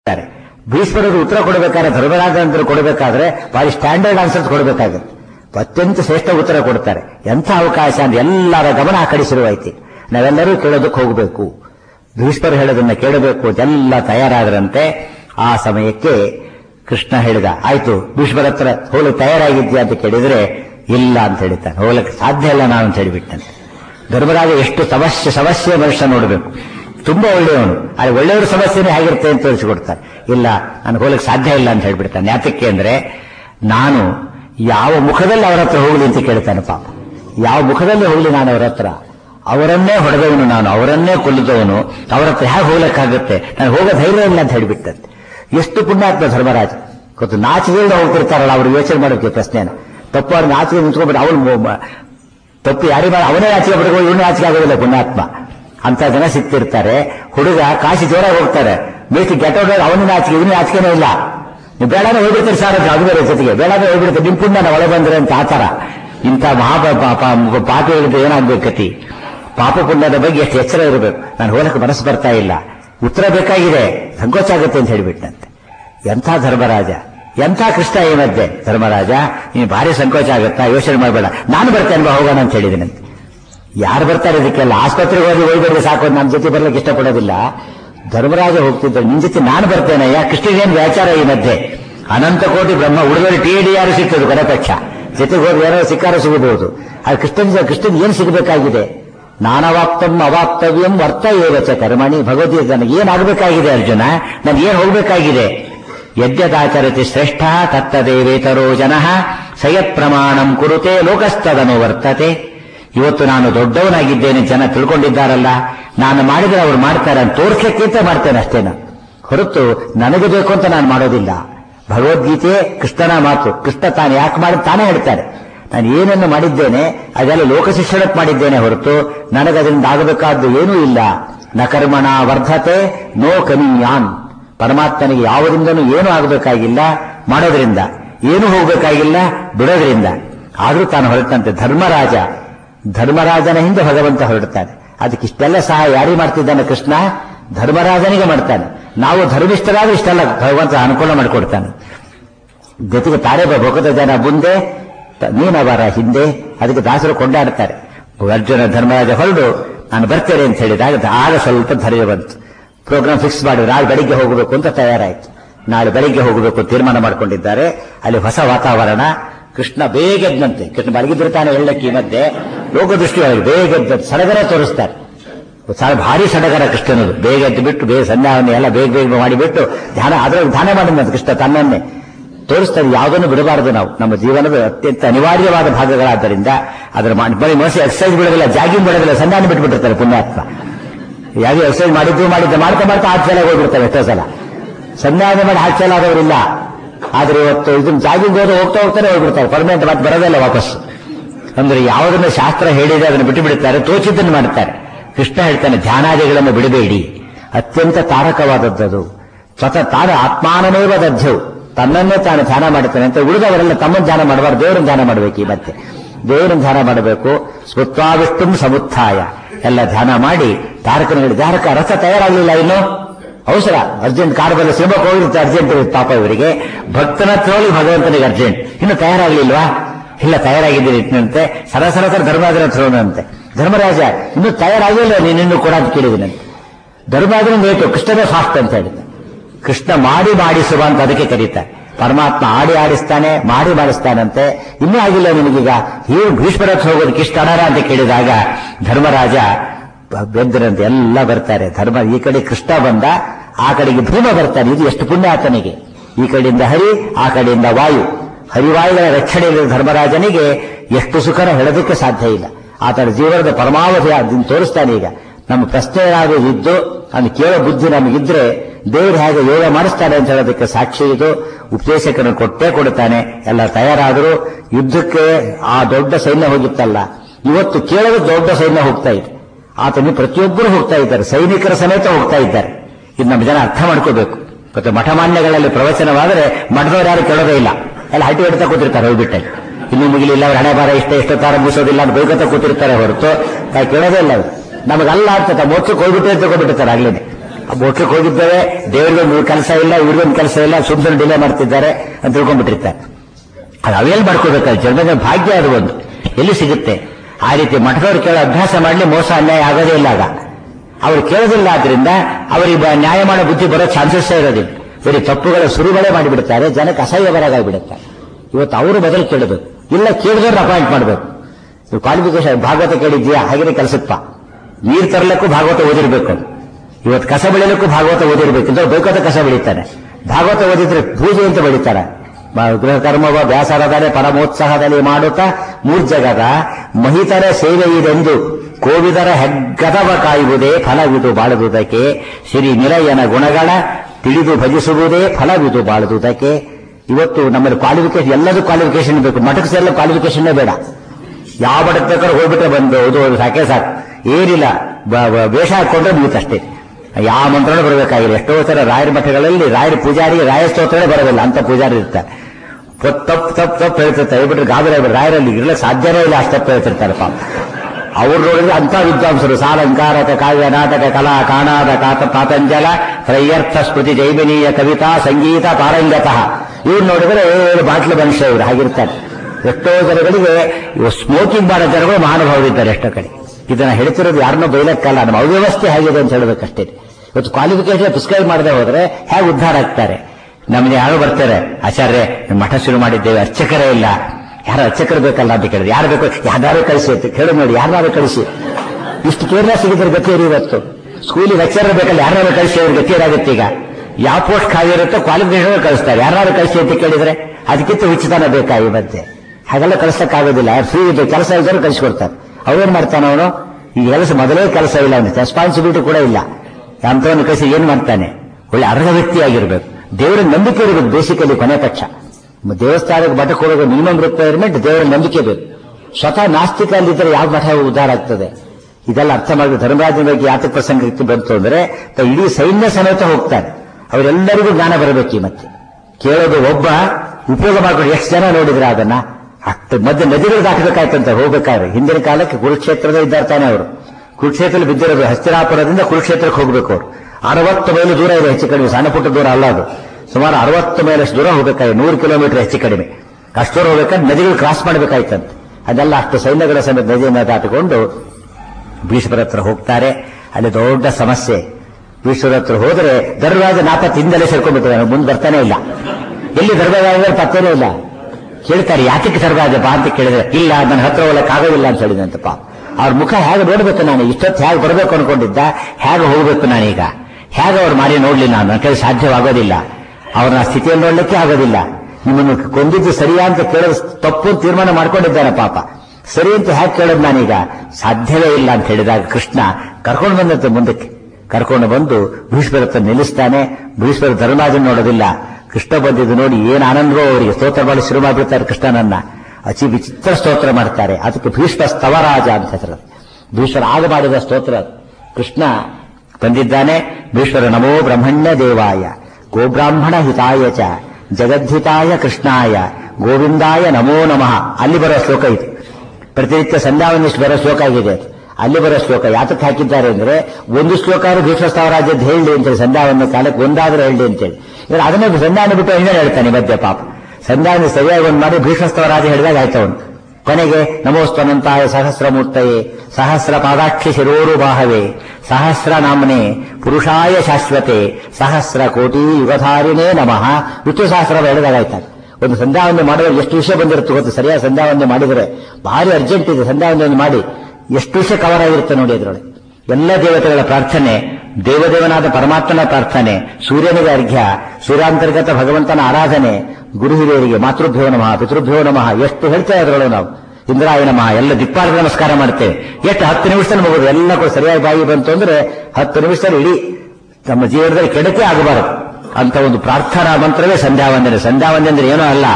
ಇದ್ದಾರೆ ಭೀಷ್ಮರರು ಉತ್ತರ ಕೊಡಬೇಕಾದ್ರೆ ಧರ್ಮರಾಜನಂತರ ಕೊಡಬೇಕಾದ್ರೆ ಭಾರಿ ಸ್ಟ್ಯಾಂಡರ್ಡ್ ಆನ್ಸರ್ಸ್ ಕೊಡಬೇಕಾಗುತ್ತೆ ಅತ್ಯಂತ ಶ್ರೇಷ್ಠ ಉತ್ತರ ಕೊಡ್ತಾರೆ ಎಂಥ ಅವಕಾಶ ಅಂದ್ರೆ ಎಲ್ಲರ ಗಮನ ಆ ಕಡೆ ಶುರುವಾಯ್ತು ನಾವೆಲ್ಲರೂ ಕೇಳೋದಕ್ಕೆ ಹೋಗಬೇಕು ಭೀಷ್ಮರು ಹೇಳೋದನ್ನ ಕೇಳಬೇಕು ಅಂತ ಎಲ್ಲ ತಯಾರಾದ್ರಂತೆ ಆ ಸಮಯಕ್ಕೆ ಕೃಷ್ಣ ಹೇಳಿದ ಆಯ್ತು ಭೀಷ್ಮರ ಹತ್ರ ಹೋಗಲು ತಯಾರಾಗಿದ್ಯಾ ಅಂತ ಕೇಳಿದ್ರೆ ಇಲ್ಲ ಅಂತ ಹೇಳ್ತಾನೆ ಹೋಗ್ಲಿಕ್ಕೆ ಸಾಧ್ಯ ಇಲ್ಲ ನಾನು ಅಂತ ಹೇಳಿಬಿಟ್ಟಂತೆ ಧರ್ಮರಾಜ ಎಷ್ಟು ಸಮಸ್ಯೆ ಸಮಸ್ಯೆ ಮನುಷ್ಯ ನೋಡಬೇಕು ತುಂಬಾ ಒಳ್ಳೆಯವನು ಆದರೆ ಒಳ್ಳೆಯವರ ಸಮಸ್ಯೆನೇ ಹೇಗಿರುತ್ತೆ ಅಂತ ತೋರಿಸಿಕೊಡ್ತಾರೆ ಇಲ್ಲ ನಾನು ಹೋಗ್ಲಿಕ್ಕೆ ಸಾಧ್ಯ ಇಲ್ಲ ಅಂತ ಹೇಳ್ಬಿಡ್ತಾನೆ ಯಾತಕ್ಕೆ ಅಂದ್ರೆ ನಾನು ಯಾವ ಮುಖದಲ್ಲಿ ಅವರ ಹತ್ರ ಹೋಗಲಿ ಅಂತ ಕೇಳ್ತಾನೆ ಪಾಪ ಯಾವ ಮುಖದಲ್ಲಿ ಹೋಗಲಿ ನಾನು ಅವರ ಹತ್ರ ಅವರನ್ನೇ ಹೊಡೆದವನು ನಾನು ಅವರನ್ನೇ ಕೊಲ್ಲಿದವನು ಅವರ ಹತ್ರ ಹೇಗೆ ಹೋಗ್ಲಿಕ್ಕಾಗುತ್ತೆ ನಾನು ಹೋಗೋ ಧೈರ್ಯ ಇಲ್ಲ ಅಂತ ಹೇಳಿಬಿಟ್ಟಂತೆ ಎಷ್ಟು ಪುಣ್ಯಾತ್ಮ ಧರ್ಮರಾಜ ಗೊತ್ತು ನಾಚಿಕೆಯಿಂದ ಹೋಗ್ತಿರ್ತಾರಲ್ಲ ಅವ್ರು ಯೋಚನೆ ಮಾಡೋಕೆ ಪ್ರಶ್ನೆನ ತಪ್ಪು ಅವ್ರು ನಾಚಿಕೆ ನಿಂತ್ಕೊಂಡ್ಬಿಟ್ಟು ಅವನು ತಪ್ಪು ಯಾರಿಗೆ ಮಾಡಿ ಅವನೇ ನಾಚಿಕೆ ಪಡ್ಕೊಂಡು ಇವನು ನಾಚಿಕೆ ಆಗೋದಿಲ್ಲ ಪುಣ್ಯಾತ್ಮ ಅಂತ ಜನ ಸಿಗ್ತಿರ್ತಾರೆ ಹುಡುಗ ಕಾಶಿ ಜೋರಾಗಿ ಹೋಗ್ತಾರೆ ಬೇಸಿ ಗೆಟೌಟ್ ಅವನ ನಾಚಿಕೆ ಇವನು ನಾಚಿಕೆನೇ ಇಲ್ಲ ನೀವು ಬೇಡಾನೆ ಹೋಗ್ಬಿಡ್ತಾರೆ ಸರ್ ಅಂತ ಅದು ಬೇರೆ ಜೊತೆಗೆ ಬೇಡಾನೆ ಹೋಗ್ಬಿಡ್ತಾರೆ ನಿಮ್ ಪುಣ್ಯ ಒಳ ಬಂದ್ರೆ ಅಂತ ಆತರ ಇಂಥ ಮಹಾ ಪಾಪ ಹೇಳಿದ್ರೆ ಏನಾಗ್ಬೇಕು ಕತಿ ಪಾಪ ಪುಣ್ಯದ ಬಗ್ಗೆ ಎಷ್ಟು ಎಚ್ಚರ ಇರಬೇಕು ನಾನು ಹೋಗಕ್ಕೆ ಮನಸ್ಸು ಬರ್ತಾ ಇಲ್ಲ ಉತ್ತರ ಬೇಕಾಗಿದೆ ಸಂಕೋಚ ಆಗುತ್ತೆ ಅಂತ ಹೇಳಿಬಿಟ್ಟಂತೆ ಎಂಥ ಧರ್ಮರಾಜ ಎಂಥ ಕೃಷ್ಣ ಈ ಮಧ್ಯೆ ಧರ್ಮರಾಜ ನೀನು ಭಾರಿ ಸಂಕೋಚ ಆಗುತ್ತಾ ಯೋಚನೆ ಮಾಡಬೇಡ ನಾನು ಬರ್ತೇನೆ ಬಾ ಹೋಗೋಣ ಅಂತ ಹೇಳಿದನಂತೆ ಯಾರು ಬರ್ತಾರೆ ಇದಕ್ಕೆಲ್ಲ ಆಸ್ಪತ್ರೆಗೆ ಹೋಗಿ ಹೋಗ್ಬೇಡಿ ಸಾಕು ಅಂತ ನಮ್ಮ ಜೊತೆ ಬರ್ಲಿಕ್ಕೆ ಇಷ್ಟಪಡೋದಿಲ್ಲ ಧರ್ಮರಾಜ ಹೋಗ್ತಿದ್ದ ನಿನ್ ಜೊತೆ ನಾನು ಬರ್ತೇನೆ ಯಾ ಕೃಷ್ಣಗೇನು ವ್ಯಾಚಾರ ಈ ಮಧ್ಯೆ ಅನಂತ ಕೋಟಿ ಬ್ರಹ್ಮ ಉಳಿದವರು ಟಿ ಡಿ ಯಾರು ಸಿಗ್ತದೆ ಕೊನೆಪಕ್ಷ ಜೊತೆಗೆ ಹೋಗಿ ಯಾರೋ ಸಿಕ್ಕಾರು ಸಿಗಬಹುದು ಆ ಕೃಷ್ಣನ್ ಕೃಷ್ಣನ್ ಏನು ಸಿಗಬೇಕಾಗಿದೆ ನಾನವಾಪ್ತಂ ಅವಾಪ್ತವ್ಯಂ ವರ್ತ ಏವಚ ಕರ್ಮಣಿ ಭಗವದ್ಗೀತೆ ನನಗೆ ಏನಾಗಬೇಕಾಗಿದೆ ಅರ್ಜುನ ನನ್ಗೆ ಏನ್ ಹೋಗ್ಬೇಕಾಗಿದೆ ಯದ್ಯದಾಚರತಿ ಶ್ರೇಷ್ಠ ತತ್ತದೇವೇತರೋ ಜನ ಸಯತ್ ಪ್ರಮಾಣಂ ಕುರುತೆ ಲೋಕಸ್ತದನು ವರ್ತತೆ ಇವತ್ತು ನಾನು ದೊಡ್ಡವನಾಗಿದ್ದೇನೆ ಜನ ತಿಳ್ಕೊಂಡಿದ್ದಾರಲ್ಲ ನಾನು ಮಾಡಿದ್ರೆ ಅವ್ರು ಮಾಡ್ತಾರೆ ಅಂತ ತೋರ್ಸಕ್ಕಿಂತ ಮಾಡ್ತೇನೆ ಅಷ್ಟೇನ ಹೊರತು ನನಗೆ ಬೇಕು ಅಂತ ನಾನು ಮಾಡೋದಿಲ್ಲ ಭಗವದ್ಗೀತೆ ಕೃಷ್ಣನ ಮಾತು ಕೃಷ್ಣ ತಾನು ಯಾಕೆ ಮಾಡಿ ತಾನೇ ಹೇಳ್ತಾರೆ ನಾನು ಏನನ್ನು ಮಾಡಿದ್ದೇನೆ ಅದೆಲ್ಲ ಲೋಕ ಶಿಕ್ಷಣಕ್ಕೆ ಮಾಡಿದ್ದೇನೆ ಹೊರತು ನನಗದರಿಂದ ಆಗಬೇಕಾದ್ದು ಏನೂ ಇಲ್ಲ ನ ಕರ್ಮಣ ವರ್ಧತೆ ನೋ ಕನಿಯಾನ್ ಪರಮಾತ್ಮನಿಗೆ ಯಾವುದರಿಂದನೂ ಏನೂ ಆಗಬೇಕಾಗಿಲ್ಲ ಮಾಡೋದ್ರಿಂದ ಏನು ಹೋಗಬೇಕಾಗಿಲ್ಲ ಬಿಡೋದ್ರಿಂದ ಆದರೂ ತಾನು ಹೊರಟಂತೆ ಧರ್ಮರಾಜ ಧರ್ಮರಾಜನ ಹಿಂದೆ ಭಗವಂತ ಹೊರಡ್ತಾನೆ ಅದಕ್ಕೆ ಇಷ್ಟೆಲ್ಲ ಸಹಾಯ ಯಾರಿಗೆ ಮಾಡ್ತಿದ್ದಾನೆ ಕೃಷ್ಣ ಧರ್ಮರಾಜನಿಗೆ ಮಾಡ್ತಾನೆ ನಾವು ಧರ್ಮಿಷ್ಠರಾದ್ರೆ ಇಷ್ಟೆಲ್ಲ ಭಗವಂತ ಅನುಕೂಲ ಮಾಡಿಕೊಡ್ತಾನೆ ಜೊತೆಗೆ ತಾರೇ ಭಗವತ ಜನ ಮುಂದೆ ನೀನವರ ಹಿಂದೆ ಅದಕ್ಕೆ ದಾಸರು ಕೊಂಡಾಡ್ತಾರೆ ಅರ್ಜುನ ಧರ್ಮರಾಜ ಹೊರಡು ನಾನು ಬರ್ತೇನೆ ಅಂತ ಹೇಳಿದಾಗ ಆಗ ಸ್ವಲ್ಪ ಧೈರ್ಯ ಬಂತು ಪ್ರೋಗ್ರಾಮ್ ಫಿಕ್ಸ್ ಮಾಡಿ ನಾಳೆ ಬೆಳಿಗ್ಗೆ ಹೋಗಬೇಕು ಅಂತ ತಯಾರಾಯಿತು ನಾಳೆ ಬೆಳಿಗ್ಗೆ ಹೋಗಬೇಕು ಅಂತ ಮಾಡಿಕೊಂಡಿದ್ದಾರೆ ಅಲ್ಲಿ ಹೊಸ ವಾತಾವರಣ ಕೃಷ್ಣ ಬೇಗ ಎದ್ದಂತೆ ಕೃಷ್ಣ ಮಲಗಿದ್ದಿರ್ತಾನೆ ಹೇಳಕ್ಕೆ ಈ ಮಧ್ಯೆ ಲೋಕದೃಷ್ಟಿ ಒಳಗೆ ಬೇಗ ಎದ್ದ ಸಡಗರ ತೋರಿಸ್ತಾರೆ ಸಾಲ ಭಾರಿ ಸಡಗರ ಕೃಷ್ಣನದು ಬೇಗ ಎದ್ದು ಬಿಟ್ಟು ಬೇಗ ಸಂಧ್ಯಾವನ್ನೇ ಎಲ್ಲ ಬೇಗ ಬೇಗ ಮಾಡಿಬಿಟ್ಟು ಧ್ಯಾನ ಅದ್ರಲ್ಲಿ ಧ್ಯಾನ ಮಾಡಿದಂತೆ ಕೃಷ್ಣ ತನ್ನನ್ನೇ ತೋರಿಸ್ತಾರೆ ಯಾವುದನ್ನು ಬಿಡಬಾರದು ನಾವು ನಮ್ಮ ಜೀವನದ ಅತ್ಯಂತ ಅನಿವಾರ್ಯವಾದ ಭಾಗಗಳಾದ್ದರಿಂದ ಅದರ ಬರೀ ಮನಸ್ಸು ಎಕ್ಸರ್ಸೈಸ್ ಬಿಡೋದಿಲ್ಲ ಜಾಗಿಂಗ್ ಬಿಡೋದಿಲ್ಲ ಸಂಧಾನ ಬಿಟ್ಬಿಟ್ಟಿರ್ತಾರೆ ಪುಣ್ಯಾತ್ಮ ಯಾವ್ದು ಎಕ್ಸರ್ಸೈಸ್ ಮಾಡಿದ್ದು ಮಾಡಿದ್ದ ಮಾಡ್ತಾ ಮಾಡ್ತಾ ಆರು ಸಲ ಹೋಗ್ಬಿಡ್ತಾರೆ ಎಷ್ಟೋ ಸಲ ಸಂಧಾನ ಮಾಡಿ ಹಾಕಿ ಸಲ ಆದವರಿಲ್ಲ ಆದ್ರೆ ಇವತ್ತು ಇದನ್ನ ಜಾಗಿಂಗ್ ಹೋದ್ರೆ ಹೋಗ್ತಾ ಹೋಗ್ತಾನೆ ಹೋಗ್ಬಿಡ್ತಾರೆ ಪರ್ಮನೆಂಟ್ ಮತ್ತೆ ಬರೋದಿಲ್ಲ ವಾಪಸ್ ಅಂದ್ರೆ ಯಾವುದನ್ನ ಶಾಸ್ತ್ರ ಹೇಳಿದೆ ಅದನ್ನು ಬಿಟ್ಟು ಬಿಡುತ್ತಾರೆ ತೋಚಿದ್ದನ್ನು ಮಾಡ್ತಾರೆ ಕೃಷ್ಣ ಹೇಳ್ತಾನೆ ಧ್ಯಾನಾದಿಗಳನ್ನು ಬಿಡಬೇಡಿ ಅತ್ಯಂತ ತಾರಕವಾದದ್ದು ಸ್ವತಃ ತಾನು ಆತ್ಮಾನಮೇವ ದಧ್ಯವು ತನ್ನನ್ನೇ ತಾನು ಧ್ಯಾನ ಮಾಡುತ್ತಾನೆ ಅಂತ ಉಳಿದವರೆಲ್ಲ ತಮ್ಮನ್ನು ಧ್ಯಾನ ಮಾಡಬಾರ್ದು ದೇವರನ್ನು ಧ್ಯಾನ ಮಾಡಬೇಕು ಈ ಮತ್ತೆ ದೇವರನ್ನು ಧ್ಯಾನ ಮಾಡಬೇಕು ಸ್ವತ್ವಾವಿಷ್ಟುಂ ಸಮುತ್ಥಾಯ ಎಲ್ಲ ಧ್ಯಾನ ಮಾಡಿ ತಾರಕನ ಧಾರಕ ರಥ ತಯಾರಾಗಲಿಲ್ಲ ಇನ್ನು ಅವಸರ ಅರ್ಜೆಂಟ್ ಕಾರ್ ಬಲ್ಲ ಸಿನಿಮಾಕ್ಕೆ ಹೋಗಿರುತ್ತೆ ಅರ್ಜೆಂಟ್ ಇರುತ್ತೆ ಪಾಪ ಇವರಿಗೆ ಭಕ್ತನ ಹೋಗಿ ಭಗವಂತನಿಗೆ ಅರ್ಜೆಂಟ್ ಇನ್ನು ತಯಾರಾಗಲಿಲ್ವಾ ಇಲ್ಲ ತಯಾರಾಗಿದ್ದೀನಿ ಇಟ್ಟಿನಂತೆ ಸರಸರ ಸರ ಧರ್ಮರಾಜನ ಥ್ರೋನಂತೆ ಧರ್ಮರಾಜ ಇನ್ನು ತಯಾರಾಗಿಲ್ಲ ನೀನಿನ್ನು ಕೂಡ ಅಂತ ಕೇಳಿದಿನಂತೆ ಧರ್ಮರಾಜನ ಲೇಟು ಕೃಷ್ಣನೇ ಫಾಸ್ಟ್ ಅಂತ ಹೇಳಿದ ಕೃಷ್ಣ ಮಾಡಿ ಮಾಡಿಸುವ ಅಂತ ಅದಕ್ಕೆ ಕರೀತಾರೆ ಪರಮಾತ್ಮ ಆಡಿ ಆಡಿಸ್ತಾನೆ ಮಾಡಿ ಮಾಡಿಸ್ತಾನಂತೆ ಇನ್ನೂ ಆಗಿಲ್ಲ ನಿನಗೀಗ ಏನು ಭೀಷ್ಮರಥ ಹೋಗೋದಕ್ಕೆ ಇಷ್ಟ ಅಡಾರ ಅಂತ ಕೇಳಿದಾಗ ಧರ್ಮರಾಜ ಬೆದ್ದರಂತೆ ಎಲ್ಲ ಬರ್ತಾರೆ ಧರ್ಮ ಈ ಕಡೆ ಕೃಷ್ಣ ಬಂದ ಆ ಕಡೆಗೆ ಭೀಮ ಬರ್ತಾನೆ ಇದು ಎಷ್ಟು ಪುಣ್ಯ ಆತನಿಗೆ ಈ ಕಡೆಯಿಂದ ಹರಿ ಆ ಕಡೆಯಿಂದ ವಾಯು ಹರಿವಾಯುಗಳ ರಕ್ಷಣೆಯಲ್ಲಿ ಧರ್ಮರಾಜನಿಗೆ ಎಷ್ಟು ಸುಖನ ಹೇಳೋದಕ್ಕೆ ಸಾಧ್ಯ ಇಲ್ಲ ಆತನ ಜೀವನದ ಪರಮಾವಧಿ ಅದನ್ನು ತೋರಿಸ್ತಾನೆ ಈಗ ನಮ್ಮ ಪ್ರಶ್ನೆ ಏನಾದರೂ ಇದ್ದು ಅದನ್ನು ಕೇಳೋ ಬುದ್ಧಿ ನಮಗಿದ್ರೆ ದೇವರು ಹೇಗೆ ಯೋಗ ಮಾಡಿಸ್ತಾನೆ ಅಂತ ಹೇಳೋದಕ್ಕೆ ಸಾಕ್ಷಿ ಇದು ಉಪದೇಶಕರನ್ನು ಕೊಟ್ಟೇ ಕೊಡುತ್ತಾನೆ ಎಲ್ಲ ತಯಾರಾದರೂ ಯುದ್ಧಕ್ಕೆ ಆ ದೊಡ್ಡ ಸೈನ್ಯ ಹೋಗಿತ್ತಲ್ಲ ಇವತ್ತು ಕೇಳೋದು ದೊಡ್ಡ ಸೈನ್ಯ ಹೋಗ್ತಾ ಇದೆ ಆತನಿಗೆ ಪ್ರತಿಯೊಬ್ಬರು ಹೋಗ್ತಾ ಇದ್ದಾರೆ ಸೈನಿಕರ ಸಮೇತ ಹೋಗ್ತಾ ಇದ್ದಾರೆ ಇದು ನಮ್ಮ ಜನ ಅರ್ಥ ಮಾಡ್ಕೋಬೇಕು ಮತ್ತೆ ಮಠಮಾನ್ಯಗಳಲ್ಲಿ ಪ್ರವಚನವಾದರೆ ಮಠದವ್ರು ಯಾರು ಕೇಳೋದೇ ಇಲ್ಲ ಎಲ್ಲ ಹಟ್ಟಿ ಹೊಡಿತಾ ಕೂತಿರ್ತಾರೆ ಹೋಗ್ಬಿಟ್ಟಲ್ಲಿ ಇನ್ನು ಮುಗಿಲಿಲ್ಲ ಅವ್ರ ಹಣೆ ಬಾರ ಇಷ್ಟ ಇಷ್ಟ ತಾರ ಮುಗಿಸೋದಿಲ್ಲ ಅಂತ ಬೈಕತ್ತ ಕೂತಿರ್ತಾರೆ ಹೊರತು ತಾವು ಕೇಳೋದೇ ಇಲ್ಲ ಅವರು ನಮಗಲ್ಲ ಅಂತ ಮೊಚ್ಚಕ್ಕೆ ಹೋಗ್ಬಿಟ್ಟೆ ತಗೊಂಡ್ಬಿಟ್ಟಿರ್ತಾರೆ ಆಗ್ಲೇನೆ ಹೋಟ್ಲಿಗೆ ಹೋಗಿದ್ದೇವೆ ದೇವ್ರಿಗೊಂದು ಕೆಲಸ ಇಲ್ಲ ಇವ್ರಿಗೊಂದು ಕೆಲಸ ಇಲ್ಲ ಸುಮ್ಮನೆ ಡಿಲೇ ಮಾಡ್ತಿದ್ದಾರೆ ಅಂತ ತಿಳ್ಕೊಂಡ್ಬಿಟ್ಟಿರ್ತಾರೆ ಅದು ಅವೆಲ್ಲಿ ಮಾಡ್ಕೋಬೇಕಾದ್ರೆ ಜನರ ಭಾಗ್ಯ ಅದು ಒಂದು ಎಲ್ಲಿ ಸಿಗುತ್ತೆ ಆ ರೀತಿ ಮಠದವ್ರು ಕೇಳೋ ಅಭ್ಯಾಸ ಮಾಡಲಿ ಮೋಸ ಅನ್ಯಾಯ ಆಗೋದೇ ಇಲ್ಲ ಆಗ ಅವ್ರು ಕೇಳೋದಿಲ್ಲ ಆದ್ರಿಂದ ಅವರಿಗೆ ಬ- ನ್ಯಾಯ ಮಾಡೋ ಬುದ್ಧಿ ಬರೋ ಚಾನ್ಸಸ್ ಇರೋದಿಲ್ಲ ಬರೀ ತಪ್ಪುಗಳ ಸುರುಗಳೇ ಮಾಡಿಬಿಡ್ತಾರೆ ಜನಕ್ಕೆ ಅಸಹ್ಯಕರಾಗಿಬಿಡುತ್ತೆ ಇವತ್ತು ಅವರು ಬದಲು ಕೇಳಬೇಕು ಇಲ್ಲ ಕೇಳಿದವ್ರು ಅಪಾಯಿಂಟ್ ಮಾಡಬೇಕು ಕ್ವಾಲಿಫಿಕೇಶನ್ ಭಾಗವತ ಕೇಳಿದ್ಯಾ ಹಾಗೆ ಕೆಲಸಪ್ಪ ನೀರು ತರಲಿಕ್ಕೂ ಭಾಗವತ ಓದಿರ್ಬೇಕು ಇವತ್ತು ಕಸ ಬೆಳೆಯಲಿಕ್ಕೂ ಭಾಗವತ ಓದಿರ್ಬೇಕು ಇದ್ರೆ ಬೇಕಾದ ಕಸ ಬೆಳೀತಾನೆ ಭಾಗವತ ಓದಿದ್ರೆ ಪೂಜೆ ಅಂತ ಬೆಳೀತಾರೆ ಬ- ಗೃಹ ಕರ್ಮವ ವ್ಯಾಸರದಲ್ಲಿ ಪರಮೋತ್ಸಾಹದಲ್ಲಿ ಮಾಡುತ್ತಾ ಮೂರ್ಜಗದ ಮಹಿತರ ಸೇವೆ ಇದೆಂದು ಕೋವಿದರ ಹೆಗ್ಗದವ ಕಾಯುವುದೇ ಫಲವಿದು ಬಾಳುವುದಕ್ಕೆ ಶ್ರೀ ನಿಲಯನ ಗುಣಗಳ ತಿಳಿದು ಭಜಿಸುವುದೇ ಫಲವಿದು ಬಾಳುವುದಕ್ಕೆ ಇವತ್ತು ನಮ್ಮಲ್ಲಿ ಕ್ವಾಲಿಫಿಕೇಶನ್ ಎಲ್ಲದೂ ಕ್ವಾಲಿಫಿಕೇಶನ್ ಬೇಕು ಮಠಕ್ಕೆ ಸೇರಲು ಕ್ವಾಲಿಫಿಕೇಶನ್ ಬೇಡ ಯಾವ ಮಠಕ್ಕೆ ಬೇಕಾದ್ರೂ ಹೋಗ್ಬಿಟ್ರೆ ಬಂದು ಅದು ಅದು ಸಾಕೆ ಸಾಕು ಏನಿಲ್ಲ ಬ- ಬ- ವೇಷ ಹಾಕೊಂಡ್ರೆ ಮುಗಿತಷ್ಟೇ ಯಾವ ಮಂತ್ರನೂ ಬರಬೇಕಾಗಿಲ್ಲ ಎಷ್ಟೋ ಸಲ ರಾಯರ ಮಠಗಳಲ್ಲಿ ರಾಯರ ಪೂಜಾರಿ ರಾಯ ಸ್ತೋತ್ರನೇ ಬರೋದಿಲ್ಲ ಅಂತ ಪೂಜಾರಿ ಇರ್ತಾರೆ ತಪ್ಪು ತಪ್ಪು ತಪ್ಪು ತಪ್ಪು ಹೇಳ್ತಿರ್ತಾರೆ ಬಿಟ್ರೆ ಗಾಬರಿ ಆಗ್ಬಿಟ್ಟು ರಾಯರಲ್ಲಿ ಇರ್ಲಿಕ್ಕೆ ಸಾಧ್ಯನೇ ಇಲ್ಲ ಅಷ್ಟು ತಪ್ಪು ಹೇಳ್ತಿರ್ತಾರೆ ಪಾಪ ಅವ್ರು ನೋಡಿದ್ರೆ ಅಂತ ವಿದ್ವಾಂಸರು ಸಾಲಂಕಾರಕ ಕಾವ್ಯ ನಾಟಕ ಕಲಾ ಕಾಣಾದ ಕಾತ ಪಾತಂಜಲ ತ್ರಯ್ಯರ್ಥ ಸ್ಮೃತಿ ಜೈಮಿನೀಯ ಕವಿತಾ ಸಂಗೀತ ಪಾರಂಗತಃ ಇವ್ರು ನೋಡಿದ್ರೆ ಏಳು ಬಾಟ್ಲು ಮನುಷ್ಯ ಇವರು ಹಾಗಿರ್ತಾರೆ ಎಷ್ಟೋ ಜನಗಳಿಗೆ ಇವು ಸ್ಮೋಕಿಂಗ್ ಮಾಡೋ ಜನಗಳು ಮಹಾನುಭಾವರಿದ್ದಾರೆ ಎಷ್ಟೋ ಕಡೆ ಇದನ್ನ ಹೇಳ್ತಿರೋದು ಯಾರನ್ನೂ ಬೈಲಕ್ಕಲ್ಲ ನಮ್ಮ ಅವ್ಯವಸ್ಥೆ ಹೇಗಿದೆ ಅಂತ ಹೇಳಬೇಕಷ್ಟೇ ಇವತ್ತು ಕ್ವಾಲಿಫಿಕೇಶನ್ ಪ್ರಿಸ್ಕ್ರೈಬ್ ಮಾಡದೆ ಹೋದ್ರೆ ಹೇಗೆ ಉದ್ಧಾರ ಆಗ್ತಾರೆ ನಮ್ಗೆ ಯಾರು ಬರ್ತಾರೆ ಆಚಾರ್ಯ ನಿಮ್ಮ ಮಠ ಶುರು ಮಾಡಿದ್ದೇವೆ ಅರ್ಚಕರೇ ಇಲ್ಲ ಯಾರು ಅರ್ಚಕರು ಬೇಕಲ್ಲ ಅಂತ ಕೇಳಿದ್ರೆ ಯಾರು ಬೇಕು ಯಾರು ಕಳಿಸಿ ಅಂತ ಕೇಳಿ ನೋಡಿ ಯಾರು ಕಳಿಸಿ ಇಷ್ಟು ಕೇರಳ ಸಿಗಿದ್ರೆ ಗತಿ ಇರಿ ಇವತ್ತು ಸ್ಕೂಲಿಗೆ ಲೆಕ್ಚರ್ ಬೇಕಲ್ಲ ಯಾರು ಕಳಿಸಿ ಅವ್ರ ಗತಿ ಏನಾಗುತ್ತೆ ಈಗ ಯಾವ ಪೋಸ್ಟ್ ಖಾಲಿ ಇರುತ್ತೋ ಕ್ವಾಲಿಫಿಕೇಶನ್ ಕಳಿಸ್ತಾರೆ ಯಾರು ಕಳಿಸಿ ಅಂತ ಕೇಳಿದ್ರೆ ಅದಕ್ಕಿಂತ ಉಚಿತನ ಬೇಕಾ ಈ ಮಧ್ಯೆ ಹಾಗೆಲ್ಲ ಕಳಿಸಕ್ಕಾಗೋದಿಲ್ಲ ಫ್ರೀ ಇದೆ ಕೆಲಸ ಇದ್ದರೂ ಕಳಿಸ್ಕೊಡ್ತಾರೆ ಅವೇನ್ ಮಾಡ್ತಾನೆ ಅವನು ಈ ಕೆಲಸ ಮೊದಲೇ ಕೆಲಸ ಇಲ್ಲ ಅವನು ರೆಸ್ಪಾನ್ಸಿಬಿಲಿಟಿ ಕೂಡ ಇಲ್ಲ ಅಂಥವನು ಕಳಿಸಿ ಏನ್ ಮಾಡ್ತಾನೆ ಒಳ್ಳೆ ಅರ್ಹ ವ್ಯಕ್ತಿಯಾಗಿರ್ಬೇಕು ದೇವರ ನಂಬಿಕೆ ಇರಬೇಕು ಬೇಸಿಕಲಿ ಕೊನೆ ಪಕ್ಷ ದೇವಸ್ಥಾನಕ್ಕೆ ಮಠಕ್ಕೆ ಹೋಗೋ ಮಿನಿಮಮ್ ರಿಕ್ವೈರ್ಮೆಂಟ್ ದೇವರ ನಂಬಿಕೆ ಬೇಕು ಸ್ವತಃ ನಾಸ್ತಿಕ ಅಲ್ಲಿದ್ದರೆ ಯಾವ ಮಠ ಉದ್ಧಾರ ಆಗ್ತದೆ ಇದೆಲ್ಲ ಅರ್ಥ ಮಾಡಿದ್ರೆ ಧರ್ಮರಾಜನ ಬಗ್ಗೆ ಯಾತಕ ಪ್ರಸಂಗಕ್ಕೆ ಬಂತು ಅಂದ್ರೆ ತ- ಇಡೀ ಸೈನ್ಯ ಸಮೇತ ಹೋಗ್ತಾರೆ ಅವರೆಲ್ಲರಿಗೂ ಜ್ಞಾನ ಬರಬೇಕು ಈ ಮತ್ತೆ ಕೇಳೋದು ಒಬ್ಬ ಉಪಯೋಗ ಮಾಡ್ಕೊಂಡು ಎಷ್ಟು ಜನ ನೋಡಿದ್ರೆ ಅದನ್ನ ಅಷ್ಟು ಮಧ್ಯೆ ನದಿಗಳು ದಾಟಬೇಕಾಯ್ತಂತ ಹೋಗ್ಬೇಕಾದ್ರೆ ಹಿಂದಿನ ಕಾಲಕ್ಕೆ ಕುರುಕ್ಷೇತ್ರದ ಇದ್ದಾರೆ ತಾನೆ ಅವರು ಕುರುಕ್ಷೇತ್ರದಲ್ಲಿ ಬಿದ್ದಿರೋದು ಹಸ್ತಿನಾಪುರದಿಂದ ಕುರುಕ್ಷೇತ್ರಕ್ಕೆ ಹೋಗ್ಬೇಕು ಅವರು ಅರವತ್ತು ಮೈಲು ದೂರ ಇದೆ ಹೆಚ್ಚು ಕಡಿಮೆ ಸಣ್ಣ ಪುಟ್ಟ ದೂರ ಅಲ್ಲ ಅದು ಸುಮಾರು ಅರವತ್ತು ಮೈಲಷ್ಟು ದೂರ ಹೋಗ್ಬೇಕಾಗಿ ನೂರು ಕಿಲೋಮೀಟರ್ ಹೆಚ್ಚು ಕಡಿಮೆ ಅಷ್ಟು ದೂರ ಹೋಗ್ಬೇಕಾದ್ರೆ ನದಿಗಳು ಕ್ರಾಸ್ ಮಾಡಬೇಕಾಯ್ತಂತೆ ಅದೆಲ್ಲ ಅಷ್ಟು ಸೈನ್ಯಗಳ ಸಮೇತ ನದಿಯನ್ನು ದಾಟಿಕೊಂಡು ಭೀಷ್ಮರ ಹತ್ರ ಹೋಗ್ತಾರೆ ಅಲ್ಲಿ ದೊಡ್ಡ ಸಮಸ್ಯೆ ಭೀಷ್ಮರ ಹತ್ರ ಹೋದ್ರೆ ಧರ್ಮರಾಜ ನಾಪತ್ ಹಿಂದಲೇ ಸೇರ್ಕೊಂಡ್ಬಿಟ್ಟಿದ್ದಾನೆ ಮುಂದೆ ಬರ್ತಾನೆ ಇಲ್ಲ ಎಲ್ಲಿ ಧರ್ಮರಾಜ ಪತ್ತೇನೇ ಇಲ್ಲ ಕೇಳ್ತಾರೆ ಯಾತಕ್ಕೆ ಧರ್ಮರಾಜ ಬಾ ಅಂತ ಕೇಳಿದ್ರೆ ಇಲ್ಲ ನನ್ನ ಹತ್ರ ಹೋಗಕ್ಕೆ ಆಗೋದಿಲ್ಲ ಅಂತ ಹೇಳಿದಂತೆ ಪಾಪ ಅವ್ರ ಮುಖ ಹೇಗೆ ನೋಡ್ಬೇಕು ನಾನು ಇಷ್ಟೊತ್ತು ಹೇಗೆ ಬರಬೇಕು ಅನ್ಕೊಂಡಿದ್ದ ಹೇಗೆ ಹೋಗ್ಬೇಕು ನಾನೀಗ ಹೇಗೆ ಅವ್ರು ಮಾರಿ ನೋಡ್ಲಿ ನಾನು ನನ್ನ ಕೈಲಿ ಸಾಧ್ಯವಾಗೋದಿಲ್ಲ ಅವ್ರನ್ನ ಸ್ಥಿತಿಯನ್ನು ನೋಡ್ಲಿಕ್ಕೆ ಆಗೋದಿಲ್ಲ ನಿಮ್ಮನ್ನು ಕೊಂದಿದ್ದು ಸರಿಯಾ ಅಂತ ಕೇಳೋದು ತಪ್ಪು ಅಂತ ತೀರ್ಮಾನ ಮಾಡ್ಕೊಂಡಿದ್ದಾನೆ ಪಾಪ ಸರಿ ಅಂತ ಹೇಗೆ ಕೇಳೋದು ನಾನೀಗ ಸಾಧ್ಯವೇ ಇಲ್ಲ ಅಂತ ಹೇಳಿದಾಗ ಕೃಷ್ಣ ಕರ್ಕೊಂಡು ಬಂದಂತೆ ಮುಂದಕ್ಕೆ ಕರ್ಕೊಂಡು ಬಂದು ಭೀಷ್ಮರ ಹತ್ರ ನಿಲ್ಲಿಸ್ತಾನೆ ಭೀಷ್ಮರ ಧರ್ಮರಾಜನ್ ನೋಡೋದಿಲ್ಲ ಕೃಷ್ಣ ಬಂದಿದ್ದು ನೋಡಿ ಏನು ಆನಂದವೋ ಅವರಿಗೆ ಸ್ತೋತ್ರ ಮಾಡಿ ಶುರು ಮಾಡಿಬಿಡ್ತಾರೆ ಕೃಷ್ಣನನ್ನ ಅತಿ ವಿಚಿತ್ರ ಸ್ತೋತ್ರ ಮಾಡ್ತಾರೆ ಅದಕ್ಕೆ ಭೀಷ್ಮ ಸ್ತವರಾಜ ಅಂತ ಹೆಸರು ಭೀಷ್ಮರ ಆಗ ಮಾಡಿದ ಸ್ತೋತ್ರ ಅದು. ಕೃಷ್ಣ ಬಂದಿದ್ದಾನೆ ಭೀಷ್ಮರ ನಮೋ ಬ್ರಹ್ಮಣ್ಯ ದೇವಾಯ ಗೋಬ್ರಾಹ್ಮಣ ಹಿತಾಯ ಚ ಜಗದ್ಧಿತಾಯ ಕೃಷ್ಣಾಯ ಗೋವಿಂದಾಯ ನಮೋ ನಮಃ ಅಲ್ಲಿ ಬರೋ ಶ್ಲೋಕ ಇದು ಪ್ರತಿನಿತ್ಯ ಸಂಧ್ಯಾವನ್ನಿಷ್ಟು ಬರೋ ಶ್ಲೋಕ ಆಗಿದೆ ಅದು. ಅಲ್ಲಿ ಬರೋ ಶ್ಲೋಕ ಯಾತಕ್ಕೆ ಹಾಕಿದ್ದಾರೆ ಅಂದ್ರೆ ಒಂದು ಶ್ಲೋಕ ಆದ್ರೂ ಭೀಷ್ಮ ಸ್ತವರಾಜ್ಯದ ಹೇಳಿ ಅಂತೇಳಿ ಸಂಧ್ಯಾವನ್ನ ಕಾಲಕ್ಕೆ ಒಂದಾದ್ರೂ ಹೇಳಿ ಅಂತೇಳಿ ಇವಾಗ ಅದನ್ನೇ ಸಂಧ್ಯಾನ ಬಿಟ್ಟು ಇನ್ನೇ ಹೇಳ್ತಾನೆ ಈ ಮಧ್ಯ ಪಾಪ ಸಂಧ್ಯಾನ ಸರಿಯಾಗಿ ಒಂದು ಮಾಡಿ ಭೀಷ್ಮ ಸ್ತವರಾಜ ಹೇಳಿದಾಗ ಆಯ್ತವನು ಕೊನೆಗೆ ನಮೋಸ್ತನಂತಾಯ ಸಹಸ್ರಮೂರ್ತಯೇ ಸಹಸ್ರ ಪಾದಾಕ್ಷಿ ಶಿರೋರು ಬಾಹವೇ ಸಹಸ್ರ ನಾಮ್ನೆ ಪುರುಷಾಯ ಶಾಶ್ವತೆ ಸಹಸ್ರ ಕೋಟಿ ಯುಗಧಾರಿಣೇ ನಮಃ ವಿಷ್ಣು ಸಹಸ್ರ ಹೇಳಿದಾಗಾಯ್ತಾಗ ಒಂದು ಸಂಧ್ಯಾವಂದನೆ ಮಾಡಿದ್ರೆ ಎಷ್ಟು ವಿಷಯ ಬಂದಿರುತ್ತೆ ಗೊತ್ತು ಸರಿಯಾದ ಸಂಧ್ಯಾವಂದನೆ ಮಾಡಿದರೆ ಭಾರಿ ಅರ್ಜೆಂಟ್ ಇದೆ ಸಂಧ್ಯಾವಂದನೆ ಮಾಡಿ ಎಷ್ಟು ವಿಷಯ ಕವರ್ ಆಗಿರುತ್ತೆ ನೋಡಿ ಅದರೊಳಗೆ ಎಲ್ಲ ದೇವತೆಗಳ ಪ್ರಾರ್ಥನೆ ದೇವದೇವನಾದ ಪರಮಾತ್ಮನ ಪ್ರಾರ್ಥನೆ ಸೂರ್ಯನಿಗೆ ಅರ್ಘ್ಯ ಸೂರ್ಯಾಂತರ್ಗತ ಭಗವಂತನ ಆರಾಧನೆ ಗುರು ಹಿರಿಯರಿಗೆ ಮಾತೃಭ್ಯೋ ನಮಃ ಪಿತೃಭ್ಯೋ ನಮಃ ಎಷ್ಟು ಹೇಳ್ತೇವೆ ಅದರೊಳಗೆ ನಾವು ಇಂದ್ರಾಯ ನಮಃ ಎಲ್ಲ ದಿಕ್ಪಾಲಕ ನಮಸ್ಕಾರ ಮಾಡ್ತೇವೆ ಎಷ್ಟು ಹತ್ತು ನಿಮಿಷದಲ್ಲಿ ಮುಗಿದು ಎಲ್ಲ ಕೂಡ ಸರಿಯಾಗಿ ಬಾಯಿ ಬಂತು ಅಂದ್ರೆ ಹತ್ತು ನಿಮಿಷದಲ್ಲಿ ಇಡೀ ನಮ್ಮ ಜೀವನದಲ್ಲಿ ಕೆಡಕೆ ಆಗಬಾರದು ಅಂತ ಒಂದು ಪ್ರಾರ್ಥನಾ ಮಂತ್ರವೇ ಸಂಧ್ಯಾವಂದನೆ ಸಂಧ್ಯಾವಂದನೆ ಅಂದ್ರೆ ಏನೂ ಅಲ್ಲ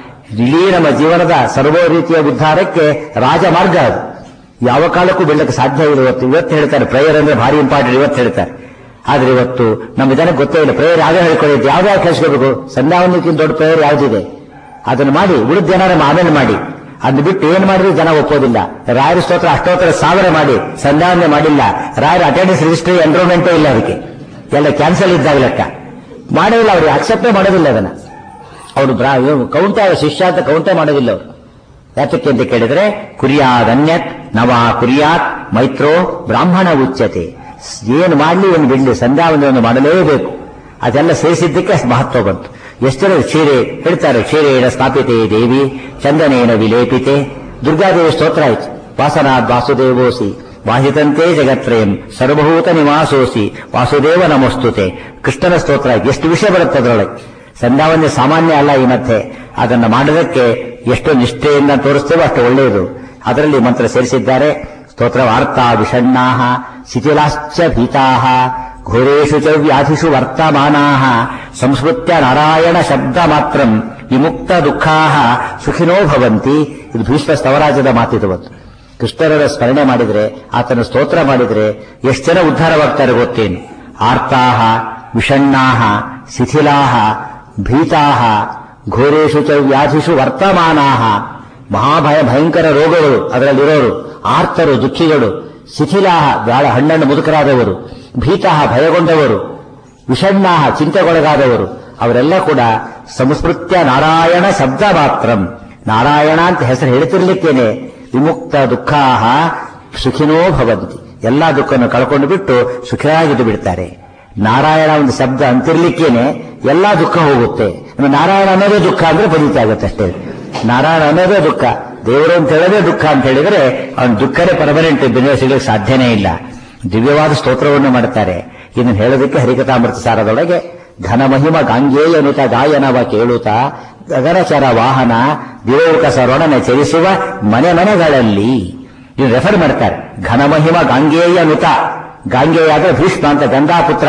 ಇಡೀ ನಮ್ಮ ಜೀವನದ ಸರ್ವ ರೀತಿಯ ಉದ್ಧಾರಕ್ಕೆ ರಾಜಮಾರ್ಗ ಅದು ಯಾವ ಕಾಲಕ್ಕೂ ಬೆಳ್ಳಕ್ಕೆ ಸಾಧ್ಯ ಇಲ್ಲ ಇವತ್ತು ಇವತ್ತು ಹೇಳ್ತಾರೆ ಪ್ರೇಯರ್ ಅಂದ್ರೆ ಭಾರಿ ಇಂಪಾರ್ಟೆಂಟ್ ಇವತ್ತು ಹೇಳ್ತಾರೆ ಆದ್ರೆ ಇವತ್ತು ನಮ್ಮ ಜನಕ್ಕೆ ಗೊತ್ತೇ ಇಲ್ಲ ಪ್ರೇಯರ್ ಯಾವ್ದೇ ಹೇಳ್ಕೊಳ್ಳಿ ಯಾವ್ಯಾವ ಕಳಿಸ್ಕೋಬೇಕು ಸಂಧ್ಯಾವಂದಕ್ಕಿಂತ ದೊಡ್ಡ ಪ್ರೇಯರ್ ಯಾವ್ದಿದೆ ಅದನ್ನು ಮಾಡಿ ಉಳಿದ ಜನ ನಮ್ಮ ಆಮೇಲೆ ಮಾಡಿ ಅದನ್ನ ಬಿಟ್ಟು ಏನ್ ಮಾಡಿದ್ರು ಜನ ಒಪ್ಪೋದಿಲ್ಲ ರಾಯರ ಸ್ತೋತ್ರ ಅಷ್ಟೋತ್ತರ ಸಾವಿರ ಮಾಡಿ ಸಂಧ್ಯಾವಂದನೆ ಮಾಡಿಲ್ಲ ರಾಯರ ಅಟೆಂಡೆನ್ಸ್ ರಿಜಿಸ್ಟ್ರಿ ಎನ್ರೋಲ್ಮೆಂಟೇ ಇಲ್ಲ ಅದಕ್ಕೆ ಎಲ್ಲ ಕ್ಯಾನ್ಸಲ್ ಇದ್ದಾಗ ಲೆಕ್ಕ ಮಾಡೋದಿಲ್ಲ ಅವ್ರಿಗೆ ಅಕ್ಸೆಪ್ಟೇ ಮಾಡೋದಿಲ್ಲ ಅದನ್ನ ಅವರು ಬ್ರಾ ಕೌಂಟೆ ಶಿಷ್ಯ ಅಂತ ಕೌಂಟೇ ಮಾಡೋದಿಲ್ಲ ಅವರು ಯಾತಕ್ಕೆ ಅಂತ ಕೇಳಿದ್ರೆ ಕುರಿಯಾದ್ ಅನ್ಯತ್ ನವ ಕುರಿಯಾತ್ ಮೈತ್ರೋ ಬ್ರಾಹ್ಮಣ ಉಚ್ಯತೆ ಏನು ಮಾಡಲಿ ಒಂದು ಬಿಡ್ಲಿ ಸಂಧ್ಯಾವಂದವನ್ನು ಮಾಡಲೇಬೇಕು ಅದೆಲ್ಲ ಸೇರಿಸಿದ್ದಕ್ಕೆ ಅಷ್ಟು ಮಹತ್ವ ಬಂತು ಎಷ್ಟರ ಕ್ಷೀರೆ ಹೇಳ್ತಾರೆ ಕ್ಷೀರೇಣ ಸ್ಥಾಪಿತೆ ದೇವಿ ಚಂದನೇನ ವಿಲೇಪಿತೆ ದುರ್ಗಾದೇವಿ ಸ್ತೋತ್ರ ಆಯ್ತು ವಾಸನಾದ್ ವಾಸುದೇವೋಸಿ ವಾಹಿತಂತೆ ಜಗತ್ರಯಂ ಸರ್ವಭೂತ ನಿವಾಸೋಸಿ ವಾಸುದೇವ ನಮಸ್ತುತೆ ಕೃಷ್ಣನ ಸ್ತೋತ್ರ ಆಯ್ತು ಎಷ್ಟು ವಿಷಯ ಬರುತ್ತೆ ಅದರೊಳಗೆ ಸಂಧ್ಯಾವಂದ್ಯ ಸಾಮಾನ್ಯ ಅಲ್ಲ ಈ ಮತ್ತೆ ಅದನ್ನು ಮಾಡೋದಕ್ಕೆ ಎಷ್ಟು ನಿಷ್ಠೆಯಿಂದ ತೋರಿಸ್ತೇವೋ ಅಷ್ಟು ಒಳ್ಳೆಯದು ಅದರಲ್ಲಿ ಮಂತ್ರ ಸೇರಿಸಿದ್ದಾರೆ ಸ್ತೋತ್ರ ವಾರ್ತಾ ವಿಷಣ್ಣಾ ಶಿಥಿಲಾಶ್ಚ ಭೀತಾ ಘೋರೇಶು ಚ ವ್ಯಾಧಿಷು ವರ್ತಮಾನಾ ಸಂಸ್ಮೃತ್ಯ ನಾರಾಯಣ ಶಬ್ದ ಮಾತ್ರ ವಿಮುಕ್ತ ದುಃಖಾ ಸುಖಿನೋ ಭವಂತಿ ಇದು ಭೀಷ್ಮ ಸ್ತವರಾಜದ ಮಾತಿದು ಬಂತು ಕೃಷ್ಣರ ಸ್ಮರಣೆ ಮಾಡಿದ್ರೆ ಆತನ ಸ್ತೋತ್ರ ಮಾಡಿದ್ರೆ ಎಷ್ಟು ಜನ ಉದ್ಧಾರವಾಗ್ತಾರೆ ಗೊತ್ತೇನು ಆರ್ತಾಹ ವಿಷಣ್ಣಾಹ ಶಿಥಿಲಾಹ ಭೀತಾಹ ಘೋರೇಶು ಚ ವ್ಯಾಧಿಷು ವರ್ತಮಾನಾಹ ಮಹಾಭಯ ಭಯಂಕರ ರೋಗಗಳು ಅದರಲ್ಲಿರೋರು ಆರ್ತರು ದುಃಖಿಗಳು ಶಿಥಿಲಾಹ ಗಾಳ ಹಣ್ಣನ್ನು ಮುದುಕರಾದವರು ಭೀತಾಹ ಭಯಗೊಂಡವರು ವಿಷಣ್ಣಾಹ ಚಿಂತೆಗೊಳಗಾದವರು ಅವರೆಲ್ಲ ಕೂಡ ಸಂಸ್ಮೃತ್ಯ ನಾರಾಯಣ ಶಬ್ದ ಮಾತ್ರಂ ನಾರಾಯಣ ಅಂತ ಹೆಸರು ಹೇಳ್ತಿರ್ಲಿಕ್ಕೇನೆ ವಿಮುಕ್ತ ದುಃಖಾಹ ಸುಖಿನೋ ಭವಂತಿ ಎಲ್ಲಾ ದುಃಖವನ್ನು ಕಳ್ಕೊಂಡು ಬಿಟ್ಟು ಸುಖಿಯಾಗಿದ್ದು ಬಿಡ್ತಾರೆ ನಾರಾಯಣ ಒಂದು ಶಬ್ದ ಅಂತಿರ್ಲಿಕ್ಕೇನೆ ಎಲ್ಲಾ ದುಃಖ ಹೋಗುತ್ತೆ ಇನ್ನು ನಾರಾಯಣ ಅನ್ನೋದೇ ದುಃಖ ಅಂದ್ರೆ ಬದೀತಾ ಆಗುತ್ತೆ ಅಷ್ಟೇ ನಾರಾಯಣ ಅನ್ನೋದೇ ದುಃಖ ದೇವರು ಅಂತ ಹೇಳೋದೇ ದುಃಖ ಅಂತ ಹೇಳಿದ್ರೆ ಅವನ ದುಃಖನೇ ಪರ್ಮನೆಂಟ್ ಬಿಡುವ ಸಿಗಲಿಕ್ಕೆ ಸಾಧ್ಯನೇ ಇಲ್ಲ ದಿವ್ಯವಾದ ಸ್ತೋತ್ರವನ್ನು ಮಾಡುತ್ತಾರೆ ಇದನ್ನು ಹೇಳೋದಕ್ಕೆ ಹರಿಕಥಾಮೃತ ಸಾರದೊಳಗೆ ಘನಮಹಿಮ ಗಾಂಗೇಯನುತ ಗಾಯನವ ಕೇಳುತ್ತ ಗಗನಚರ ವಾಹನ ದಿವೋಕ ಸರೊಡನೆ ಚರಿಸುವ ಮನೆ ಮನೆಗಳಲ್ಲಿ ಇದು ರೆಫರ್ ಮಾಡ್ತಾರೆ ಘನಮಹಿಮ ಗಾಂಗೇಯನುತ ಗಾಂಗೇಯ ಅಂದ್ರೆ ಭೀಷ್ಮ ಅಂತ ಗಂಗಾಪುತ್ರ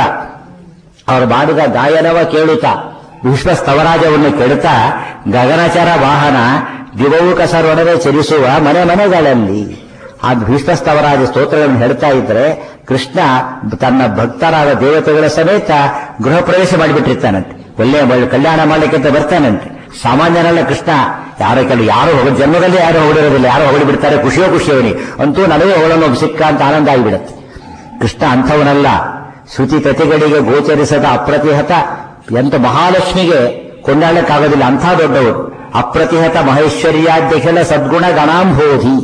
ಅವರು ಮಾಡಿದ ಗಾಯನವ ಕೇಳುತ್ತಾ ಭೀಷ್ಮ ಸ್ತವರಾಜವನ್ನು ಕೆಡುತ್ತಾ ಗಗನಚರ ವಾಹನ ದಿವೌಕ ಸರ್ವಣವೇ ಚಲಿಸುವ ಮನೆ ಮನೆಗಳಲ್ಲಿ ಆ ಭೀಷ್ಮ ಸ್ತವರಾಜ ಸ್ತೋತ್ರಗಳನ್ನು ಹೇಳ್ತಾ ಇದ್ರೆ ಕೃಷ್ಣ ತನ್ನ ಭಕ್ತರಾದ ದೇವತೆಗಳ ಸಮೇತ ಗೃಹ ಪ್ರವೇಶ ಮಾಡಿಬಿಟ್ಟಿರ್ತಾನಂತೆ ಒಳ್ಳೆ ಒಳ್ಳೆ ಕಲ್ಯಾಣ ಮಾಡ್ಲಿಕ್ಕೆ ಅಂತ ಬರ್ತಾನಂತೆ ಸಾಮಾನ್ಯನಲ್ಲ ಕೃಷ್ಣ ಯಾರೋ ಕೆಲವು ಯಾರು ಹೋಗ ಜನ್ಮದಲ್ಲಿ ಯಾರು ಹೊಗಳಿರೋದಿಲ್ಲ ಯಾರು ಹೊಗಳಿ ಬಿಡ್ತಾರೆ ಖುಷಿಯೋ ಖುಷಿಯವನಿ ಅಂತೂ ನನಗೆ ಹೊಗಳನ್ನು ಒಬ್ಬ ಸಿಕ್ಕ ಅಂತ ಆನಂದ ಆಗಿಬಿಡುತ್ತೆ ಕೃಷ್ಣ ಅಂಥವನಲ್ಲ ಶ್ರುತಿ ಪ್ರತಿಗಳಿಗೆ ಗೋಚರಿಸದ ಅಪ್ರತಿಹತ ಎಂತ ಮಹಾಲಕ್ಷ್ಮಿಗೆ ಕೊಂಡಾಡಕ್ಕಾಗೋದಿಲ್ಲ ಅಂಥ ದೊಡ್ಡವರು ಅಪ್ರತಿಹತ ಮಹೇಶ್ವರ್ಯಾಧ್ಯಕ್ಷಲ ಸದ್ಗುಣ ಗಣಾಂಬೋಧಿ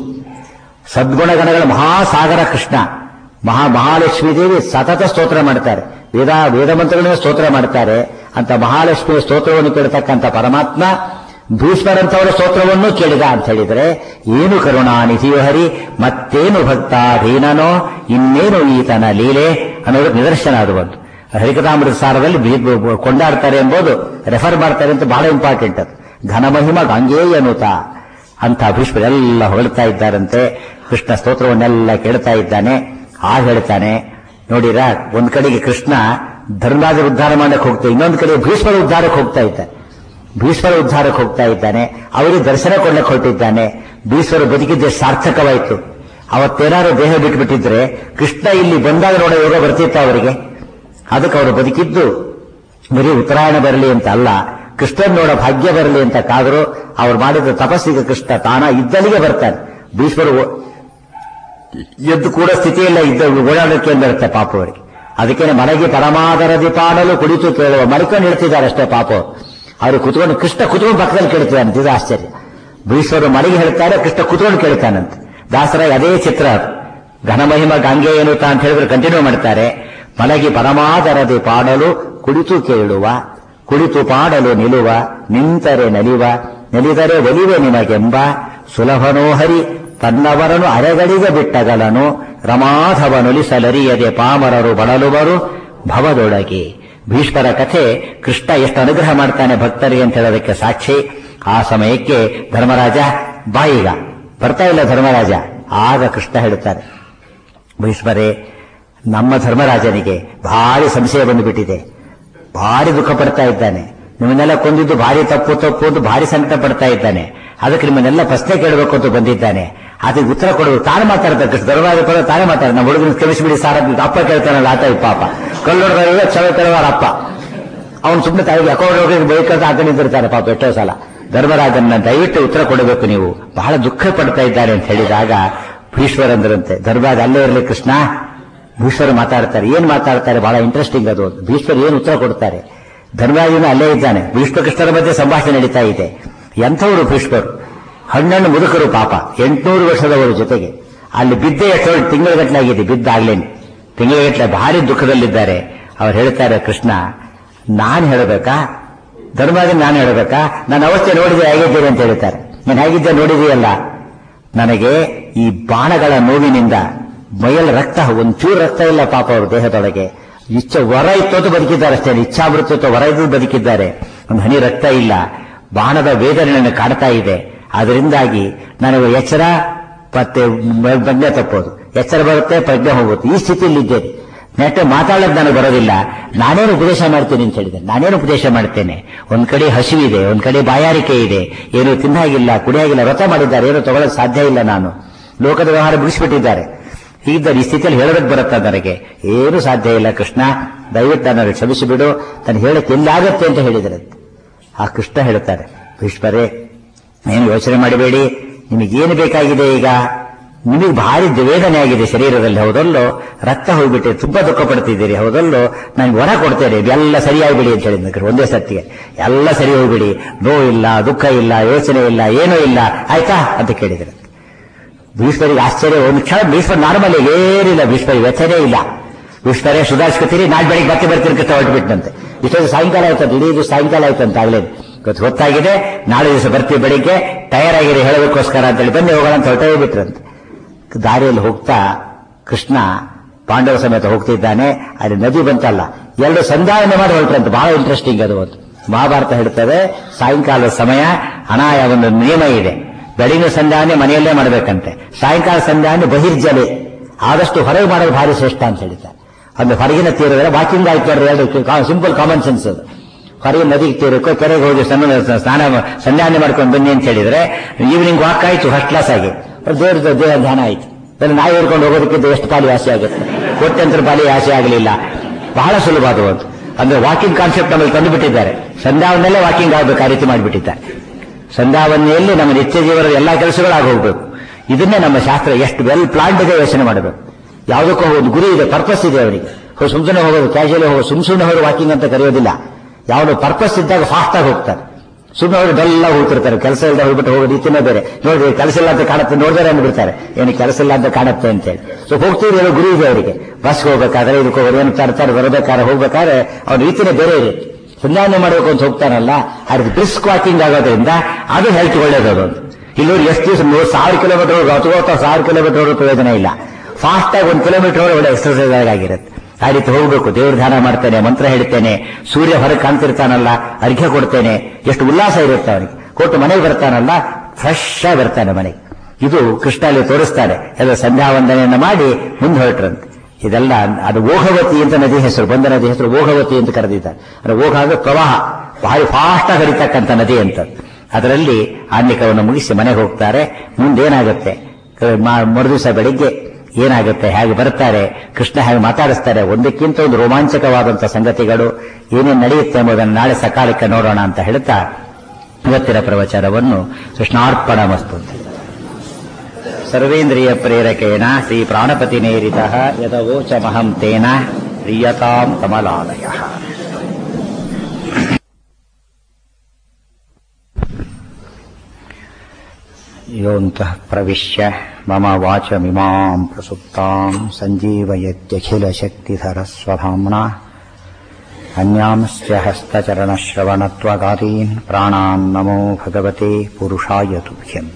ಸದ್ಗುಣಗಣಗಳ ಮಹಾಸಾಗರ ಕೃಷ್ಣ ಮಹಾ ಮಹಾಲಕ್ಷ್ಮೀ ದೇವಿ ಸತತ ಸ್ತೋತ್ರ ಮಾಡ್ತಾರೆ ವೇದ ವೇದ ಮಂತ್ರಗಳನ್ನ ಸ್ತೋತ್ರ ಮಾಡ್ತಾರೆ ಅಂತ ಮಹಾಲಕ್ಷ್ಮಿಯ ಸ್ತೋತ್ರವನ್ನು ಕೇಳತಕ್ಕಂಥ ಪರಮಾತ್ಮ ಭೀಷ್ಮರಂತವರ ಸ್ತೋತ್ರವನ್ನು ಕೇಳಿದ ಅಂತ ಹೇಳಿದ್ರೆ ಏನು ಕರುಣಾನಿಧಿಯೋ ಹರಿ ಮತ್ತೇನು ಭಕ್ತಾಧೀನನೋ ಇನ್ನೇನು ಈತನ ಲೀಲೆ ಅನ್ನೋದಕ್ಕೆ ನಿದರ್ಶನ ಅದು ಒಂದು ಹರಿಕಥಾಮೃತ ಸಾರದಲ್ಲಿ ಬಿ- ಕೊಂಡಾಡ್ತಾರೆ ಎಂಬುದು ರೆಫರ್ ಮಾಡ್ತಾರೆ ಅಂತ ಬಹಳ ಇಂಪಾರ್ಟೆಂಟ್ ಅದು ಘನಮಹಿಮ ಗಾಂಗೇಯನುತ ಅಂತ ಭೀಷ್ಮರೆಲ್ಲ ಹೊಗಳ್ತಾ ಇದ್ದಾರಂತೆ ಕೃಷ್ಣ ಸ್ತೋತ್ರವನ್ನೆಲ್ಲ ಕೇಳ್ತಾ ಇದ್ದಾನೆ ಆ ಹೇಳ್ತಾನೆ ನೋಡಿರ ಒಂದ್ ಕಡೆಗೆ ಕೃಷ್ಣ ಧರ್ಮರಾಜರ ಉದ್ಧಾರ ಮಾಡಕ್ಕೆ ಹೋಗ್ತಾ ಇನ್ನೊಂದು ಕಡೆ ಭೀಷ್ಮರ ಉದ್ಧಾರಕ್ಕೆ ಹೋಗ್ತಾ ಇದ್ದಾನೆ ಭೀಷ್ಮರ ಉದ್ಧಾರಕ್ಕೆ ಹೋಗ್ತಾ ಇದ್ದಾನೆ ಅವರಿಗೆ ದರ್ಶನ ಕೊಡ್ಲಿಕ್ಕೆ ಹೊರಟಿದ್ದಾನೆ ಭೀಷ್ಮರು ಬದುಕಿದ್ದೆ ಸಾರ್ಥಕವಾಯಿತು ಅವತ್ತೇನಾದ್ರು ದೇಹ ಬಿಟ್ಬಿಟ್ಟಿದ್ರೆ ಕೃಷ್ಣ ಇಲ್ಲಿ ಬಂದಾಗ ನೋಡೋ ಯೋಗ ಬರ್ತಿತ್ತ ಅವರಿಗೆ ಅದಕ್ಕೆ ಅವರು ಬದುಕಿದ್ದು ಬರೀ ಉತ್ತರಾಯಣ ಬರಲಿ ಅಂತ ಅಲ್ಲ ಕೃಷ್ಣನ್ ನೋಡೋ ಭಾಗ್ಯ ಬರಲಿ ಅಂತ ಕಾದ್ರು ಅವ್ರು ಮಾಡಿದ ತಪಸ್ಸಿಗೆ ಕೃಷ್ಣ ತಾನ ಇದ್ದಲ್ಲಿಗೆ ಬರ್ತಾನೆ ಭೀಷ್ಮರು ಓ- ಎದ್ದು ಕೂಡ ಸ್ಥಿತಿಯಲ್ಲ ಇದ್ದ ಓಡಾಡಕ್ಕೆ ಬರುತ್ತೆ ಪಾಪ ಅವರಿಗೆ ಅದಕ್ಕೇನೆ ಮನೆಗೆ ಪರಮಾದರದಿ ಪಾಡಲು ಕುಳಿತು ಕೇಳುವ ಮಲ್ಕೊಂಡು ಹೇಳ್ತಿದ್ದಾರೆ ಅಷ್ಟೇ ಪಾಪ ಅವ್ರು. ಅವ್ರು ಕುತ್ಕೊಂಡು ಕೃಷ್ಣ ಕುತ್ಕೊಂಡು ಪಕ್ಕದಲ್ಲಿ ಕೇಳ್ತಿದ್ದಾನೆ ಇದು ಆಶ್ಚರ್ಯ ಭೀಷ್ಮರು ಮನೆಗೆ ಹೇಳ್ತಾರೆ ಕೃಷ್ಣ ಕುತ್ಕೊಂಡು ಕೇಳ್ತಾನಂತೆ ದಾಸರ ಅದೇ ಚಿತ್ರ ಅದು ಘನಮಹಿಮ ಗಂಗೆ ಏನುತ್ತ ಅಂತ ಹೇಳಿದ್ರೆ ಕಂಟಿನ್ಯೂ ಮಾಡ್ತಾರೆ ಮಲಗಿ ಪರಮಾದರದಿ ಪಾಡಲು ಕುಳಿತು ಕೇಳುವ ಕುಳಿತು ಪಾಡಲು ನಿಲುವ ನಿಂತರೆ ನಲಿವ ನಲಿದರೆ ಒಲಿವೆ ನಿನಗೆಂಬ ಸುಲಭನೋ ಹರಿ ತನ್ನವರನು ಅರೆಗಳಿಗೆ ಬಿಟ್ಟಗಲನು ರಮಾಧವನುಲಿಸಲರಿಯದೆ ಪಾಮರರು ಬಳಲುವರು ಭವದೊಳಗೆ ಭೀಷ್ಮರ ಕಥೆ ಕೃಷ್ಣ ಎಷ್ಟು ಅನುಗ್ರಹ ಮಾಡ್ತಾನೆ ಭಕ್ತರಿಗೆ ಅಂತ ಹೇಳೋದಕ್ಕೆ ಸಾಕ್ಷಿ ಆ ಸಮಯಕ್ಕೆ ಧರ್ಮರಾಜ ಬಾಯಿಗ ಬರ್ತಾ ಇಲ್ಲ ಧರ್ಮರಾಜ ಆಗ ಕೃಷ್ಣ ಹೇಳುತ್ತಾರೆ ಭೀಷ್ಮರೇ ನಮ್ಮ ಧರ್ಮರಾಜನಿಗೆ ಭಾರಿ ಸಂಶಯ ಬಂದುಬಿಟ್ಟಿದೆ ಭಾರಿ ದುಃಖ ಪಡ್ತಾ ಇದ್ದಾನೆ ನಿಮ್ಮನ್ನೆಲ್ಲ ಕೊಂದಿದ್ದು ಭಾರಿ ತಪ್ಪು ತಪ್ಪು ಅಂತ ಭಾರಿ ಸಂಕಟ ಪಡ್ತಾ ಇದ್ದಾನೆ ಅದಕ್ಕೆ ನಿಮ್ಮನ್ನೆಲ್ಲ ಪ್ರಶ್ನೆ ಕೇಳಬೇಕು ಅಂತ ಬಂದಿದ್ದಾನೆ ಅದಕ್ಕೆ ಉತ್ತರ ಕೊಡಬೇಕು ತಾನು ಮಾತಾಡ್ತಾರೆ ಕೃಷ್ಣ ಧರ್ಮರಾಜ ಪರ ತಾನೇ ಮಾತಾಡ ನಮ್ಮ ಹುಡುಗನ ಕ್ಷಮಿಸಿಬಿಡಿ ಸಾರ ಅಪ್ಪ ಕೇಳ್ತಾನಲ್ಲ ಆತ ಪಾಪ ಕಲ್ಲೊಡ್ರ ಕ್ಷಮ ಕೇಳುವಾರ ಅಪ್ಪ ಅವನು ಸುಮ್ಮನೆ ತಾಯಿಗೆ ಅಕೌಂಟ್ ಹೋಗಿ ಬೇಕಾದ ಆತ ನಿಂತಿರ್ತಾರೆ ಪಾಪ ಎಷ್ಟೋ ಸಲ ಧರ್ಮರಾಜನ್ನ ದಯವಿಟ್ಟು ಉತ್ತರ ಕೊಡಬೇಕು ನೀವು ಬಹಳ ದುಃಖ ಪಡ್ತಾ ಇದ್ದಾರೆ ಅಂತ ಹೇಳಿದಾಗ ಭೀಶ್ವರಂದ್ರಂತೆ ಧರ್ಮರಾಜ ಅಲ್ಲೇ ಇರಲಿ ಕೃಷ್ಣ ಭೀಷ್ಮರು ಮಾತಾಡ್ತಾರೆ ಏನ್ ಮಾತಾಡ್ತಾರೆ ಬಹಳ ಇಂಟ್ರೆಸ್ಟಿಂಗ್ ಅದು ಭೀಷ್ಮರು ಏನು ಉತ್ತರ ಕೊಡ್ತಾರೆ ಧರ್ಮರಾಜನು ಅಲ್ಲೇ ಇದ್ದಾನೆ ಭೀಷ್ಮ ಕೃಷ್ಣರ ಮಧ್ಯೆ ಸಂಭಾಷಣೆ ನಡೀತಾ ಇದೆ ಎಂಥವರು ಭೀಷ್ಮರು ಹಣ್ಣನ್ನು ಮುದುಕರು ಪಾಪ ಎಂಟುನೂರು ವರ್ಷದವರು ಜೊತೆಗೆ ಅಲ್ಲಿ ಬಿದ್ದೆ ಎಷ್ಟೋ ತಿಂಗಳಗಟ್ಟಲೆ ಆಗಿದೆ ಬಿದ್ದಾಗ್ಲೇನೆ ತಿಂಗಳಗಟ್ಟಲೆ ಭಾರಿ ದುಃಖದಲ್ಲಿದ್ದಾರೆ ಅವ್ರು ಹೇಳ್ತಾರೆ ಕೃಷ್ಣ ನಾನು ಹೇಳಬೇಕಾ ಧರ್ಮರಾಜನ್ ನಾನು ಹೇಳಬೇಕಾ ನನ್ನ ಅವಸ್ಥೆ ನೋಡಿದ್ರೆ ಹೇಗಿದ್ದೇನೆ ಅಂತ ಹೇಳ್ತಾರೆ ನಾನು ಹೇಗಿದ್ದೆ ನೋಡಿದೆಯಲ್ಲ ನನಗೆ ಈ ಬಾಣಗಳ ನೋವಿನಿಂದ ಮೈಯಲ್ಲಿ ರಕ್ತ ಒಂಚೂರು ರಕ್ತ ಇಲ್ಲ ಪಾಪ ಅವರು ದೇಹದೊಳಗೆ ಇಚ್ಛ ವರ ಇತ್ತು ಅಂತ ಬದುಕಿದ್ದಾರೆ ಅಷ್ಟೇ ಇಚ್ಛಾಮೃತ ವರ ಇದ್ದು ಬದುಕಿದ್ದಾರೆ ಒಂದು ಹನಿ ರಕ್ತ ಇಲ್ಲ ಬಾಣದ ವೇದನೆ ನನಗೆ ಕಾಡ್ತಾ ಇದೆ ಅದರಿಂದಾಗಿ ನನಗೆ ಎಚ್ಚರ ಮತ್ತೆ ಮ- ಪ್ರಜ್ಞೆ ತಪ್ಪೋದು ಎಚ್ಚರ ಬರುತ್ತೆ ಪ್ರಜ್ಞೆ ಹೋಗುತ್ತೆ ಈ ಸ್ಥಿತಿಯಲ್ಲಿ ಇದ್ದೇನೆ ನೆಟ್ಟೆ ಮಾತಾಡೋದು ನನಗೆ ಬರೋದಿಲ್ಲ ನಾನೇನು ಉಪದೇಶ ಮಾಡ್ತೀನಿ ಅಂತ ಹೇಳಿದೆ ನಾನೇನು ಉಪದೇಶ ಮಾಡ್ತೇನೆ ಒಂದ್ ಕಡೆ ಹಸಿವಿದೆ ಒಂದ್ ಕಡೆ ಬಾಯಾರಿಕೆ ಇದೆ ಏನು ತಿನ್ನಾಗಿಲ್ಲ ಕುಡಿಯಾಗಿಲ್ಲ ವ್ರತ ಮಾಡಿದ್ದಾರೆ ಏನು ತಗೊಳ್ಳೋಕೆ ಸಾಧ್ಯ ಇಲ್ಲ ನಾನು ಲೋಕದ ವ್ಯವಹಾರ ಬಿಡಿಸ್ಬಿಟ್ಟಿದ್ದಾರೆ ಹೀಗಿದ್ದರೆ ಈ ಸ್ಥಿತಿಯಲ್ಲಿ ಹೇಳೋದಕ್ಕೆ ಬರುತ್ತಾ ನನಗೆ ಏನು ಸಾಧ್ಯ ಇಲ್ಲ ಕೃಷ್ಣ ದಯವಿಟ್ಟು ನನ್ನನ್ನು ಕ್ಷಮಿಸಿಬಿಡು ನಾನು ಹೇಳಕ್ಕೆ ಎಲ್ಲಾಗತ್ತೆ ಅಂತ ಹೇಳಿದರೆ ಆ ಕೃಷ್ಣ ಹೇಳ್ತಾರೆ ಭೀಷ್ಮರೇ ಏನು ಯೋಚನೆ ಮಾಡಬೇಡಿ ನಿಮಗೇನು ಬೇಕಾಗಿದೆ ಈಗ ನಿಮಗೆ ಭಾರಿ ವೇದನೆ ಆಗಿದೆ ಶರೀರದಲ್ಲಿ ಹೌದಲ್ಲೋ ರಕ್ತ ಹೋಗ್ಬಿಟ್ಟೆ ತುಂಬಾ ದುಃಖ ಪಡ್ತಿದ್ದೀರಿ ಹೌದಲ್ಲೋ ನಾನು ವರ ಕೊಡ್ತೇನೆ ಎಲ್ಲ ಸರಿಯಾಗ್ಬಿಡಿ ಅಂತ ಹೇಳಿದ್ರು ಒಂದೇ ಸತ್ತಿಗೆ ಎಲ್ಲ ಸರಿ ಹೋಗ್ಬಿಡಿ ನೋವಿಲ್ಲ ದುಃಖ ಇಲ್ಲ ಯೋಚನೆ ಇಲ್ಲ ಏನೂ ಇಲ್ಲ ಆಯ್ತಾ ಅಂತ ಕೇಳಿದ್ರು ಭೀಷ್ಮರಿಗೆ ಆಶ್ಚರ್ಯ ಒಂದು ಕ್ಷಣ ಭೀಷ್ಮ ನಾರ್ಮಲ್ ಏನಿಲ್ಲ ಭೀಷ್ಮರಿಗೆ ವ್ಯಥನೆ ಇಲ್ಲ ಭೀಷ್ಮರೇ ಸುಧಾರಿಸ್ಕೊತೀರಿ ನಾಳೆ ಬೆಳಿಗ್ಗೆ ಮತ್ತೆ ಬರ್ತೀನಿ ಕಷ್ಟ ಹೊರಟುಬಿಟ್ಟಂತೆ ಇಷ್ಟೊಂದು ಸಾಯಂಕಾಲ ಆಯ್ತಂತೆ ಇಡೀ ದಿವಸ ಸಾಯಂಕಾಲ ಆಯ್ತಂತ ಆಗ್ಲೇ ಇವತ್ತು ಹೊತ್ತಾಗಿದೆ ನಾಳೆ ದಿವಸ ಬರ್ತೀವಿ ಬೆಳಿಗ್ಗೆ ತಯಾರಾಗಿರಿ ಹೇಳೋದಕ್ಕೋಸ್ಕರ ಅಂತೇಳಿ ಬನ್ನಿ ಹೋಗೋಣ ಅಂತ ಹೊರಟೇ ಬಿಟ್ರಂತೆ ದಾರಿಯಲ್ಲಿ ಹೋಗ್ತಾ ಕೃಷ್ಣ ಪಾಂಡವ ಸಮೇತ ಹೋಗ್ತಿದ್ದಾನೆ ಅಲ್ಲಿ ನದಿ ಬಂತಲ್ಲ ಎರಡು ಸಂಧಾನ ಮಾಡಿ ಹೊರಟ್ರಂತೆ ಬಹಳ ಇಂಟ್ರೆಸ್ಟಿಂಗ್ ಅದು ಒಂದು ಮಹಾಭಾರತ ಹೇಳ್ತದೆ ಸಾಯಂಕಾಲದ ಸಮಯ ಹಣ ಒಂದು ನಿಯಮ ಇದೆ ಬೆಳಗಿನ ಸಂಧಾನ ಮನೆಯಲ್ಲೇ ಮಾಡಬೇಕಂತೆ ಸಾಯಂಕಾಲ ಸಂಧಾನ ಬಹಿರ್ಜಲೆ ಆದಷ್ಟು ಹೊರಗೆ ಮಾಡೋದು ಭಾರಿ ಶ್ರೇಷ್ಠ ಅಂತ ಹೇಳ್ತಾರೆ ಒಂದು ಹೊರಗಿನ ತೀರದಲ್ಲಿ ವಾಕಿಂಗ್ ಆಯ್ತು ಎರಡು ಸಿಂಪಲ್ ಕಾಮನ್ ಸೆನ್ಸ್ ಅದು ಹೊರಗೆ ನದಿಗೆ ತೀರಕ್ಕೋ ಕೆರೆಗೆ ಹೋಗಿ ಸಣ್ಣ ಸ್ನಾನ ಸಂಧಾನ ಮಾಡ್ಕೊಂಡು ಬನ್ನಿ ಅಂತ ಹೇಳಿದ್ರೆ ಈವ್ನಿಂಗ್ ವಾಕ್ ಆಯ್ತು ಫಸ್ಟ್ ಕ್ಲಾಸ್ ಆಗಿ ದೇವ್ರ ದೇಹ ಧ್ಯಾನ ಆಯ್ತು ಅದನ್ನು ನಾಯಿ ಹಿಡ್ಕೊಂಡು ಹೋಗೋದಕ್ಕಿಂತ ಎಷ್ಟು ಪಾಲಿ ಆಸೆ ಆಗುತ್ತೆ ಕೋಟ್ಯಂತರ ಪಾಲಿ ಆಸೆ ಆಗಲಿಲ್ಲ ಬಹಳ ಸುಲಭ ಅದು ಒಂದು ಅಂದ್ರೆ ವಾಕಿಂಗ್ ಕಾನ್ಸೆಪ್ಟ್ ನಮ್ಮಲ್ಲಿ ತಂದುಬಿಟ್ಟಿದ್ದಾರೆ ಸಂಧ್ಯಾವನ್ನೆಲ್ಲೇ ವಾಕಿಂಗ್ ಆಗಬೇಕು ಆ ರೀತಿ ಮಾಡಿಬಿಟ್ಟಿದ್ದಾರೆ ಸಂಧ್ಯಾವನ್ನೆಯಲ್ಲಿ ನಮ್ಮ ನಿತ್ಯ ಜೀವನದ ಎಲ್ಲಾ ಕೆಲಸಗಳು ಆಗಿ ಹೋಗ್ಬೇಕು ಇದನ್ನೇ ನಮ್ಮ ಶಾಸ್ತ್ರ ಎಷ್ಟು ವೆಲ್ ಪ್ಲಾನ್ಡ್ ಇದೆ ಯೋಚನೆ ಮಾಡಬೇಕು ಯಾವುದಕ್ಕೂ ಒಂದು ಗುರಿ ಇದೆ ಪರ್ಪಸ್ ಇದೆ ಅವರಿಗೆ ಸುಮ್ಮನೆ ಹೋಗೋದು ಕ್ಯಾಶುವಲಿ ಹೋಗೋದು ಸುಮ್ ಸುಮ್ಮನೆ ಹೋಗಿ ವಾಕಿಂಗ್ ಅಂತ ಕರೆಯೋದಿಲ್ಲ ಯಾವುದೋ ಪರ್ಪಸ್ ಇದ್ದಾಗ ಫಾಸ್ಟ್ ಆಗಿ ಹೋಗ್ತಾರೆ ಸುಮ್ಮನೆ ಅವರು ಬೆಲ್ಲ ಹೋಗ್ತಿರ್ತಾರೆ ಕೆಲಸ ಇಲ್ಲದೆ ಹೋಗ್ಬಿಟ್ಟು ಹೋಗೋ ರೀತಿನೇ ಬೇರೆ ನೋಡ್ರಿ ಕೆಲಸ ಇಲ್ಲ ಅಂತ ಕಾಣುತ್ತೆ ನೋಡಿದ್ರೆ ಅಂದ್ಬಿಡ್ತಾರೆ ಏನು ಕೆಲಸ ಇಲ್ಲ ಅಂತ ಕಾಣುತ್ತೆ ಅಂತೇಳಿ ಸೊ ಹೋಗ್ತೀವಿ ಏನೋ ಗುರಿ ಇದೆ ಅವರಿಗೆ ಬಸ್ ಹೋಗ್ಬೇಕಾದ್ರೆ ಇದಕ್ಕೆ ಹೋಗೋರು ಏನು ತರ್ತಾರೆ ಬರಬೇಕಾದ್ರೆ ಹೋಗ್ಬೇಕಾದ್ರೆ ಅವ್ರ ರೀತಿನೇ ಬೇರೆ ಇರುತ್ತೆ ಸಂಧಾನ ಮಾಡಬೇಕು ಅಂತ ಹೋಗ್ತಾನಲ್ಲ ಅದಕ್ಕೆ ಬ್ರಿಸ್ಕ್ ವಾಕಿಂಗ್ ಆಗೋದ್ರಿಂದ ಅದು ಹೆಲ್ತ್ ಒಳ್ಳೇದು ಅದು ಇಲ್ಲೂರು ಎಷ್ಟು ದಿವಸ ನೂರು ಸಾವಿರ ಕಿಲೋಮೀಟರ್ ಅಥವಾ ಸಾವಿರ ಕಿಲೋಮೀಟರ್ ಪ್ರಯೋಜನ ಇಲ್ಲ ಫಾಸ್ಟ್ ಆಗಿ ಒಂದು ಕಿಲೋಮೀಟರ್ ಒಳ್ಳೆ ಎಕ್ಸರ್ಸೈಸ್ ಆಗಿರುತ್ತೆ ಆ ರೀತಿ ಹೋಗ್ಬೇಕು ದೇವ್ರ ಧ್ಯಾನ ಮಾಡ್ತೇನೆ ಮಂತ್ರ ಹೇಳ್ತೇನೆ ಸೂರ್ಯ ಹೊರಗೆ ಕಾಣ್ತಿರ್ತಾನಲ್ಲ ಅರ್ಘ್ಯ ಕೊಡ್ತೇನೆ ಎಷ್ಟು ಉಲ್ಲಾಸ ಇರುತ್ತೆ ಅವನಿಗೆ ಕೊಟ್ಟು ಮನೆಗೆ ಬರ್ತಾನಲ್ಲ ಫ್ರೆಶ್ ಆಗಿ ಬರ್ತಾನೆ ಮನೆಗೆ ಇದು ಕೃಷ್ಣ ಅಲ್ಲಿ ತೋರಿಸ್ತಾರೆ ಎಲ್ಲ ಸಂಧ್ಯಾ ವಂದನೆಯನ್ನ ಮಾಡಿ ಮುಂದೆ ಹೊರಟ್ರಂತೆ ಇದೆಲ್ಲ ಅದು ಓಘವತಿ ಅಂತ ನದಿ ಹೆಸರು ಬಂದ ನದಿ ಹೆಸರು ಓಘವತಿ ಅಂತ ಕರೆದಿದ್ದಾರೆ ಅಂದ್ರೆ ಓಘ ಅಂದ್ರೆ ಪ್ರವಾಹ ಭಾರಿ ಫಾಸ್ಟ್ ಆಗಿ ಹರಿತಕ್ಕಂಥ ನದಿ ಅಂತ ಅದರಲ್ಲಿ ಆನ್ನಿಕವನ್ನು ಮುಗಿಸಿ ಮನೆಗೆ ಹೋಗ್ತಾರೆ ಮುಂದೇನಾಗುತ್ತೆ ಮರುದಿವಸ ಬೆಳಿಗ್ಗೆ ಏನಾಗುತ್ತೆ ಹೇಗೆ ಬರ್ತಾರೆ ಕೃಷ್ಣ ಹೇಗೆ ಮಾತಾಡಿಸ್ತಾರೆ ಒಂದಕ್ಕಿಂತ ಒಂದು ರೋಮಾಂಚಕವಾದಂತಹ ಸಂಗತಿಗಳು ಏನೇನು ನಡೆಯುತ್ತೆ ಎಂಬುದನ್ನು ನಾಳೆ ಸಕಾಲಕ್ಕೆ ನೋಡೋಣ ಅಂತ ಹೇಳ್ತಾ ಇವತ್ತಿನ ಪ್ರವಚನವನ್ನು ಕೃಷ್ಣಾರ್ಪಣ ಮಸ್ತು ಸರ್ವೇಂದ್ರಿಯ ಪ್ರೇರಕೇಣ ಶ್ರೀ ಪ್ರಾಣಪತಿ ನೇರಿತ ಯದವೋಚಮಹಂ ತೇನ ಪ್ರಿಯತಾಂ ಕಮಲಾಲಯ ಯೋಂತಃ ಪ್ರವಿಶ್ಯ ಮಮ ವಾಚಮಿಮಾಂ ಪ್ರಸುಪ್ತಾಂ ಸಂಜೀವಯತ್ಯಖಿಲಶಕ್ತಿಧರಸ್ವಧಾಮ್ನಾ अन्यांश्च हस्तचरणश्रवणत्वगादीन् प्राणान् नमो भगवते पुरुषाय तुभ्यम्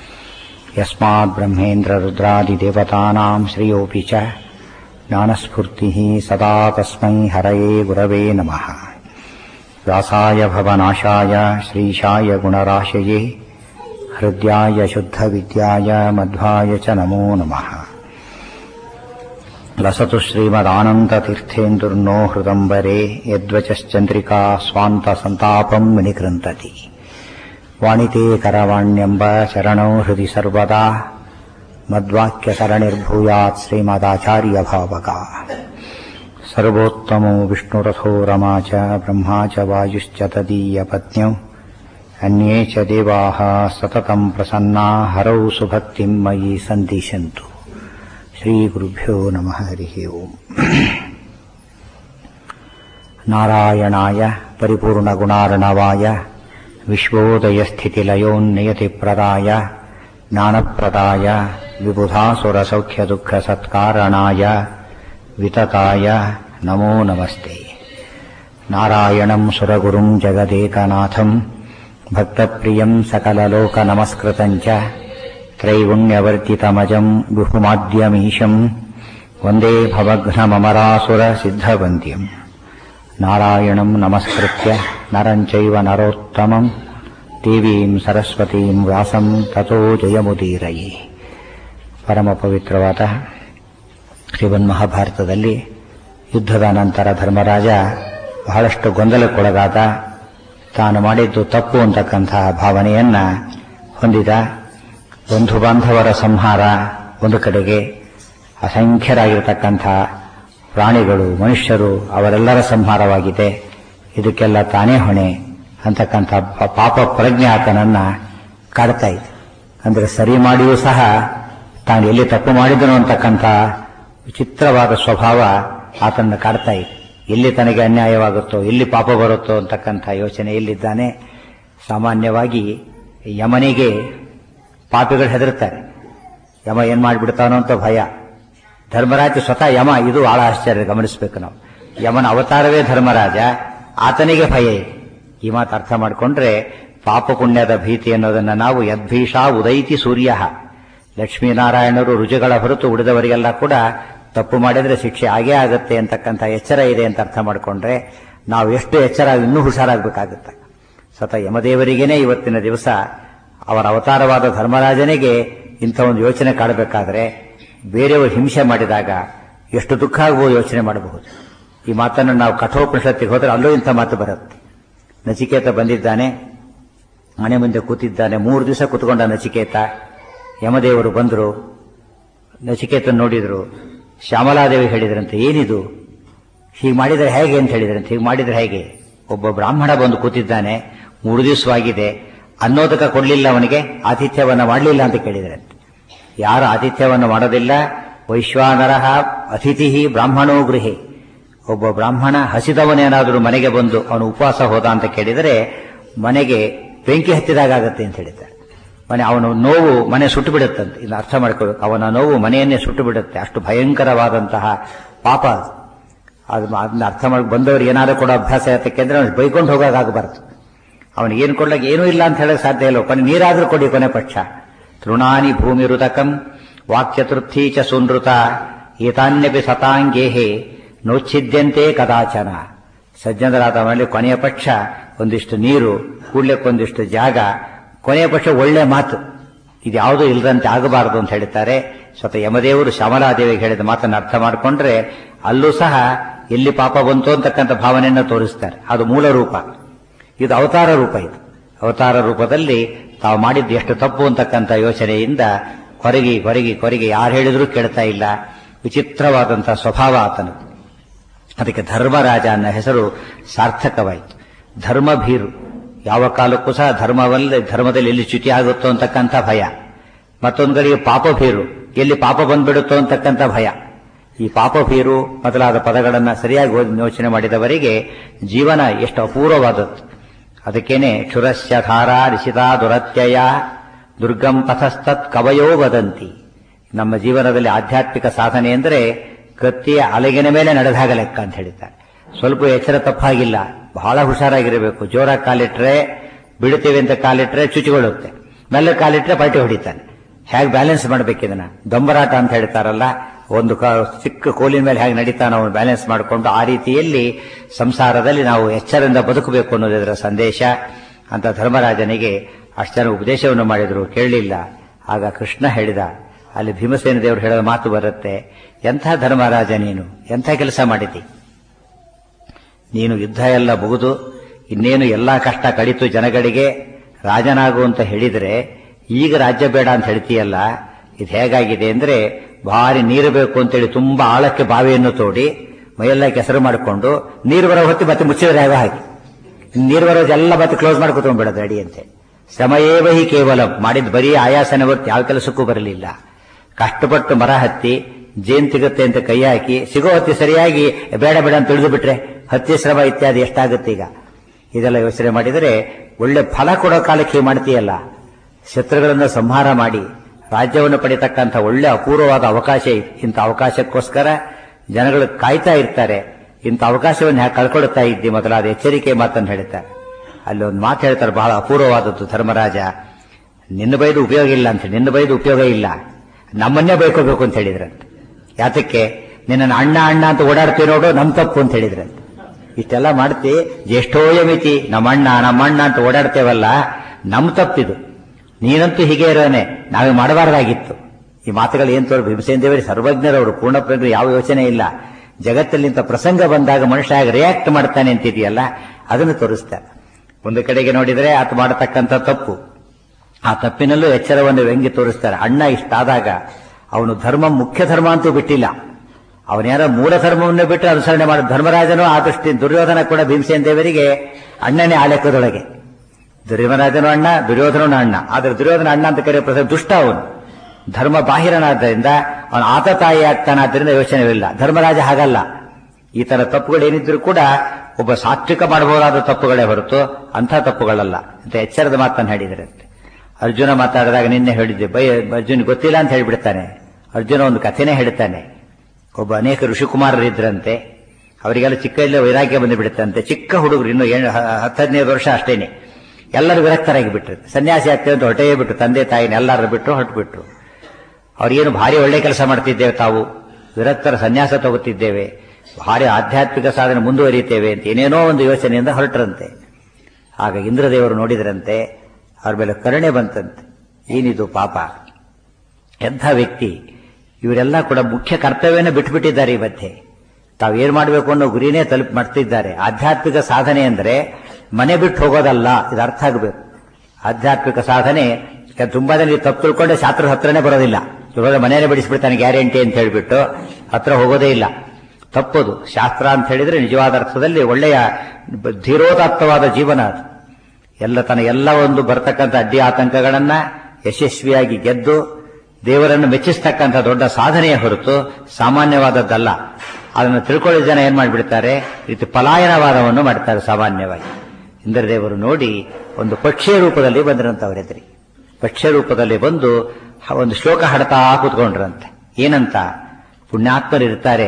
यस्माद्ब्रह्मेन्द्ररुद्रादिदेवतानाम् श्रियोऽपि च ज्ञानस्फूर्तिः सदा तस्मै हरये गुरवे नमः व्यासाय भवनाशाय श्रीशाय गुणराशये हृद्याय शुद्धविद्याय मध्वाय च नमो नमः लसतु श्रीमदानन्दतीर्थेन्दुर्नो हृदम्बरे यद्वचश्चन्द्रिका स्वान्तसन्तापम् विनिकृन्तति वाणिते करवाण्यम्ब चरणौ हृदि सर्वदा मद्वाक्यसरणिर्भूयात् श्रीमदाचार्यभावका सर्वोत्तमो विष्णुरथो रमा च ब्रह्मा च वायुश्च तदीयपत्न्यौ अन्ये च देवाः सततम् प्रसन्ना हरौ सुभक्तिम् मयि सन्दिशन्तु श्रीगुरुभ्यो नमः हरिः ओम् नारायणाय परिपूर्णगुणार्णवाय विश्वोदयस्थितिलयोन्नियतिप्रदाय ज्ञानप्रदाय विबुधासुरसौख्यदुःखसत्कारणाय वितताय नमो नमस्ते नारायणम् सुरगुरुम् जगदेकनाथम् भक्तप्रियम् सकललोकनमस्कृतम् च त्रैगुण्यवर्तितमजम् विहुमाद्यमीशम् वन्दे भवघ्नममरासुरसिद्धवन्द्यम् नारायणम् नमस्कृत्य नरम् चैव नरोत्तमम् ದೇವೀಂ ಸರಸ್ವತೀಂ ವ್ಯಾಸಂ ತಥೋ ಜಯಮುದೀರಯಿ ಪರಮ ಪವಿತ್ರವಾದ ಶ್ರೀಮನ್ಮಹಾಭಾರತದಲ್ಲಿ ಯುದ್ಧದ ನಂತರ ಧರ್ಮರಾಜ ಬಹಳಷ್ಟು ಗೊಂದಲಕ್ಕೊಳಗಾದ ತಾನು ಮಾಡಿದ್ದು ತಪ್ಪು ಅಂತಕ್ಕಂತಹ ಭಾವನೆಯನ್ನ ಹೊಂದಿದ ಬಂಧು ಬಾಂಧವರ ಸಂಹಾರ ಒಂದು ಕಡೆಗೆ ಅಸಂಖ್ಯರಾಗಿರತಕ್ಕಂಥ ಪ್ರಾಣಿಗಳು ಮನುಷ್ಯರು ಅವರೆಲ್ಲರ ಸಂಹಾರವಾಗಿದೆ ಇದಕ್ಕೆಲ್ಲ ತಾನೇ ಹೊಣೆ ಅಂತಕ್ಕಂಥ ಪಾಪ ಪ್ರಜ್ಞೆ ಆತನನ್ನ ಕಾಡ್ತಾ ಇದೆ ಅಂದರೆ ಸರಿ ಮಾಡಿಯೂ ಸಹ ತಾನು ಎಲ್ಲಿ ತಪ್ಪು ಮಾಡಿದನು ಅಂತಕ್ಕಂಥ ವಿಚಿತ್ರವಾದ ಸ್ವಭಾವ ಆತನ ಕಾಡ್ತಾ ಇದೆ ಎಲ್ಲಿ ತನಗೆ ಅನ್ಯಾಯವಾಗುತ್ತೋ ಎಲ್ಲಿ ಪಾಪ ಬರುತ್ತೋ ಅಂತಕ್ಕಂಥ ಯೋಚನೆ ಎಲ್ಲಿದ್ದಾನೆ ಸಾಮಾನ್ಯವಾಗಿ ಯಮನಿಗೆ ಪಾಪಿಗಳು ಹೆದರ್ತಾರೆ ಯಮ ಏನ್ ಮಾಡಿಬಿಡ್ತಾನೋ ಅಂತ ಭಯ ಧರ್ಮರಾಜ ಸ್ವತಃ ಯಮ ಇದು ಬಹಳ ಆಶ್ಚರ್ಯ ಗಮನಿಸಬೇಕು ನಾವು ಯಮನ ಅವತಾರವೇ ಧರ್ಮರಾಜ ಆತನಿಗೆ ಭಯ ಇದೆ ಈ ಮಾತು ಅರ್ಥ ಮಾಡಿಕೊಂಡ್ರೆ ಪಾಪ ಪುಣ್ಯದ ಭೀತಿ ಅನ್ನೋದನ್ನ ನಾವು ಯದ್ಭೀಷಾ ಉದೈತಿ ಸೂರ್ಯ ಲಕ್ಷ್ಮೀನಾರಾಯಣರು ರುಜುಗಳ ಹೊರತು ಉಳಿದವರಿಗೆಲ್ಲ ಕೂಡ ತಪ್ಪು ಮಾಡಿದ್ರೆ ಶಿಕ್ಷೆ ಆಗೇ ಆಗುತ್ತೆ ಅಂತಕ್ಕಂಥ ಎಚ್ಚರ ಇದೆ ಅಂತ ಅರ್ಥ ಮಾಡಿಕೊಂಡ್ರೆ ನಾವು ಎಷ್ಟು ಎಚ್ಚರ ಇನ್ನೂ ಹುಷಾರಾಗಬೇಕಾಗುತ್ತೆ ಸ್ವತಃ ಯಮದೇವರಿಗೇನೆ ಇವತ್ತಿನ ದಿವಸ ಅವರ ಅವತಾರವಾದ ಧರ್ಮರಾಜನಿಗೆ ಇಂಥ ಒಂದು ಯೋಚನೆ ಕಾಡಬೇಕಾದ್ರೆ ಬೇರೆಯವರು ಹಿಂಸೆ ಮಾಡಿದಾಗ ಎಷ್ಟು ದುಃಖ ಆಗ್ಬೋದು ಯೋಚನೆ ಮಾಡಬಹುದು ಈ ಮಾತನ್ನು ನಾವು ಕಠೋಪನಿಷತ್ತಿಗೆ ಹೋದ್ರೆ ಅಲ್ಲೂ ಇಂಥ ಮಾತು ಬರುತ್ತೆ ನಚಿಕೇತ ಬಂದಿದ್ದಾನೆ ಮನೆ ಮುಂದೆ ಕೂತಿದ್ದಾನೆ ಮೂರು ದಿವಸ ಕೂತ್ಕೊಂಡ ನಚಿಕೇತ ಯಮದೇವರು ಬಂದರು ನಚಿಕೇತನ್ ನೋಡಿದ್ರು ಶ್ಯಾಮಲಾದೇವಿ ಹೇಳಿದ್ರಂತೆ ಏನಿದು ಹೀಗೆ ಮಾಡಿದರೆ ಹೇಗೆ ಅಂತ ಹೇಳಿದ್ರಂತೆ ಹೀಗೆ ಮಾಡಿದ್ರೆ ಹೇಗೆ ಒಬ್ಬ ಬ್ರಾಹ್ಮಣ ಬಂದು ಕೂತಿದ್ದಾನೆ ಮೂರು ದಿವಸವಾಗಿದೆ ಅನ್ನೋದಕ್ಕೆ ಕೊಡಲಿಲ್ಲ ಅವನಿಗೆ ಆತಿಥ್ಯವನ್ನ ಮಾಡಲಿಲ್ಲ ಅಂತ ಕೇಳಿದ್ರಂತೆ ಯಾರು ಆತಿಥ್ಯವನ್ನು ಮಾಡೋದಿಲ್ಲ ವೈಶ್ವಾನರಹ ಅತಿಥಿ ಬ್ರಾಹ್ಮಣೋ ಗೃಹಿ ಒಬ್ಬ ಬ್ರಾಹ್ಮಣ ಹಸಿದವನೇನಾದರೂ ಮನೆಗೆ ಬಂದು ಅವನು ಉಪವಾಸ ಹೋದ ಅಂತ ಕೇಳಿದರೆ ಮನೆಗೆ ಬೆಂಕಿ ಹತ್ತಿದಾಗತ್ತೆ ಅಂತ ಹೇಳಿದ್ದಾರೆ ಮನೆ ಅವನ ನೋವು ಮನೆ ಸುಟ್ಟು ಬಿಡುತ್ತಂತೆ ಇದು ಅರ್ಥ ಮಾಡ್ಕೋಬೇಕು ಅವನ ನೋವು ಮನೆಯನ್ನೇ ಸುಟ್ಟು ಬಿಡುತ್ತೆ ಅಷ್ಟು ಭಯಂಕರವಾದಂತಹ ಪಾಪ ಅದು ಅದನ್ನ ಅರ್ಥ ಮಾಡಿ ಬಂದವರು ಏನಾದರೂ ಕೂಡ ಅಭ್ಯಾಸ ಯಾತಕ್ಕೆಂದ್ರೆ ಅವ್ನು ಬೈಕೊಂಡು ಹೋಗೋದಾಗಬಾರ್ದು ಅವನಿಗೆ ಏನು ಕೊಡ್ಲಿಕ್ಕೆ ಏನೂ ಇಲ್ಲ ಅಂತ ಹೇಳಕ್ ಸಾಧ್ಯ ಇಲ್ಲ ಕೊನೆ ನೀರಾದ್ರೂ ಕೊಡಿ ಕೊನೆ ಪಕ್ಷ ತೃಣಾನಿ ಭೂಮಿ ಋತಕಂ ವಾಕ್ಚತುರ್ಥೀ ಚ ಸುನೃತ ಏತಾನ್ಯಪಿ ಸತಾಂಗೇಹೇ ನೋಚ್ಛಿದ್ಯಂತೆ ಕದಾಚನ ಸಜ್ಜನರಾದ ಮೇಲೆ ಕೊನೆಯ ಪಕ್ಷ ಒಂದಿಷ್ಟು ನೀರು ಕೂಡ್ಲಿಕ್ಕೊಂದಿಷ್ಟು ಜಾಗ ಕೊನೆಯ ಪಕ್ಷ ಒಳ್ಳೆ ಮಾತು ಇದು ಯಾವುದೂ ಇಲ್ಲದಂತೆ ಆಗಬಾರದು ಅಂತ ಹೇಳ್ತಾರೆ ಸ್ವತಃ ಯಮದೇವರು ಶ್ಯಾಮಲಾದೇವಿಗೆ ಹೇಳಿದ ಮಾತನ್ನು ಅರ್ಥ ಮಾಡಿಕೊಂಡ್ರೆ ಅಲ್ಲೂ ಸಹ ಎಲ್ಲಿ ಪಾಪ ಬಂತು ಅಂತಕ್ಕಂಥ ಭಾವನೆಯನ್ನು ತೋರಿಸ್ತಾರೆ ಅದು ಮೂಲ ರೂಪ ಇದು ಅವತಾರ ರೂಪ ಇದು ಅವತಾರ ರೂಪದಲ್ಲಿ ತಾವು ಮಾಡಿದ್ದು ಎಷ್ಟು ತಪ್ಪು ಅಂತಕ್ಕಂಥ ಯೋಚನೆಯಿಂದ ಕೊರಗಿ ಕೊರಗಿ ಕೊರಗಿ ಯಾರು ಹೇಳಿದ್ರೂ ಕೇಳ್ತಾ ಇಲ್ಲ ವಿಚಿತ್ರವಾದಂತಹ ಸ್ವಭಾವ ಆತನದು ಅದಕ್ಕೆ ಧರ್ಮರಾಜ ಅನ್ನೋ ಹೆಸರು ಸಾರ್ಥಕವಾಯಿತು ಧರ್ಮಭೀರು ಯಾವ ಕಾಲಕ್ಕೂ ಸಹ ಧರ್ಮವಲ್ಲ ಧರ್ಮದಲ್ಲಿ ಎಲ್ಲಿ ಚ್ಯುತಿ ಆಗುತ್ತೋ ಅಂತಕ್ಕಂಥ ಭಯ ಮತ್ತೊಂದು ಕಡೆಗೆ ಪಾಪಭೀರು ಎಲ್ಲಿ ಪಾಪ ಬಂದ್ಬಿಡುತ್ತೋ ಅಂತಕ್ಕಂಥ ಭಯ ಈ ಪಾಪಭೀರು ಮೊದಲಾದ ಪದಗಳನ್ನ ಸರಿಯಾಗಿ ಯೋಚನೆ ಮಾಡಿದವರಿಗೆ ಜೀವನ ಎಷ್ಟು ಅಪೂರ್ವವಾದದ್ದು ಅದಕ್ಕೇನೆ ಕ್ಷುರಸ್ಯ ಧಾರಾ ರಿಷಿತಾ ದುರತ್ಯಯ ದುರ್ಗಂ ಪಥಸ್ತತ್ ಕವಯೋ ವದಂತಿ ನಮ್ಮ ಜೀವನದಲ್ಲಿ ಆಧ್ಯಾತ್ಮಿಕ ಸಾಧನೆ ಅಂದರೆ ಕತ್ತಿಯ ಅಲೆಗಿನ ಮೇಲೆ ನಡೆದಾಗ ಲೆಕ್ಕ ಅಂತ ಹೇಳಿದ್ದಾರೆ ಸ್ವಲ್ಪ ಎಚ್ಚರ ತಪ್ಪಾಗಿಲ್ಲ ಬಹಳ ಹುಷಾರಾಗಿರಬೇಕು ಜೋರಾಗಿ ಕಾಲಿಟ್ರೆ ಬಿಡುತ್ತೇವೆ ಅಂತ ಕಾಲಿಟ್ರೆ ಚುಚಿಗೊಳ್ಳುತ್ತೆ ಮೆಲ್ಲ ಕಾಲಿಟ್ರೆ ಪಲ್ಟಿ ಹೊಡಿತಾನೆ ಹೇಗೆ ಬ್ಯಾಲೆನ್ಸ್ ಮಾಡ್ಬೇಕಿದನ್ನ ದೊಂಬರಾಟ ಅಂತ ಹೇಳ್ತಾರಲ್ಲ ಒಂದು ಚಿಕ್ಕ ಕೋಲಿನ ಮೇಲೆ ಹೇಗೆ ನಡೀತಾನೆ ಅವನು ಬ್ಯಾಲೆನ್ಸ್ ಮಾಡಿಕೊಂಡು ಆ ರೀತಿಯಲ್ಲಿ ಸಂಸಾರದಲ್ಲಿ ನಾವು ಎಚ್ಚರದಿಂದ ಬದುಕಬೇಕು ಅನ್ನೋದು ಇದರ ಸಂದೇಶ ಅಂತ ಧರ್ಮರಾಜನಿಗೆ ಅಷ್ಟು ಜನ ಉಪದೇಶವನ್ನು ಮಾಡಿದ್ರು ಕೇಳಲಿಲ್ಲ ಆಗ ಕೃಷ್ಣ ಹೇಳಿದ ಅಲ್ಲಿ ಭೀಮಸೇನ ದೇವರು ಹೇಳಿದ ಮಾತು ಬರುತ್ತೆ ಎಂಥ ಧರ್ಮರಾಜ ನೀನು ಎಂಥ ಕೆಲಸ ಮಾಡಿದಿ ನೀನು ಯುದ್ಧ ಎಲ್ಲ ಮುಗಿದು ಇನ್ನೇನು ಎಲ್ಲಾ ಕಷ್ಟ ಕಡಿತು ಜನಗಳಿಗೆ ರಾಜನಾಗು ಅಂತ ಹೇಳಿದ್ರೆ ಈಗ ರಾಜ್ಯ ಬೇಡ ಅಂತ ಹೇಳ್ತೀಯಲ್ಲ ಇದು ಹೇಗಾಗಿದೆ ಅಂದ್ರೆ ಭಾರಿ ನೀರು ಬೇಕು ಅಂತೇಳಿ ತುಂಬಾ ಆಳಕ್ಕೆ ಬಾವಿಯನ್ನು ತೋಡಿ ಮೈಯೆಲ್ಲ ಕೆಸರು ಮಾಡಿಕೊಂಡು ನೀರು ಬರೋ ಹೊತ್ತಿ ಮತ್ತೆ ಮುಚ್ಚಿದ್ರೆ ಹೇಗೋ ಹಾಕಿ ನೀರು ಬರೋದೆಲ್ಲ ಮತ್ತೆ ಕ್ಲೋಸ್ ಮಾಡಿ ಕೂತ್ಕೊಂಡ್ಬಿಡೋದು ರೆಡಿ ಅಂತೆ ಶ್ರಮಯೇವ ಹಿ ಕೇವಲ ಮಾಡಿದ ಬರೀ ಆಯಾಸನ ಹೊತ್ತು ಯಾವ ಕೆಲಸಕ್ಕೂ ಬರಲಿಲ್ಲ ಕಷ್ಟಪಟ್ಟು ಮರ ಹತ್ತಿ ಜೇನ್ ಸಿಗುತ್ತೆ ಅಂತ ಕೈ ಹಾಕಿ ಸಿಗೋ ಹೊತ್ತಿ ಸರಿಯಾಗಿ ಬೇಡ ಬೇಡ ಅಂತ ತಿಳಿದು ಬಿಟ್ರೆ ಹತ್ಯೆ ಶ್ರಮ ಇತ್ಯಾದಿ ಎಷ್ಟಾಗುತ್ತೆ ಈಗ ಇದೆಲ್ಲ ಯೋಚನೆ ಮಾಡಿದರೆ ಒಳ್ಳೆ ಫಲ ಕೊಡೋ ಕಾಲಕ್ಕೆ ಹೀಗೆ ಮಾಡ್ತೀಯಲ್ಲ ಶತ್ರುಗಳನ್ನು ಸಂಹಾರ ಮಾಡಿ ರಾಜ್ಯವನ್ನು ಪಡಿತಕ್ಕಂಥ ಒಳ್ಳೆ ಅಪೂರ್ವವಾದ ಅವಕಾಶ ಇದೆ ಇಂಥ ಅವಕಾಶಕ್ಕೋಸ್ಕರ ಜನಗಳು ಕಾಯ್ತಾ ಇರ್ತಾರೆ ಇಂಥ ಅವಕಾಶವನ್ನು ಯಾಕೆ ಕಳ್ಕೊಳ್ತಾ ಇದ್ದಿ ಮೊದಲಾದ ಎಚ್ಚರಿಕೆ ಮಾತನ್ನು ಹೇಳ್ತಾರೆ ಅಲ್ಲಿ ಒಂದು ಮಾತು ಹೇಳ್ತಾರೆ ಬಹಳ ಅಪೂರ್ವವಾದದ್ದು ಧರ್ಮರಾಜ ನಿನ್ನ ಬೈದು ಉಪಯೋಗ ಇಲ್ಲ ಅಂತ ನಿನ್ನ ಬೈದು ಉಪಯೋಗ ಇಲ್ಲ ನಮ್ಮನ್ನೇ ಬೈಕೋಬೇಕು ಅಂತ ಹೇಳಿದ್ರಂತೆ ಯಾತಕ್ಕೆ ನಿನ್ನ ಅಣ್ಣ ಅಣ್ಣ ಅಂತ ಓಡಾಡ್ತೀವಿ ನೋಡು ನಮ್ ತಪ್ಪು ಅಂತ ಹೇಳಿದ್ರಂತೆ ಇಷ್ಟೆಲ್ಲ ಮಾಡ್ತಿ ಜ್ಯೇಷ್ಠೋಯ ಮಿತಿ ನಮ್ಮಣ್ಣ ನಮ್ಮಣ್ಣ ಅಂತ ಓಡಾಡ್ತೇವಲ್ಲ ನಮ್ ತಪ್ಪಿದು ನೀನಂತೂ ಹೀಗೆ ಇರೋನೆ ನಾವೇ ಮಾಡಬಾರ್ದಾಗಿತ್ತು ಈ ಮಾತುಗಳು ಏನ್ ತೋರು ಭೀಮಸೇನ ದೇವರಿ ಸರ್ವಜ್ಞರವರು ಪೂರ್ಣಪ್ರಜ್ಞರು ಯಾವ ಯೋಚನೆ ಇಲ್ಲ ಜಗತ್ತಲ್ಲಿ ಇಂಥ ಪ್ರಸಂಗ ಬಂದಾಗ ಮನುಷ್ಯ ಹೇಗೆ ರಿಯಾಕ್ಟ್ ಮಾಡ್ತಾನೆ ಅಂತಿದೆಯಲ್ಲ ಅದನ್ನು ತೋರಿಸ್ತಾರೆ ಒಂದು ಕಡೆಗೆ ನೋಡಿದರೆ ಆತ ಮಾಡತಕ್ಕಂಥ ತಪ್ಪು ಆ ತಪ್ಪಿನಲ್ಲೂ ಎಚ್ಚರವನ್ನು ವ್ಯಂಗ್ಯ ತೋರಿಸ್ತಾರೆ ಅಣ್ಣ ಇಷ್ಟಾದಾಗ ಅವನು ಧರ್ಮ ಮುಖ್ಯ ಧರ್ಮ ಅಂತೂ ಬಿಟ್ಟಿಲ್ಲ ಅವನ್ಯಾರೋ ಮೂಲ ಧರ್ಮವನ್ನು ಬಿಟ್ಟು ಅನುಸರಣೆ ಮಾಡಿದ ಧರ್ಮರಾಜನು ಆ ದೃಷ್ಟಿ ದುರ್ಯೋಧನ ಕೂಡ ಭೀಮಸೇನ ದೇವರಿಗೆ ಅಣ್ಣನೇ ಆ ಲೆಕ್ಕದೊಳಗೆ ದುರ್ಯೋಧನರಾಜನು ಅಣ್ಣ ದುರ್ಯೋಧನನು ಅಣ್ಣ ಆದ್ರೆ ದುರ್ಯೋಧನ ಅಣ್ಣ ಅಂತ ಕರೆಯೋ ಪ್ರಸಂಗ ದುಷ್ಟ ಅವನು ಧರ್ಮ ಬಾಹಿರನಾದ್ದರಿಂದ ಅವನು ಆತ ತಾಯಿ ಆಗ್ತಾನಾದ್ರಿಂದ ಯೋಚನೆವಿಲ್ಲ ಧರ್ಮರಾಜ ಹಾಗಲ್ಲ ಈ ತರ ತಪ್ಪುಗಳೇನಿದ್ರು ಕೂಡ ಒಬ್ಬ ಸಾತ್ವಿಕ ಮಾಡಬಹುದಾದ ತಪ್ಪುಗಳೇ ಹೊರತು ಅಂಥ ತಪ್ಪುಗಳಲ್ಲ ಅಂತ ಎಚ್ಚರದ ಮಾತನ್ನು ಹೇಳಿದ್ರಂತೆ ಅರ್ಜುನ ಮಾತಾಡಿದಾಗ ನಿನ್ನೆ ಹೇಳಿದ್ದೆ ಬೈ ಅರ್ಜುನ್ ಗೊತ್ತಿಲ್ಲ ಅಂತ ಹೇಳಿಬಿಡ್ತಾನೆ ಅರ್ಜುನ ಒಂದು ಕಥೆನೇ ಹೇಳ್ತಾನೆ ಒಬ್ಬ ಅನೇಕ ಋಷಿಕುಮಾರರಿದ್ರಂತೆ ಅವರಿಗೆಲ್ಲ ಚಿಕ್ಕಲ್ಲೇ ವೈರಾಗ್ಯ ಬಂದು ಬಿಡುತ್ತಂತೆ ಚಿಕ್ಕ ಹುಡುಗರು ಇನ್ನು ಏಳು ಹತ್ತು ಹದಿನೈದು ವರ್ಷ ಅಷ್ಟೇನೆ ಎಲ್ಲರೂ ವಿರಕ್ತರಾಗಿ ಬಿಟ್ರು ಸನ್ಯಾಸಿ ಆಗ್ತೇವೆ ಅಂತ ಹೊಟ್ಟೆಯೇ ಬಿಟ್ಟು ತಂದೆ ತಾಯಿನ ಎಲ್ಲರೂ ಬಿಟ್ಟರು ಹೊರಟು ಬಿಟ್ರು ಅವ್ರಿಗೇನು ಭಾರಿ ಒಳ್ಳೆ ಕೆಲಸ ಮಾಡ್ತಿದ್ದೇವೆ ತಾವು ವಿರಕ್ತರ ಸನ್ಯಾಸ ತಗೋತಿದ್ದೇವೆ ಭಾರಿ ಆಧ್ಯಾತ್ಮಿಕ ಸಾಧನೆ ಮುಂದುವರಿಯುತ್ತೇವೆ ಅಂತ ಏನೇನೋ ಒಂದು ಯೋಚನೆಯಿಂದ ಹೊರಟ್ರಂತೆ ಆಗ ಇಂದ್ರದೇವರು ನೋಡಿದ್ರಂತೆ ಅವ್ರ ಮೇಲೆ ಕರುಣೆ ಬಂತಂತೆ ಏನಿದು ಪಾಪ ಎಂಥ ವ್ಯಕ್ತಿ ಇವರೆಲ್ಲ ಕೂಡ ಮುಖ್ಯ ಕರ್ತವ್ಯನ ಬಿಟ್ಬಿಟ್ಟಿದ್ದಾರೆ ಈ ಮಧ್ಯೆ ತಾವು ಏನ್ ಮಾಡಬೇಕು ಅನ್ನೋ ಗುರಿನೇ ತಲುಪಿ ಮಾಡ್ತಿದ್ದಾರೆ ಆಧ್ಯಾತ್ಮಿಕ ಸಾಧನೆ ಅಂದ್ರೆ ಮನೆ ಬಿಟ್ಟು ಹೋಗೋದಲ್ಲ ಇದು ಅರ್ಥ ಆಗಬೇಕು ಆಧ್ಯಾತ್ಮಿಕ ಸಾಧನೆ ಈಗ ತುಂಬಾ ಜನ ತಪ್ಪು ತಿಳ್ಕೊಂಡೆ ಶಾಸ್ತ್ರ ಹತ್ರನೇ ಬರೋದಿಲ್ಲ ಇವಾಗ ಮನೆಯೇ ಬಿಡಿಸ್ಬಿಡ್ತಾನೆ ಗ್ಯಾರಂಟಿ ಅಂತ ಹೇಳ್ಬಿಟ್ಟು ಹತ್ರ ಹೋಗೋದೇ ಇಲ್ಲ ತಪ್ಪದು ಶಾಸ್ತ್ರ ಅಂತ ಹೇಳಿದ್ರೆ ನಿಜವಾದ ಅರ್ಥದಲ್ಲಿ ಒಳ್ಳೆಯ ಧೀರೋದಾತ್ತವಾದ ಜೀವನ ಅದು ಎಲ್ಲ ತನ್ನ ಎಲ್ಲ ಒಂದು ಬರ್ತಕ್ಕಂಥ ಅಡ್ಡಿ ಆತಂಕಗಳನ್ನ ಯಶಸ್ವಿಯಾಗಿ ಗೆದ್ದು ದೇವರನ್ನು ಮೆಚ್ಚಿಸ್ತಕ್ಕಂಥ ದೊಡ್ಡ ಸಾಧನೆಯ ಹೊರತು ಸಾಮಾನ್ಯವಾದದ್ದಲ್ಲ ಅದನ್ನು ತಿಳ್ಕೊಳ್ಳೋ ಜನ ಏನ್ ಮಾಡಿಬಿಡ್ತಾರೆ ರೀತಿ ಪಲಾಯನವಾದವನ್ನು ಮಾಡ್ತಾರೆ ಸಾಮಾನ್ಯವಾಗಿ ಇಂದ್ರದೇವರು ನೋಡಿ ಒಂದು ಪಕ್ಷಿಯ ರೂಪದಲ್ಲಿ ಬಂದ್ರಂತವರೆದ್ರಿ ಪಕ್ಷಿಯ ರೂಪದಲ್ಲಿ ಬಂದು ಒಂದು ಶ್ಲೋಕ ಹಾಡ್ತಾ ಕೂತ್ಕೊಂಡ್ರಂತೆ ಏನಂತ ಪುಣ್ಯಾತ್ಮರಿರ್ತಾರೆ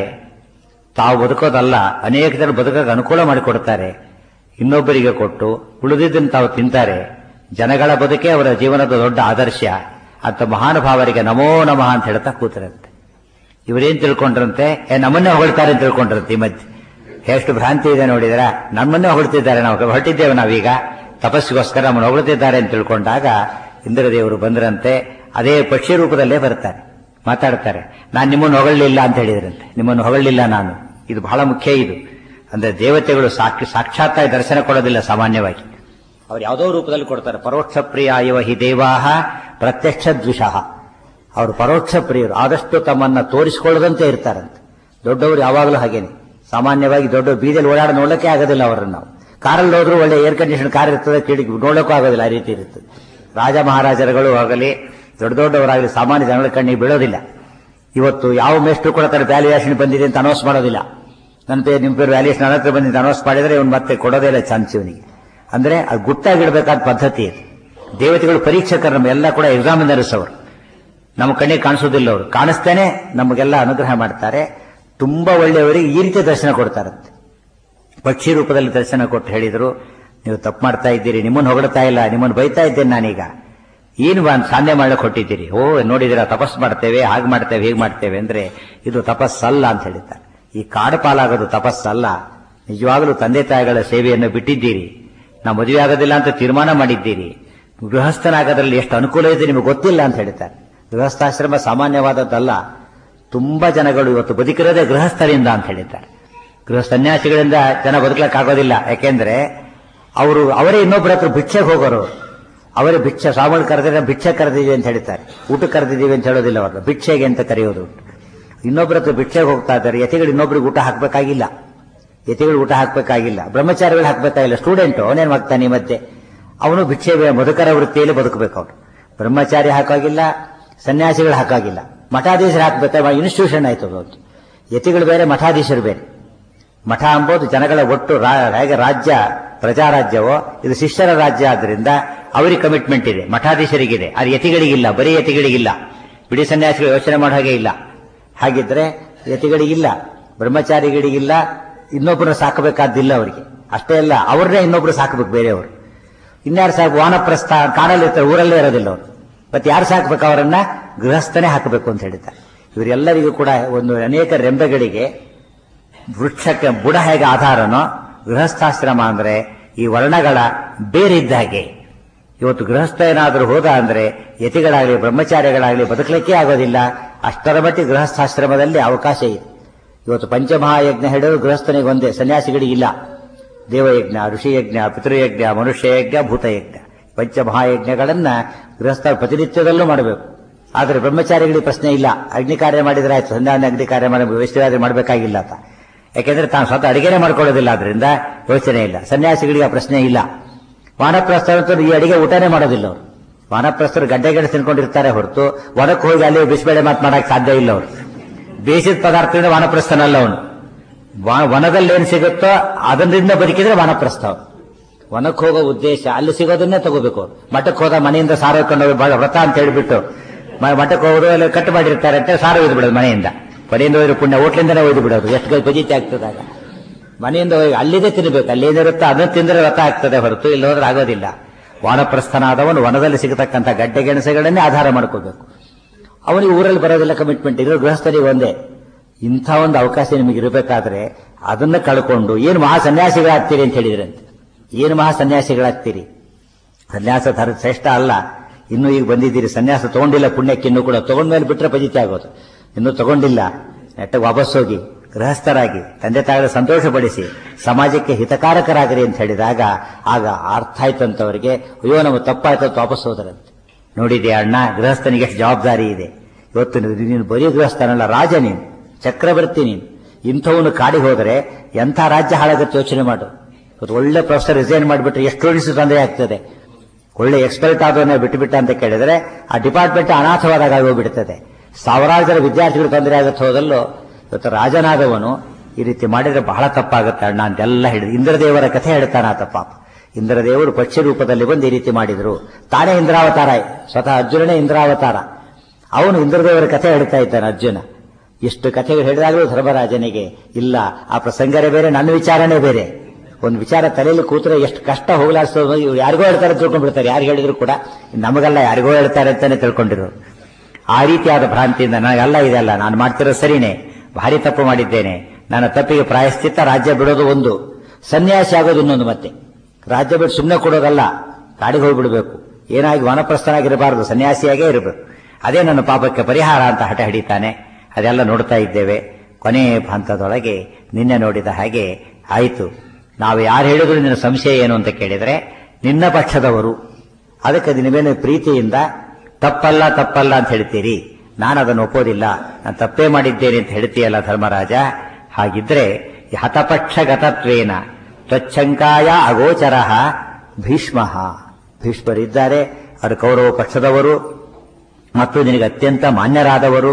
ತಾವು ಬದುಕೋದಲ್ಲ ಅನೇಕ ಜನ ಬದುಕಕ್ಕೆ ಅನುಕೂಲ ಮಾಡಿಕೊಡ್ತಾರೆ ಇನ್ನೊಬ್ಬರಿಗೆ ಕೊಟ್ಟು ಉಳಿದಿದ್ದನ್ನು ತಾವು ತಿಂತಾರೆ ಜನಗಳ ಬದುಕೆ ಅವರ ಜೀವನದ ದೊಡ್ಡ ಆದರ್ಶ ಅಂತ ಮಹಾನುಭಾವರಿಗೆ ನಮೋ ನಮಃ ಅಂತ ಹೇಳ್ತಾ ಕೂತರಂತೆ ಇವರೇನ್ ತಿಳ್ಕೊಂಡ್ರಂತೆ ಏ ನಮ್ಮನ್ನೇ ಹೊಗಳ್ತಾರೆ ಅಂತ ತಿಳ್ಕೊಂಡ್ರಂತೆ ಈ ಮಧ್ಯೆ ಎಷ್ಟು ಭ್ರಾಂತಿ ಇದೆ ನೋಡಿದ್ರ ನಮ್ಮನ್ನೇ ಹೊಗಳ್ತಿದ್ದಾರೆ ನಾವು ಹೊರಟಿದ್ದೇವೆ ನಾವೀಗ ತಪಸ್ಸಿಗೋಸ್ಕರ ನಮ್ಮನ್ನು ಹೊಗಳ್ತಿದ್ದಾರೆ ಅಂತ ತಿಳ್ಕೊಂಡಾಗ ಇಂದ್ರದೇವರು ಬಂದ್ರಂತೆ ಅದೇ ಪಕ್ಷಿ ರೂಪದಲ್ಲೇ ಬರ್ತಾರೆ ಮಾತಾಡ್ತಾರೆ ನಾನು ನಿಮ್ಮನ್ನು ಹೊಗಳಲಿಲ್ಲ ಅಂತ ಹೇಳಿದ್ರಂತೆ ನಿಮ್ಮನ್ನು ಹೊಗಳಲಿಲ್ಲ ನಾನು ಇದು ಬಹಳ ಮುಖ್ಯ ಇದು ಅಂದ್ರೆ ದೇವತೆಗಳು ಸಾಕ್ಷಿ ಸಾಕ್ಷಾತ್ತಾಗಿ ದರ್ಶನ ಕೊಡೋದಿಲ್ಲ ಸಾಮಾನ್ಯವಾಗಿ ಅವ್ರು ಯಾವುದೋ ರೂಪದಲ್ಲಿ ಕೊಡ್ತಾರೆ ಪರೋಕ್ಷ ಪ್ರಿಯ ಇವ ಹಿ ದೇವಾಹ ಪ್ರತ್ಯಕ್ಷ ದ್ವಿಷಃ ಅವರು ಪರೋಕ್ಷ ಪ್ರಿಯರು ಆದಷ್ಟು ತಮ್ಮನ್ನ ತೋರಿಸಿಕೊಳ್ಳದಂತೆ ಇರ್ತಾರಂತೆ ದೊಡ್ಡವರು ಯಾವಾಗಲೂ ಹಾಗೇನೆ ಸಾಮಾನ್ಯವಾಗಿ ದೊಡ್ಡ ಬೀದಿಯಲ್ಲಿ ಓಡಾಡ ನೋಡಕ್ಕೆ ಆಗೋದಿಲ್ಲ ಅವರನ್ನು ನಾವು ಕಾರಲ್ಲಿ ಹೋದ್ರೂ ಒಳ್ಳೆ ಏರ್ ಕಂಡೀಷನ್ ಕಾರ್ ಇರ್ತದೆ ಕಿಡಿಕಿ ನೋಡಕ್ಕೂ ಆಗೋದಿಲ್ಲ ಆ ರೀತಿ ಇರ್ತದೆ ರಾಜ ಮಹಾರಾಜರುಗಳು ಆಗಲಿ ದೊಡ್ಡ ದೊಡ್ಡವರಾಗಲಿ ಸಾಮಾನ್ಯ ಜನಗಳ ಕಣ್ಣಿಗೆ ಬೀಳೋದಿಲ್ಲ ಇವತ್ತು ಯಾವ ಮೇಸ್ಟ್ರು ಕೂಡ ತನ್ನ ವ್ಯಾಲ್ಯೂಯೇಷನ್ ಬಂದಿದೆ ಅಂತ ಅನೌನ್ಸ್ ಮಾಡೋದಿಲ್ಲ ನನ್ನ ಪೇರು ನಿಮ್ಮ ಪೇರು ವ್ಯಾಲ್ಯೂಯೇಷನ್ ನನ್ನ ಹತ್ರ ಬಂದಿದ್ದು ಅನೌನ್ಸ್ ಮಾಡಿದ್ರೆ ಇವನು ಮತ್ತೆ ಕೊಡೋದೇ ಇಲ್ಲ ಚಾನ್ಸ್ ಇವನಿಗೆ ಅಂದ್ರೆ ಅದು ಗುಟ್ಟಾಗಿಡ್ಬೇಕಾದ ಪದ್ಧತಿ ಇದು ದೇವತೆಗಳು ಪರೀಕ್ಷಕರು ನಮ್ಮ ಎಲ್ಲ ಕೂಡ ಎಕ್ಸಾಮಿನರ್ಸ್ ಅವರು ನಮ್ಮ ಕಣ್ಣಿಗೆ ಕಾಣಿಸೋದಿಲ್ಲ ಅವರು ಕಾಣಿಸ್ತೇನೆ ನಮಗೆಲ್ಲ ಅನುಗ್ರಹ ಮಾಡ್ತಾರೆ ತುಂಬಾ ಒಳ್ಳೆಯವರಿಗೆ ಈ ರೀತಿ ದರ್ಶನ ಕೊಡ್ತಾರಂತೆ ಪಕ್ಷಿ ರೂಪದಲ್ಲಿ ದರ್ಶನ ಕೊಟ್ಟು ಹೇಳಿದ್ರು ನೀವು ತಪ್ಪು ಮಾಡ್ತಾ ಇದ್ದೀರಿ ನಿಮ್ಮನ್ನು ಹೊಗಳ್ತಾ ಇಲ್ಲ ನಿಮ್ಮನ್ನು ಬೈತಾ ಇದ್ದೇನೆ ನಾನೀಗ ಏನು ಬಾ ಸಾಧನೆ ಮಾಡಕ್ ಹೊಟ್ಟಿದ್ದೀರಿ ಓ ನೋಡಿದಿರ ತಪಸ್ ಮಾಡ್ತೇವೆ ಹಾಗೆ ಮಾಡ್ತೇವೆ ಹೀಗೆ ಮಾಡ್ತೇವೆ ಅಂದ್ರೆ ಇದು ತಪಸ್ಸಲ್ಲ ಅಂತ ಹೇಳಿದ್ದಾರೆ ಈ ಕಾಡು ಪಾಲಾಗೋದು ತಪಸ್ಸಲ್ಲ ನಿಜವಾಗಲೂ ತಂದೆ ತಾಯಿಗಳ ಸೇವೆಯನ್ನು ಬಿಟ್ಟಿದ್ದೀರಿ ನಾವು ಮದುವೆ ಆಗೋದಿಲ್ಲ ಅಂತ ತೀರ್ಮಾನ ಮಾಡಿದ್ದೀರಿ ಗೃಹಸ್ಥನಾಗೋದ್ರಲ್ಲಿ ಎಷ್ಟು ಅನುಕೂಲ ಇದೆ ನಿಮಗೆ ಗೊತ್ತಿಲ್ಲ ಅಂತ ಹೇಳ್ತಾರೆ ಗೃಹಸ್ಥಾಶ್ರಮ ಸಾಮಾನ್ಯವಾದದ್ದಲ್ಲ ತುಂಬಾ ಜನಗಳು ಇವತ್ತು ಬದುಕಿರೋದೇ ಗೃಹಸ್ಥರಿಂದ ಅಂತ ಹೇಳಿದ್ದಾರೆ ಗೃಹ ಸನ್ಯಾಸಿಗಳಿಂದ ಜನ ಬದುಕಲಿಕ್ಕಾಗೋದಿಲ್ಲ ಯಾಕೆಂದ್ರೆ ಅವರು ಅವರೇ ಇನ್ನೊಬ್ಬರ ಹತ್ರ ಭಿಕ್ಷೆಗೆ ಹೋಗೋರು ಅವರೇ ಭಿಕ್ಷೆ ಸಾವಳು ಕರೆದ್ರೆ ಭಿಕ್ಷೆ ಕರೆದಿದ್ದೀವಿ ಅಂತ ಹೇಳ್ತಾರೆ ಊಟ ಕರೆದಿದ್ದೀವಿ ಅಂತ ಹೇಳೋದಿಲ್ಲ ಅವ್ರನ್ನ ಭಿಕ್ಷೆಗೆ ಅಂತ ಕರೆಯೋದು ಇನ್ನೊಬ್ಬರ ಹತ್ರ ಭಿಕ್ಷೆಗೆ ಹೋಗ್ತಾ ಇದ್ದಾರೆ ಯತಿಗಳು ಇನ್ನೊಬ್ರಿಗೆ ಊಟ ಹಾಕ್ಬೇಕಾಗಿಲ್ಲ ಯತಿಗಳು ಊಟ ಹಾಕ್ಬೇಕಾಗಿಲ್ಲ ಬ್ರಹ್ಮಚಾರಿಗಳು ಹಾಕ್ಬೇಕಾಗಿಲ್ಲ ಸ್ಟೂಡೆಂಟ್ ಅವನೇನ್ ಮಾಡ್ತಾನೆ ಈ ಮಧ್ಯೆ ಅವನು ಭಿಕ್ಷೆ ಮಧುಕರ ವೃತ್ತಿಯಲ್ಲಿ ಬದುಕಬೇಕು ಅವನು ಬ್ರಹ್ಮಚಾರಿ ಹಾಕಾಗಿಲ್ಲ ಸನ್ಯಾಸಿಗಳು ಹಾಕಾಗಿಲ್ಲ ಮಠಾಧೀಶರು ಹಾಕ್ಬೇಕಾದ್ರೆ ಇನ್ಸ್ಟಿಟ್ಯೂಷನ್ ಆಯ್ತು ಅದೊಂದು ಯತಿಗಳು ಬೇರೆ ಮಠಾಧೀಶರು ಬೇರೆ ಮಠ ಎಂಬುದು ಜನಗಳ ಒಟ್ಟು ರಾ- ಹೇಗೆ ರಾಜ್ಯ ಪ್ರಜಾರಾಜ್ಯವೋ ಇದು ಶಿಷ್ಯರ ರಾಜ್ಯ ಆದ್ರಿಂದ ಅವರಿಗೆ ಕಮಿಟ್ಮೆಂಟ್ ಇದೆ ಮಠಾಧೀಶರಿಗಿದೆ ಅದು ಯತಿಗಳಿಗಿಲ್ಲ ಬರೀ ಯತಿಗಳಿಗಿಲ್ಲ ಬಿಡಿ ಸನ್ಯಾಸಿಗಳು ಯೋಚನೆ ಮಾಡೋ ಹಾಗೆ ಇಲ್ಲ ಹಾಗಿದ್ರೆ ಯತಿಗಳಿಗಿಲ್ಲ ಬ್ರಹ್ಮಚಾರಿಗಳಿಗಿಲ್ಲ ಇನ್ನೊಬ್ಬರನ್ನ ಸಾಕಬೇಕಾದ್ದಿಲ್ಲ ಅವರಿಗೆ ಅಷ್ಟೇ ಅಲ್ಲ ಅವ್ರನ್ನೇ ಇನ್ನೊಬ್ರು ಸಾಕಬೇಕು ಬೇರೆಯವರು ಇನ್ಯಾರು ಸಾಕು ವಾನಪ್ರಸ್ಥ ಕಾಡಲ್ಲಿ ಇರ್ತಾರೆ ಊರಲ್ಲೇ ಇರೋದಿಲ್ಲ ಅವರು ಮತ್ತೆ ಯಾರು ಸಾಕ್ಬೇಕು ಅವರನ್ನ ಗೃಹಸ್ಥನೇ ಹಾಕಬೇಕು ಅಂತ ಹೇಳಿದ್ದಾರೆ ಇವರೆಲ್ಲರಿಗೂ ಕೂಡ ಒಂದು ಅನೇಕ ರೆಂಬೆಗಳಿಗೆ ವೃಕ್ಷಕ್ಕೆ ಬುಡ ಹೇಗೆ ಆಧಾರನೋ ಗೃಹಸ್ಥಾಶ್ರಮ ಅಂದ್ರೆ ಈ ವರ್ಣಗಳ ಬೇರಿದ್ದ ಹಾಗೆ ಇವತ್ತು ಗೃಹಸ್ಥ ಏನಾದರೂ ಹೋದ ಅಂದ್ರೆ ಯತಿಗಳಾಗಲಿ ಬ್ರಹ್ಮಚಾರಿಗಳಾಗಲಿ ಬದುಕಲಿಕ್ಕೆ ಆಗೋದಿಲ್ಲ ಅಷ್ಟರ ಮಟ್ಟಿಗೆ ಗೃಹಸ್ಥಾಶ್ರಮದಲ್ಲಿ ಅವಕಾಶ ಇದೆ ಇವತ್ತು ಪಂಚಮಹಾಯಜ್ಞ ಹೇಳೋದು ಗೃಹಸ್ಥನಿಗೆ ಒಂದೇ ಸನ್ಯಾಸಿಗಳಿಗಿಲ್ಲ ದೇವಯಜ್ಞ ಋಷಿಯಜ್ಞ ಪಿತೃಯಜ್ಞ ಮನುಷ್ಯಯಜ್ಞ ಭೂತಯಜ್ಞ ಪಂಚಮಹಾಯಜ್ಞಗಳನ್ನ ಗೃಹಸ್ಥ ಪ್ರತಿನಿತ್ಯದಲ್ಲೂ ಮಾಡಬೇಕು ಆದರೆ ಬ್ರಹ್ಮಚಾರಿಗಳಿಗೆ ಪ್ರಶ್ನೆ ಇಲ್ಲ ಅಗ್ನಿ ಕಾರ್ಯ ಮಾಡಿದ್ರೆ ಆಯ್ತು ಸಂಧ್ಯಾವಂದ ಅಗ್ನಿ ಕಾರ್ಯ ಮಾಡಿ ವೈಷ್ಣವಾದ್ರೆ ಮಾಡಬೇಕಾಗಿಲ್ಲ ಅಂತ ಯಾಕೆಂದ್ರೆ ತಾನು ಸ್ವತಃ ಅಡಿಗೆನೆ ಮಾಡ್ಕೊಳ್ಳೋದಿಲ್ಲ ಅದರಿಂದ ಯೋಚನೆ ಇಲ್ಲ ಸನ್ಯಾಸಿಗಳಿಗೆ ಆ ಪ್ರಶ್ನೆ ಇಲ್ಲ ವಾನಪ್ರಸ್ಥರು ಈ ಅಡಿಗೆ ಊಟನೇ ಮಾಡೋದಿಲ್ಲ ಅವರು ವಾನಪ್ರಸ್ಥರು ಗಡ್ಡೆ ಗಡ್ಡೆ ತಿನ್ಕೊಂಡಿರ್ತಾರೆ ಹೊರತು ವನಕ್ಕೆ ಹೋಗಿ ಅಲ್ಲಿ ಬಿಸಿಬೇಳೆ ಮಾತು ಮಾಡಕ್ ಸಾಧ್ಯ ಇಲ್ಲ ಅವರು ಬೇಯಿಸಿದ ಪದಾರ್ಥದಿಂದ ವಾನಪ್ರಸ್ಥನಲ್ಲ ಅವನು ವ- ವನದಲ್ಲಿ ಏನ್ ಸಿಗುತ್ತೋ ಅದರಿಂದ ಬದುಕಿದ್ರೆ ವಾನಪ್ರಸ್ಥ ಅವ್ನು. ವನಕ್ಕೆ ಹೋಗೋ ಉದ್ದೇಶ ಅಲ್ಲಿ ಸಿಗೋದನ್ನೇ ತಗೋಬೇಕು ಅವ್ರು. ಮಠಕ್ಕೆ ಹೋದ ಮನೆಯಿಂದ ಸಾರು ಹೊಯ್ಕೊಂಡು ಹೋಗಿ ಬಹಳ ವ್ರತ ಅಂತ ಹೇಳ್ಬಿಟ್ಟು ಮ- ಮಠಕ್ಕೆ ಹೋಗೋದು ಎಲ್ಲ ಕಟ್ಟು ಮಾಡಿರ್ತಾರೆ ಅಂತ ಸಾರು ಒಯ್ದು ಬಿಡೋದು ಮನೆಯಿಂದ ಮನೆಯಿಂದ ಹೋದ್ರೆ ಪುಣ್ಯ ಹೋಟ್ಲಿಂದನೇ ಒಯ್ದು ಬಿಡೋದು ಎಷ್ಟು ಕೈ ಪಜಿತಿ ಆಗ್ತದಾಗ ಮನೆಯಿಂದ ಹೋಗಿ ಅಲ್ಲಿದೆ ತಿನ್ನಬೇಕು ಅಲ್ಲಿ ಏನಿರುತ್ತೋ ಅದನ್ನ ತಿಂದ್ರೆ ವ್ರತ ಆಗ್ತದೆ ಹೊರತು ಇಲ್ಲಿ ಹೋದ್ರೆ ಆಗೋದಿಲ್ಲ ವಾನಪ್ರಸ್ಥನಾದವನು ವನದಲ್ಲಿ ಸಿಗತಕ್ಕಂಥ ಗಡ್ಡೆ ಗೆಣಸೆಗಳನ್ನೇ ಆಧಾರ ಮಾಡ್ಕೋಬೇಕು ಅವನಿಗೆ ಊರಲ್ಲಿ ಬರೋದಿಲ್ಲ ಕಮಿಟ್ಮೆಂಟ್ ಇರೋ ಗೃಹಸ್ಥರಿಗೆ ಒಂದೇ ಇಂಥ ಒಂದು ಅವಕಾಶ ನಿಮಗೆ ಇರಬೇಕಾದ್ರೆ ಅದನ್ನ ಕಳ್ಕೊಂಡು ಏನು ಮಹಾ ಸನ್ಯಾಸಿಗಳಾಗ್ತೀರಿ ಅಂತ ಹೇಳಿದ್ರಂತೆ ಏನು ಮಹಾ ಸನ್ಯಾಸಿಗಳಾಗ್ತೀರಿ ಸನ್ಯಾಸ ಧರ್ಮ ಶ್ರೇಷ್ಠ ಅಲ್ಲ ಇನ್ನೂ ಈಗ ಬಂದಿದ್ದೀರಿ ಸನ್ಯಾಸ ತಗೊಂಡಿಲ್ಲ ಪುಣ್ಯಕ್ಕೆ ಇನ್ನೂ ಕೂಡ ತಗೊಂಡ್ಮೇಲೆ ಬಿಟ್ರೆ ಪಜಿತಿ ಆಗೋದು ಇನ್ನೂ ತಗೊಂಡಿಲ್ಲ ನೆಟ್ಟ ವಾಪಸ್ ಹೋಗಿ ಗೃಹಸ್ಥರಾಗಿ ತಂದೆ ತಾಯಿಗಳ ಸಂತೋಷಪಡಿಸಿ ಸಮಾಜಕ್ಕೆ ಹಿತಕಾರಕರಾಗಿರಿ ಅಂತ ಹೇಳಿದಾಗ ಆಗ ಅರ್ಥ ಆಯ್ತಂತವರಿಗೆ ಅಯ್ಯೋ ನಮ್ಮ ತಪ್ಪಾಯ್ತು ಅಂತ ವಾಪಸ್ ಹೋದರಂತೆ ನೋಡಿದೆ ಅಣ್ಣ ಗೃಹಸ್ಥನಿಗೆ ಎಷ್ಟು ಜವಾಬ್ದಾರಿ ಇದೆ ಇವತ್ತು ನೀನು- ನೀನು ಬರೀ ಗೃಹಸ್ಥನಲ್ಲ ರಾಜ ನೀನು ಚಕ್ರವರ್ತಿ ನೀನು ಇಂಥವನು ಕಾಡಿಗೆ ಹೋದರೆ ಎಂಥ ರಾಜ್ಯ ಹಾಳಾಗುತ್ತೆ ಯೋಚನೆ ಮಾಡು ಇವತ್ತು ಒಳ್ಳೆ ಪ್ರೊಫೆಸರ್ ರಿಸೈನ್ ಮಾಡಿಬಿಟ್ರೆ ಎಷ್ಟು ಸ್ಟೂಡೆಂಟ್ಸ್ ತೊಂದರೆ ಆಗ್ತದೆ ಒಳ್ಳೆ ಎಕ್ಸ್ಪರ್ಟ್ ಆದವನ್ನ ಬಿಟ್ಟುಬಿಟ್ಟ ಅಂತ ಕೇಳಿದ್ರೆ ಆ ಡಿಪಾರ್ಟ್ಮೆಂಟ್ ಅನಾಥವಾದಾಗ ಆಗೋಗ್ಬಿಡ್ತದೆ ಸಾವಿರಾರು ಜನ ವಿದ್ಯಾರ್ಥಿಗಳು ತೊಂದರೆ ಆಗುತ್ತೆ ಹೋದಲ್ಲೋ ಇವತ್ತು ರಾಜನಾದವನು ಈ ರೀತಿ ಮಾಡಿದ್ರೆ ಬಹಳ ತಪ್ಪಾಗುತ್ತೆ ಅಣ್ಣ ಅಂತೆಲ್ಲ ಹೇಳಿದ್ರು ಇಂದ್ರದೇವರ ಕಥೆ ಹೇಳ್ತಾನ ಆತ ಪಾಪ ಇಂದ್ರದೇವರು ಪಕ್ಷಿ ರೂಪದಲ್ಲಿ ಬಂದು ಈ ರೀತಿ ಮಾಡಿದ್ರು ತಾನೇ ಇಂದ್ರಾವತಾರ ಸ್ವತಃ ಅರ್ಜುನನೇ ಇಂದ್ರಾವತಾರ ಅವನು ಇಂದ್ರದೇವರ ಕಥೆ ಹೇಳ್ತಾ ಇದ್ದಾನೆ ಅರ್ಜುನ ಎಷ್ಟು ಕಥೆಗಳು ಹೇಳಿದಾಗಲೂ ಧರ್ಮರಾಜನಿಗೆ ಇಲ್ಲ ಆ ಪ್ರಸಂಗರೇ ಬೇರೆ ನನ್ನ ವಿಚಾರನೇ ಬೇರೆ ಒಂದು ವಿಚಾರ ತಲೆಯಲ್ಲಿ ಕೂತ್ರೆ ಎಷ್ಟು ಕಷ್ಟ ಹೋಗ್ಲಾಡ್ಸೋದು ಇವ್ರು ಯಾರಿಗೋ ಹೇಳ್ತಾರೆ ಅಂತ ತಿಳ್ಕೊಂಡ್ಬಿಡ್ತಾರೆ ಯಾರು ಹೇಳಿದ್ರು ಕೂಡ ನಮಗಲ್ಲ ಯಾರಿಗೋ ಹೇಳ್ತಾರೆ ಅಂತಾನೆ ತಿಳ್ಕೊಂಡಿರು ಆ ರೀತಿಯಾದ ಭ್ರಾಂತಿಯಿಂದ ನನಗಲ್ಲ ಇದೆಲ್ಲ ನಾನು ಮಾಡ್ತಿರೋ ಸರಿನೇ ಭಾರಿ ತಪ್ಪು ಮಾಡಿದ್ದೇನೆ ನನ್ನ ತಪ್ಪಿಗೆ ಪ್ರಾಯಶ್ಚಿತ್ತ ರಾಜ್ಯ ಬಿಡೋದು ಒಂದು ಸನ್ಯಾಸಿ ಆಗೋದು ಇನ್ನೊಂದು ಮತ್ತೆ ರಾಜ್ಯ ಬಿಟ್ಟು ಸುಮ್ಮನೆ ಕೊಡೋದಲ್ಲ ಕಾಡಿಗೆ ಹೋಗ್ಬಿಡ್ಬೇಕು ಏನಾಗಿ ವನಪ್ರಸ್ಥನಾಗಿರಬಾರದು ಸನ್ಯಾಸಿಯಾಗೇ ಇರಬೇಕು ಅದೇ ನನ್ನ ಪಾಪಕ್ಕೆ ಪರಿಹಾರ ಅಂತ ಹಠ ಹಿಡಿತಾನೆ ಅದೆಲ್ಲ ನೋಡ್ತಾ ಇದ್ದೇವೆ ಕೊನೆ ಹಂತದೊಳಗೆ ನಿನ್ನೆ ನೋಡಿದ ಹಾಗೆ ಆಯಿತು ನಾವು ಯಾರು ಹೇಳಿದ್ರು ನಿನ್ನ ಸಂಶಯ ಏನು ಅಂತ ಕೇಳಿದ್ರೆ ನಿನ್ನ ಪಕ್ಷದವರು ಅದಕ್ಕೆ ನಿನ್ನ ಮೇಲೆ ಪ್ರೀತಿಯಿಂದ ತಪ್ಪಲ್ಲ ತಪ್ಪಲ್ಲ ಅಂತ ಹೇಳ್ತೀರಿ ನಾನು ಅದನ್ನು ಒಪ್ಪೋದಿಲ್ಲ ನಾನು ತಪ್ಪೇ ಮಾಡಿದ್ದೇನೆ ಅಂತ ಹೇಳ್ತೀಯಲ್ಲ ಧರ್ಮರಾಜ ಹಾಗಿದ್ರೆ ಈ ಹತಪಕ್ಷಗತತ್ವೇನ ತ್ವಚ್ಛಂಕಾಯ ಅಗೋಚರ ಭೀಷ್ಮ ಭೀಷ್ಮರಿದ್ದಾರೆ ಅವರು ಕೌರವ ಪಕ್ಷದವರು ಮತ್ತು ನಿನಗೆ ಅತ್ಯಂತ ಮಾನ್ಯರಾದವರು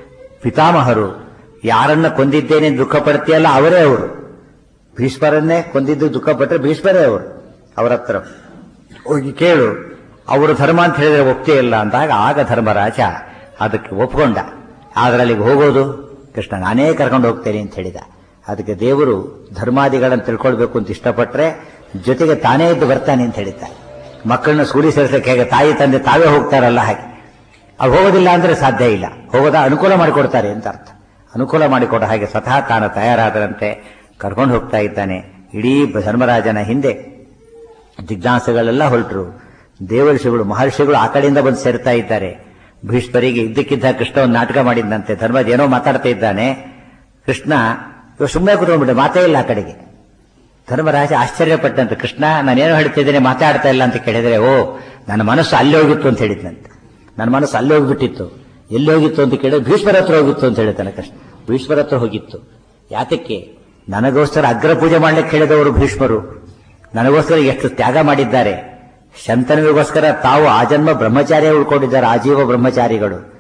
ಪಿತಾಮಹರು ಯಾರನ್ನ ಕೊಂದಿದ್ದೇನೆ ಅಂತ ದುಃಖ ಪಡ್ತೀಯಲ್ಲ ಅವರೇ ಅವರು ಭೀಷ್ಮರನ್ನೇ ಕೊಂದಿದ್ದು ದುಃಖ ಪಟ್ಟರೆ ಭೀಷ್ಮರೇ ಅವರು ಅವರ ಹತ್ರ ಹೋಗಿ ಕೇಳು ಅವರು ಧರ್ಮ ಅಂತ ಹೇಳಿದ್ರೆ ಒಪ್ತಿಲ್ಲ ಅಂದಾಗ ಆಗ ಧರ್ಮರಾಜ ಅದಕ್ಕೆ ಒಪ್ಕೊಂಡ ಆದ್ರೆ ಅಲ್ಲಿಗೆ ಹೋಗೋದು ಕೃಷ್ಣ ನಾನೇ ಕರ್ಕೊಂಡು ಹೋಗ್ತೇನೆ ಅಂತ ಹೇಳಿದ ಅದಕ್ಕೆ ದೇವರು ಧರ್ಮಾದಿಗಳನ್ನು ತಿಳ್ಕೊಳ್ಬೇಕು ಅಂತ ಇಷ್ಟಪಟ್ರೆ ಜೊತೆಗೆ ತಾನೇ ಇದ್ದು ಬರ್ತಾನೆ ಅಂತ ಹೇಳಿದ್ದಾರೆ ಮಕ್ಕಳನ್ನ ಸ್ಕೂಲಿ ಸೇರಿಸಕ್ಕೆ ಹೇಗೆ ತಾಯಿ ತಂದೆ ತಾವೇ ಹೋಗ್ತಾರಲ್ಲ ಹಾಗೆ ಅವ್ರು ಹೋಗೋದಿಲ್ಲ ಅಂದ್ರೆ ಸಾಧ್ಯ ಇಲ್ಲ ಹೋಗೋದ ಅನುಕೂಲ ಮಾಡಿಕೊಡ್ತಾರೆ ಅಂತ ಅರ್ಥ ಅನುಕೂಲ ಮಾಡಿಕೊಡ ಹಾಗೆ ಸ್ವತಃ ತಾನು ತಯಾರಾದರಂತೆ ಕರ್ಕೊಂಡು ಹೋಗ್ತಾ ಇದ್ದಾನೆ ಇಡೀ ಧರ್ಮರಾಜನ ಹಿಂದೆ ಜಿಜ್ಞಾಸಗಳೆಲ್ಲ ಹೊರಟರು ದೇವರ್ಷಿಗಳು ಮಹರ್ಷಿಗಳು ಆ ಕಡೆಯಿಂದ ಬಂದು ಸೇರ್ತಾ ಇದ್ದಾರೆ ಭೀಷ್ಮರಿಗೆ ಇದ್ದಕ್ಕಿದ್ದ ಕೃಷ್ಣ ಒಂದು ನಾಟಕ ಮಾಡಿದಂತೆ ಧರ್ಮದ ಏನೋ ಮಾತಾಡ್ತಾ ಇದ್ದಾನೆ ಕೃಷ್ಣ ಇವಾಗ ಸುಮ್ಮನೆ ಕೂತ್ಕೊಂಡ್ಬಿಟ್ಟೆ ಮಾತೇ ಇಲ್ಲ ಆ ಕಡೆಗೆ ಧರ್ಮರಾಜ ಆಶ್ಚರ್ಯಪಟ್ಟಂತೆ ಕೃಷ್ಣ ನಾನೇನೋ ಹೇಳ್ತಿದ್ದೇನೆ ಮಾತಾಡ್ತಾ ಇಲ್ಲ ಅಂತ ಕೇಳಿದ್ರೆ ಓ ನನ್ನ ಮನಸ್ಸು ಅಲ್ಲಿ ಹೋಗಿತ್ತು ಅಂತ ಹೇಳಿದ್ನಂತೆ ನನ್ನ ಮನಸ್ಸು ಅಲ್ಲಿ ಹೋಗ್ಬಿಟ್ಟಿತ್ತು ಎಲ್ಲಿ ಹೋಗಿತ್ತು ಅಂತ ಕೇಳಿದ್ರೆ ಭೀಷ್ಮರ ಹತ್ರ ಹೋಗಿತ್ತು ಅಂತ ಹೇಳ್ತಾನೆ ಕೃಷ್ಣ ಭೀಷ್ಮರ ಹತ್ರ ಹೋಗಿತ್ತು ಯಾತಕ್ಕೆ ನನಗೋಸ್ಕರ ಅಗ್ರ ಪೂಜೆ ಮಾಡ್ಲಿಕ್ಕೆ ಹೇಳಿದವರು ಭೀಷ್ಮರು ನನಗೋಸ್ಕರ ಎಷ್ಟು ತ್ಯಾಗ ಮಾಡಿದ್ದಾರೆ ಶಂತನಿಗೋಸ್ಕರ ತಾವು ಆಜನ್ಮ ಬ್ರಹ್ಮಚಾರಿಯ ಉಳ್ಕೊಂಡಿದ್ದಾರೆ ಆಜೀವ ಬ್ರಹ್ಮಚಾರಿಗಳು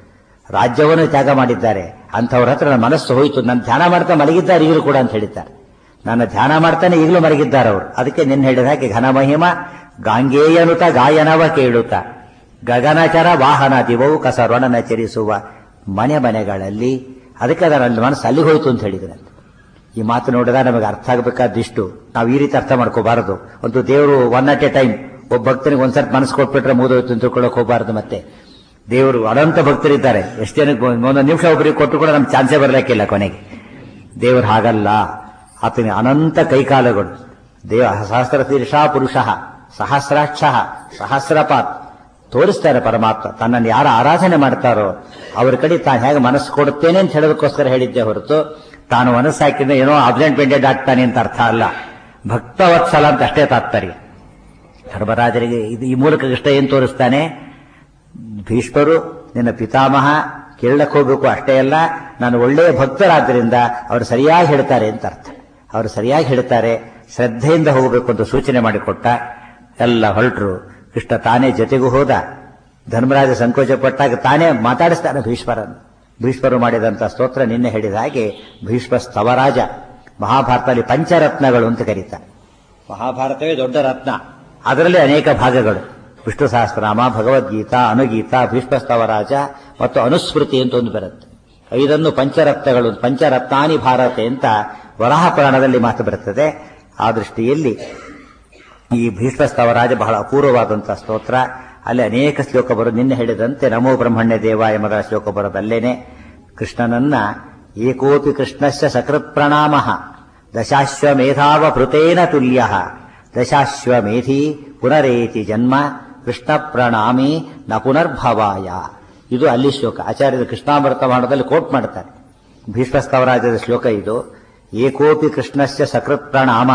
ರಾಜ್ಯವನ್ನು ತ್ಯಾಗ ಮಾಡಿದ್ದಾರೆ ಅಂಥವ್ರ ಹತ್ರ ನನ್ನ ಮನಸ್ಸು ಹೋಯಿತು ನನ್ನ ಧ್ಯಾನ ಮಾಡ್ತಾ ಮಲಗಿದ್ದಾರೆ ಈಗಲೂ ಕೂಡ ಅಂತ ಹೇಳಿದ್ದಾರೆ ನನ್ನ ಧ್ಯಾನ ಮಾಡ್ತಾನೆ ಈಗಲೂ ಮಲಗಿದ್ದಾರೆ ಅವರು ಅದಕ್ಕೆ ನಿನ್ನ ಹೇಳಿದ ಹಾಗೆ ಘನ ಮಹಿಮ ಗಾಂಗೇಯನುತ ಗಾಯನವ ಕೇಳುತ್ತ ಗಗನಚರ ವಾಹನ ದಿವವು ಕಸರೊಡನ ಚರಿಸುವ ಮನೆ ಮನೆಗಳಲ್ಲಿ ಅದಕ್ಕೆ ಅದರ ಅಲ್ಲಿ ಮನಸ್ಸು ಅಲ್ಲಿ ಹೋಯ್ತು ಅಂತ ಹೇಳಿದ್ರೆ ಈ ಮಾತು ನೋಡಿದಾಗ ನಮಗೆ ಅರ್ಥ ಆಗಬೇಕಾದಿಷ್ಟು ನಾವು ಈ ರೀತಿ ಅರ್ಥ ಮಾಡ್ಕೋಬಾರದು ಒಂದು ದೇವರು ಒನ್ ಅಟ್ ಎ ಟೈಮ್ ಒಬ್ಬ ಭಕ್ತನಿಗೆ ಒಂದ್ಸರ್ತಿ ಮನಸ್ಸು ಕೊಟ್ಬಿಟ್ರೆ ಮುಗಿದೋಯ್ತು ಅಂತ ತಿಳ್ಕೊಳ್ಳೋಕೆ ಹೋಗಬಾರದು ಮತ್ತೆ ದೇವರು ಅನಂತ ಭಕ್ತರಿದ್ದಾರೆ ಎಷ್ಟು ಜನಕ್ಕೆ ಒಂದೊಂದು ನಿಮಿಷ ಒಬ್ಬರಿಗೆ ಕೊಟ್ಟು ಕೂಡ ನಮ್ಗೆ ಚಾನ್ಸೇ ಬರಲಿಕ್ಕಿಲ್ಲ ಕೊನೆಗೆ ದೇವರು ಹಾಗಲ್ಲ ಆತನ ಅನಂತ ಕೈಕಾಲಗಳು ದೇವ ಸಹಸ್ರ ತೀರ್ಷ ಪುರುಷ ಸಹಸ್ರಾಕ್ಷ ಸಹಸ್ರಪಾತ್ ತೋರಿಸ್ತಾರೆ ಪರಮಾತ್ಮ ತನ್ನನ್ನು ಯಾರು ಆರಾಧನೆ ಮಾಡ್ತಾರೋ ಅವ್ರ ಕಡೆ ತಾನು ಹೇಗೆ ಮನಸ್ಸು ಕೊಡುತ್ತೇನೆ ಅಂತ ಹೇಳೋದಕ್ಕೋಸ್ಕರ ಹೇಳಿದ್ದೆ ಹೊರತು ತಾನು ಮನಸ್ಸು ಹಾಕಿದ್ರೆ ಏನೋ ಅಬ್ಸೆಂಟ್ ಬೆಂಡೆಡ್ ಆಗ್ತಾನೆ ಅಂತ ಅರ್ಥ ಅಲ್ಲ ಭಕ್ತವತ್ಸಲ ಅಂತ ಅಷ್ಟೇ ತಾತ್ಪರ್ಯ ಧರ್ಮರಾಜರಿಗೆ ಇದು ಈ ಮೂಲಕ ಕೃಷ್ಣ ಏನ್ ತೋರಿಸ್ತಾನೆ ಭೀಷ್ಮರು ನಿನ್ನ ಪಿತಾಮಹ ಕೇಳಕ್ ಹೋಗ್ಬೇಕು ಅಷ್ಟೇ ಅಲ್ಲ ನಾನು ಒಳ್ಳೆಯ ಭಕ್ತರಾದ್ರಿಂದ ಅವರು ಸರಿಯಾಗಿ ಹೇಳ್ತಾರೆ ಅಂತ ಅರ್ಥ ಅವರು ಸರಿಯಾಗಿ ಹೇಳ್ತಾರೆ ಶ್ರದ್ಧೆಯಿಂದ ಹೋಗಬೇಕು ಅಂತ ಸೂಚನೆ ಮಾಡಿಕೊಟ್ಟ ಎಲ್ಲ ಹೊರಟರು ಕೃಷ್ಣ ತಾನೇ ಜೊತೆಗೂ ಹೋದ ಧರ್ಮರಾಜ ಸಂಕೋಚ ಪಟ್ಟಾಗ ತಾನೇ ಮಾತಾಡಿಸ್ತಾನೆ ಭೀಷ್ಮರನ್ನು ಭೀಷ್ಮರು ಮಾಡಿದಂತ ಸ್ತೋತ್ರ ನಿನ್ನೆ ಹೇಳಿದ ಹಾಗೆ ಭೀಷ್ಮ ಸ್ತವರಾಜ ಮಹಾಭಾರತದಲ್ಲಿ ಪಂಚರತ್ನಗಳು ಅಂತ ಕರೀತಾರೆ ಮಹಾಭಾರತವೇ ದೊಡ್ಡ ರತ್ನ ಅದರಲ್ಲಿ ಅನೇಕ ಭಾಗಗಳು ವಿಷ್ಣು ಸಹಸ್ರನಾಮ ಭಗವದ್ಗೀತಾ ಅನುಗೀತಾ ಭೀಷ್ಮಸ್ತವರಾಜ ಮತ್ತು ಅನುಸ್ಮೃತಿ ಅಂತ ಒಂದು ಬರುತ್ತೆ ಐದನ್ನು ಪಂಚರತ್ನಗಳು ಪಂಚರತ್ನಾನಿ ಭಾರತೆ ಅಂತ ವರಾಹ ಪುರಾಣದಲ್ಲಿ ಮಾತು ಬರುತ್ತದೆ ಆ ದೃಷ್ಟಿಯಲ್ಲಿ ಈ ಭೀಷ್ಮಸ್ತವರಾಜ ಬಹಳ ಅಪೂರ್ವವಾದಂತಹ ಸ್ತೋತ್ರ ಅಲ್ಲಿ ಅನೇಕ ಶ್ಲೋಕ ಬರು ನಿನ್ನೆ ಹೇಳಿದಂತೆ ನಮೋ ಬ್ರಹ್ಮಣ್ಯ ದೇವಾಯ ಮೊದಲ ಶ್ಲೋಕ ಬರೋದಲ್ಲೇನೆ ಕೃಷ್ಣನನ್ನ ಏಕೋಪಿ ಕೃಷ್ಣಸ್ಯ ಸಕೃತ್ ಪ್ರಣಾಮ ದಶಾಶ್ವಮೇಧಾವಭೃತೇನ ತುಲ್ಯ ದಶಾಶ್ವಮೇಧಿ ಪುನರೇತಿ ಜನ್ಮ ಕೃಷ್ಣ ಪ್ರಣಾಮಿ ನ ಪುನರ್ಭವಾಯ ಇದು ಅಲ್ಲಿ ಶ್ಲೋಕ ಆಚಾರ್ಯರು ಕೃಷ್ಣಾಮೃತ ಮಾಡದಲ್ಲಿ ಕೋಟ್ ಮಾಡ್ತಾರೆ ಭೀಷ್ಮಸ್ತವರಾಜದ ಶ್ಲೋಕ ಇದು ಏಕೋಪಿ ಕೃಷ್ಣಸ್ಯ ಸಕೃತ್ ಪ್ರಣಾಮ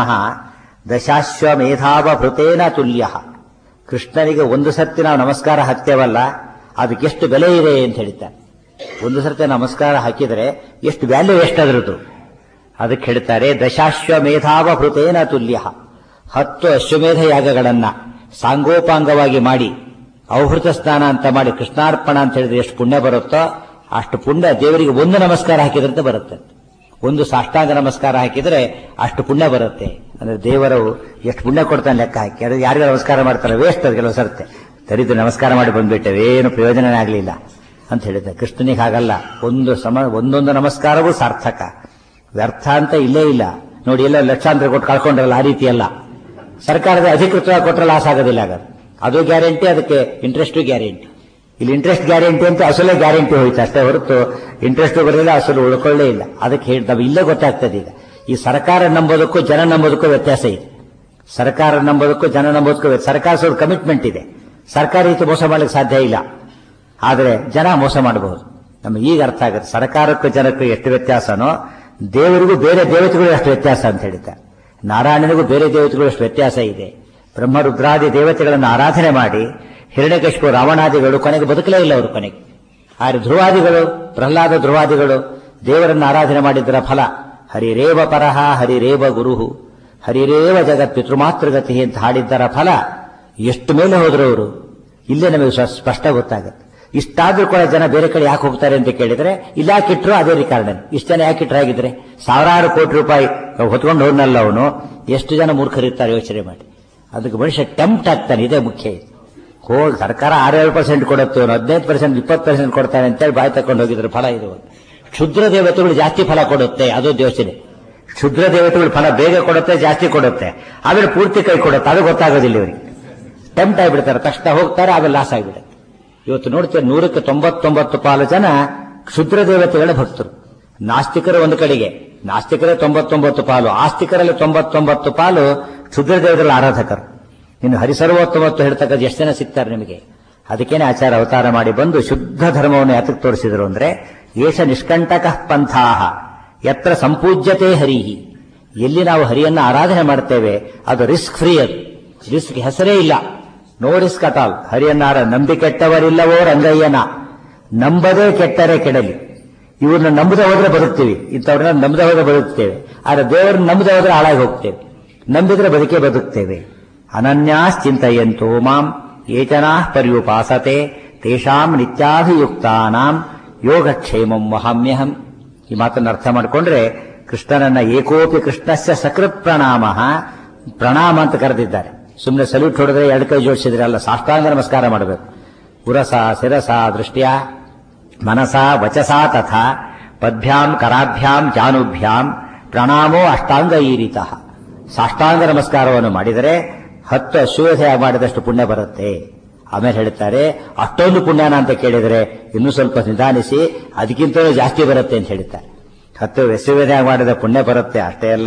ದಶಾಶ್ವಮೇಧಾವಭೃತೇನ ತುಲ್ಯ ಕೃಷ್ಣನಿಗೆ ಒಂದು ಸರ್ತಿ ನಾವು ನಮಸ್ಕಾರ ಹಾಕ್ತೇವಲ್ಲ ಅದಕ್ಕೆ ಎಷ್ಟು ಬೆಲೆ ಇದೆ ಅಂತ ಹೇಳ್ತಾರೆ ಒಂದು ಸರ್ತಿ ನಮಸ್ಕಾರ ಹಾಕಿದರೆ ಎಷ್ಟು ವ್ಯಾಲ್ಯೂ ಎಷ್ಟಾದ್ರದ್ದು ಅದಕ್ಕೆ ಹೇಳ್ತಾರೆ ದಶಾಶ್ವಮೇಧಾವಭೃತೇನ ತುಲ್ಯ ಹತ್ತು ಅಶ್ವಮೇಧ ಯಾಗಗಳನ್ನ ಸಾಂಗೋಪಾಂಗವಾಗಿ ಮಾಡಿ ಔಹೃತ ಸ್ನಾನ ಅಂತ ಮಾಡಿ ಕೃಷ್ಣಾರ್ಪಣ ಅಂತ ಹೇಳಿದ್ರೆ ಎಷ್ಟು ಪುಣ್ಯ ಬರುತ್ತೋ ಅಷ್ಟು ಪುಣ್ಯ ದೇವರಿಗೆ ಒಂದು ನಮಸ್ಕಾರ ಹಾಕಿದ್ರಂತೆ ಬರುತ್ತೆ ಒಂದು ಸಾಷ್ಟಾಂಗ ನಮಸ್ಕಾರ ಹಾಕಿದ್ರೆ ಅಷ್ಟು ಪುಣ್ಯ ಬರುತ್ತೆ ಅಂದ್ರೆ ದೇವರು ಎಷ್ಟು ಪುಣ್ಯ ಕೊಡ್ತಾನೆ ಲೆಕ್ಕ ಹಾಕಿ ಅದು ಯಾರಿಗೂ ನಮಸ್ಕಾರ ಮಾಡ್ತಾರೆ ವೇಸ್ಟ್ ಅದು ಕೆಲವು ಸರ್ತೆ ತರಿದು ನಮಸ್ಕಾರ ಮಾಡಿ ಬಂದ್ಬಿಟ್ಟೆ ಏನು ಪ್ರಯೋಜನನೇ ಆಗಲಿಲ್ಲ ಅಂತ ಹೇಳಿದ್ದೆ ಕೃಷ್ಣನಿಗೆ ಹಾಗಲ್ಲ ಒಂದು ಸಮ ಒಂದೊಂದು ನಮಸ್ಕಾರವೂ ಸಾರ್ಥಕ ವ್ಯರ್ಥ ಅಂತ ಇಲ್ಲೇ ಇಲ್ಲ ನೋಡಿ ಎಲ್ಲ ಲಕ್ಷಾಂತರ ಕೊಟ್ಟು ಕಳ್ಕೊಂಡ್ರಲ್ಲ ಆ ರೀತಿ ಅಲ್ಲ ಸರ್ಕಾರದ ಅಧಿಕೃತವಾಗಿ ಕೊಟ್ಟರೆ ಲಾಸ್ ಆಗೋದಿಲ್ಲ ಹಾಗಾದ್ರೆ ಅದು ಗ್ಯಾರಂಟಿ ಅದಕ್ಕೆ ಇಂಟ್ರೆಸ್ಟ್ ಗ್ಯಾರಂಟಿ ಇಲ್ಲಿ ಇಂಟ್ರೆಸ್ಟ್ ಗ್ಯಾರಂಟಿ ಅಂತ ಅಸಲೇ ಗ್ಯಾರಂಟಿ ಹೋಯ್ತು ಅಷ್ಟೇ ಹೊರತು ಇಂಟ್ರೆಸ್ಟ್ ಬರಲಿಲ್ಲ ಅಸಲು ಉಳ್ಕೊಳ್ಳೇ ಇಲ್ಲ ಅದಕ್ಕೆ ಹೇಳಿ ನಾವು ಇಲ್ಲೇ ಗೊತ್ತಾಗ್ತದೆ ಈಗ ಈ ಸರ್ಕಾರ ನಂಬೋದಕ್ಕೂ ಜನ ನಂಬೋದಕ್ಕೂ ವ್ಯತ್ಯಾಸ ಇದೆ ಸರ್ಕಾರ ನಂಬೋದಕ್ಕೂ ಜನ ನಂಬೋದಕ್ಕೂ ವ್ಯತ್ಯಾಸ. ಸರ್ಕಾರ ಸ್ವಲ್ಪ ಕಮಿಟ್ಮೆಂಟ್ ಇದೆ ಸರ್ಕಾರ ರೀತಿ ಮೋಸ ಮಾಡ್ಲಿಕ್ಕೆ ಸಾಧ್ಯ ಇಲ್ಲ ಆದರೆ ಜನ ಮೋಸ ಮಾಡಬಹುದು ನಮಗೆ ಈಗ ಅರ್ಥ ಆಗುತ್ತೆ ಸರ್ಕಾರಕ್ಕೂ ಜನಕ್ಕೂ ಎಷ್ಟು ವ್ಯತ್ಯಾಸನೋ ದೇವರಿಗೂ ಬೇರೆ ದೇವತೆಗಳು ಎಷ್ಟು ವ್ಯತ್ಯಾಸ ಅಂತ ಹೇಳಿದ್ದಾರೆ ನಾರಾಯಣನಿಗೂ ಬೇರೆ ದೇವತೆಗಳು ಎಷ್ಟು ವ್ಯತ್ಯಾಸ ಇದೆ ಬ್ರಹ್ಮ ರುದ್ರಾದಿ ದೇವತೆಗಳನ್ನು ಆರಾಧನೆ ಮಾಡಿ ಹಿರಣ್ಯಕಶಿಪು ರಾವಣಾದಿಗಳು ಕೊನೆಗೆ ಬದುಕಲೇ ಇಲ್ಲ ಅವರು ಕೊನೆಗೆ ಆದ್ರೆ ಧ್ರುವಾದಿಗಳು ಪ್ರಹ್ಲಾದ ಧ್ರುವಾದಿಗಳು ದೇವರನ್ನು ಆರಾಧನೆ ಮಾಡಿದ್ದರ ಫಲ ಹರಿರೇವ ಪರಹ ಹರಿರೇವ ಗುರುಹು ಹರಿರೇವ ಜಗತ್ ಪಿತೃಮಾತೃಗತಿ ಅಂತ ಹಾಡಿದ್ದರ ಫಲ ಎಷ್ಟು ಮೇಲೆ ಹೋದ್ರು ಅವರು ಇಲ್ಲೇ ನಮಗೆ ಸ್ವ- ಸ್ಪಷ್ಟ ಗೊತ್ತಾಗುತ್ತೆ ಇಷ್ಟಾದ್ರೂ ಕೂಡ ಜನ ಬೇರೆ ಕಡೆ ಯಾಕೆ ಹೋಗ್ತಾರೆ ಅಂತ ಕೇಳಿದ್ರೆ ಇಲ್ಲ ಯಾಕಿಟ್ರು ಅದೇ ರೀ ಕಾರಣ ಇಷ್ಟು ಜನ ಯಾಕಿಟ್ರು ಆಗಿದ್ರೆ ಸಾವಿರಾರು ಕೋಟಿ ರೂಪಾಯಿ ಹೊತ್ಕೊಂಡು ಹೋದ್ನಲ್ಲ ಅವನು ಎಷ್ಟು ಜನ ಮೂರ್ಖರಿರ್ತಾರೆ ಯೋಚನೆ ಮಾಡಿ ಅದಕ್ಕೆ ಮನುಷ್ಯ ಟೆಂಪ್ಟ್ ಆಗ್ತಾನೆ ಇದೇ ಮುಖ್ಯ ಇದು. ಹೋಗಿ ಸರ್ಕಾರ ಆರೇಳು ಪರ್ಸೆಂಟ್ ಕೊಡುತ್ತೆ ಅವನು ಹದಿನೈದು ಪರ್ಸೆಂಟ್ ಇಪ್ಪತ್ತು ಪರ್ಸೆಂಟ್ ಕೊಡ್ತಾನೆ ಅಂತೇಳಿ ಬಾಯಿ ತಕೊಂಡು ಹೋಗಿದ್ರೆ ಫಲ ಇದು ಕ್ಷುದ್ರ ದೇವತೆಗಳು ಜಾಸ್ತಿ ಫಲ ಕೊಡುತ್ತೆ ಅದು ಯೋಚನೆ ಕ್ಷುದ್ರ ದೇವತೆಗಳು ಫಲ ಬೇಗ ಕೊಡುತ್ತೆ ಜಾಸ್ತಿ ಕೊಡುತ್ತೆ ಆಮೇಲೆ ಪೂರ್ತಿ ಕೈ ಕೊಡುತ್ತೆ ಅದು ಗೊತ್ತಾಗೋದಿಲ್ಲ ಇವರಿಗೆ ಟೆಂಪ್ಟ್ ಆಗಿಬಿಡ್ತಾರೆ ತಕ್ಷಣ ಹೋಗ್ತಾರೆ ಆಮೇಲೆ ಲಾಸ್ ಆಗಿಬಿಡುತ್ತೆ ಇವತ್ತು ನೋಡ್ತೇವೆ ನೂರಕ್ಕೆ ತೊಂಬತ್ತೊಂಬತ್ತು ಪಾಲು ಜನ ಕ್ಷುದ್ರ ದೇವತೆಗಳ ಭಕ್ತರು ನಾಸ್ತಿಕರು ಒಂದು ಕಡೆಗೆ ನಾಸ್ತಿಕರೇ ತೊಂಬತ್ತೊಂಬತ್ತು ಪಾಲು ಆಸ್ತಿಕರಲ್ಲಿ ತೊಂಬತ್ತೊಂಬತ್ತು ಪಾಲು ಕ್ಷುದ್ರ ದೇವತೆಗಳ ಆರಾಧಕರು ಇನ್ನು ಹರಿಸರ್ವೋತ್ತಮತ್ತು ಹೇಳ್ತಕ್ಕಂಥ ಎಷ್ಟು ಜನ ಸಿಗ್ತಾರೆ ನಿಮಗೆ ಅದಕ್ಕೇನೆ ಆಚಾರ ಅವತಾರ ಮಾಡಿ ಬಂದು ಶುದ್ಧ ಧರ್ಮವನ್ನು ಯಾತಕ್ಕೆ ತೋರಿಸಿದ್ರು ಅಂದ್ರೆ ಏಷ ನಿಷ್ಕಂಟಕ ಪಂಥಾಹ ಯತ್ರ ಸಂಪೂಜ್ಯತೆ ಹರಿಹಿ ಎಲ್ಲಿ ನಾವು ಹರಿಯನ್ನ ಆರಾಧನೆ ಮಾಡ್ತೇವೆ ಅದು ರಿಸ್ಕ್ ಫ್ರೀ ಅದು ರಿಸ್ಕ್ ಹೆಸರೇ ಇಲ್ಲ ನೋ ರಿಸ್ಕ್ ಅಟ್ ಆಲ್ ಹರಿಯನ್ನಾರ ನಂಬಿ ಕೆಟ್ಟವರಿಲ್ಲವೋ ರಂಗಯ್ಯನ ನಂಬದೇ ಕೆಟ್ಟರೆ ಕೆಡಲಿ ಇವ್ರನ್ನ ನಂಬದೆ ಹೋದ್ರೆ ಬದುಕ್ತೀವಿ ಇಂಥವ್ರನ್ನ ನಂಬದೆ ಹೋದ್ರೆ ಬದುಕ್ತೇವೆ ಆದ್ರೆ ದೇವರನ್ನ ನಂಬದೆ ಹೋದ್ರೆ ಹಾಳಾಗಿ ಹೋಗ್ತೇವೆ ನಂಬಿದ್ರೆ ಬದುಕೇ ಬದುಕ್ತೇವೆ ಅನನ್ಯಾಶ್ಚಿಂತೆಯಂತೋ ಮಾಂ ಏಚನಾ ಪರ್ಯುಪಾಸತೆ ತೇಷಾಂ ನಿತ್ಯಾಭಿಯುಕ್ತಾನಾಂ ಯೋಗಕ್ಷೇಮಂ ವಹಾಮ್ಯಹಂ ಈ ಮಾತನ್ನು ಅರ್ಥ ಮಾಡಿಕೊಂಡ್ರೆ ಕೃಷ್ಣನನ್ನ ಏಕೋಪಿ ಕೃಷ್ಣಸ್ಯ ಸಕೃತ್ ಪ್ರಣಾಮ ಪ್ರಣಾಮ ಅಂತ ಕರೆದಿದ್ದಾರೆ ಸುಮ್ಮನೆ ಸಲ್ಯೂಟ್ ಹೊಡೆದ್ರೆ ಎರಡು ಕೈ ಜೋಡಿಸಿದ್ರೆ ಅಲ್ಲ ಸಾಷ್ಟಾಂಗ ನಮಸ್ಕಾರ ಮಾಡಬೇಕು ಪುರಸ ಶಿರಸ ದೃಷ್ಟ್ಯ ಮನಸ ವಚಸಾ ತಥಾ ಪದ್ಭ್ಯಾಂ ಕರಾಭ್ಯಾಂ ಜಾನುಭ್ಯಾಂ ಪ್ರಣಾಮೋ ಅಷ್ಟಾಂಗ ಈರಿತ ಸಾಷ್ಟಾಂಗ ನಮಸ್ಕಾರವನ್ನು ಮಾಡಿದರೆ ಹತ್ತು ಅಶ್ವಮೇಧ ಮಾಡಿದಷ್ಟು ಪುಣ್ಯ ಬರುತ್ತೆ ಆಮೇಲೆ ಹೇಳ್ತಾರೆ ಅಷ್ಟೊಂದು ಪುಣ್ಯನ ಅಂತ ಕೇಳಿದರೆ ಇನ್ನೂ ಸ್ವಲ್ಪ ನಿಧಾನಿಸಿ ಅದಕ್ಕಿಂತಲೂ ಜಾಸ್ತಿ ಬರುತ್ತೆ ಅಂತ ಹೇಳ್ತಾರೆ ಹತ್ತು ಅಶ್ವಮೇಧ ಮಾಡಿದ ಪುಣ್ಯ ಬರುತ್ತೆ ಅಷ್ಟೇ ಅಲ್ಲ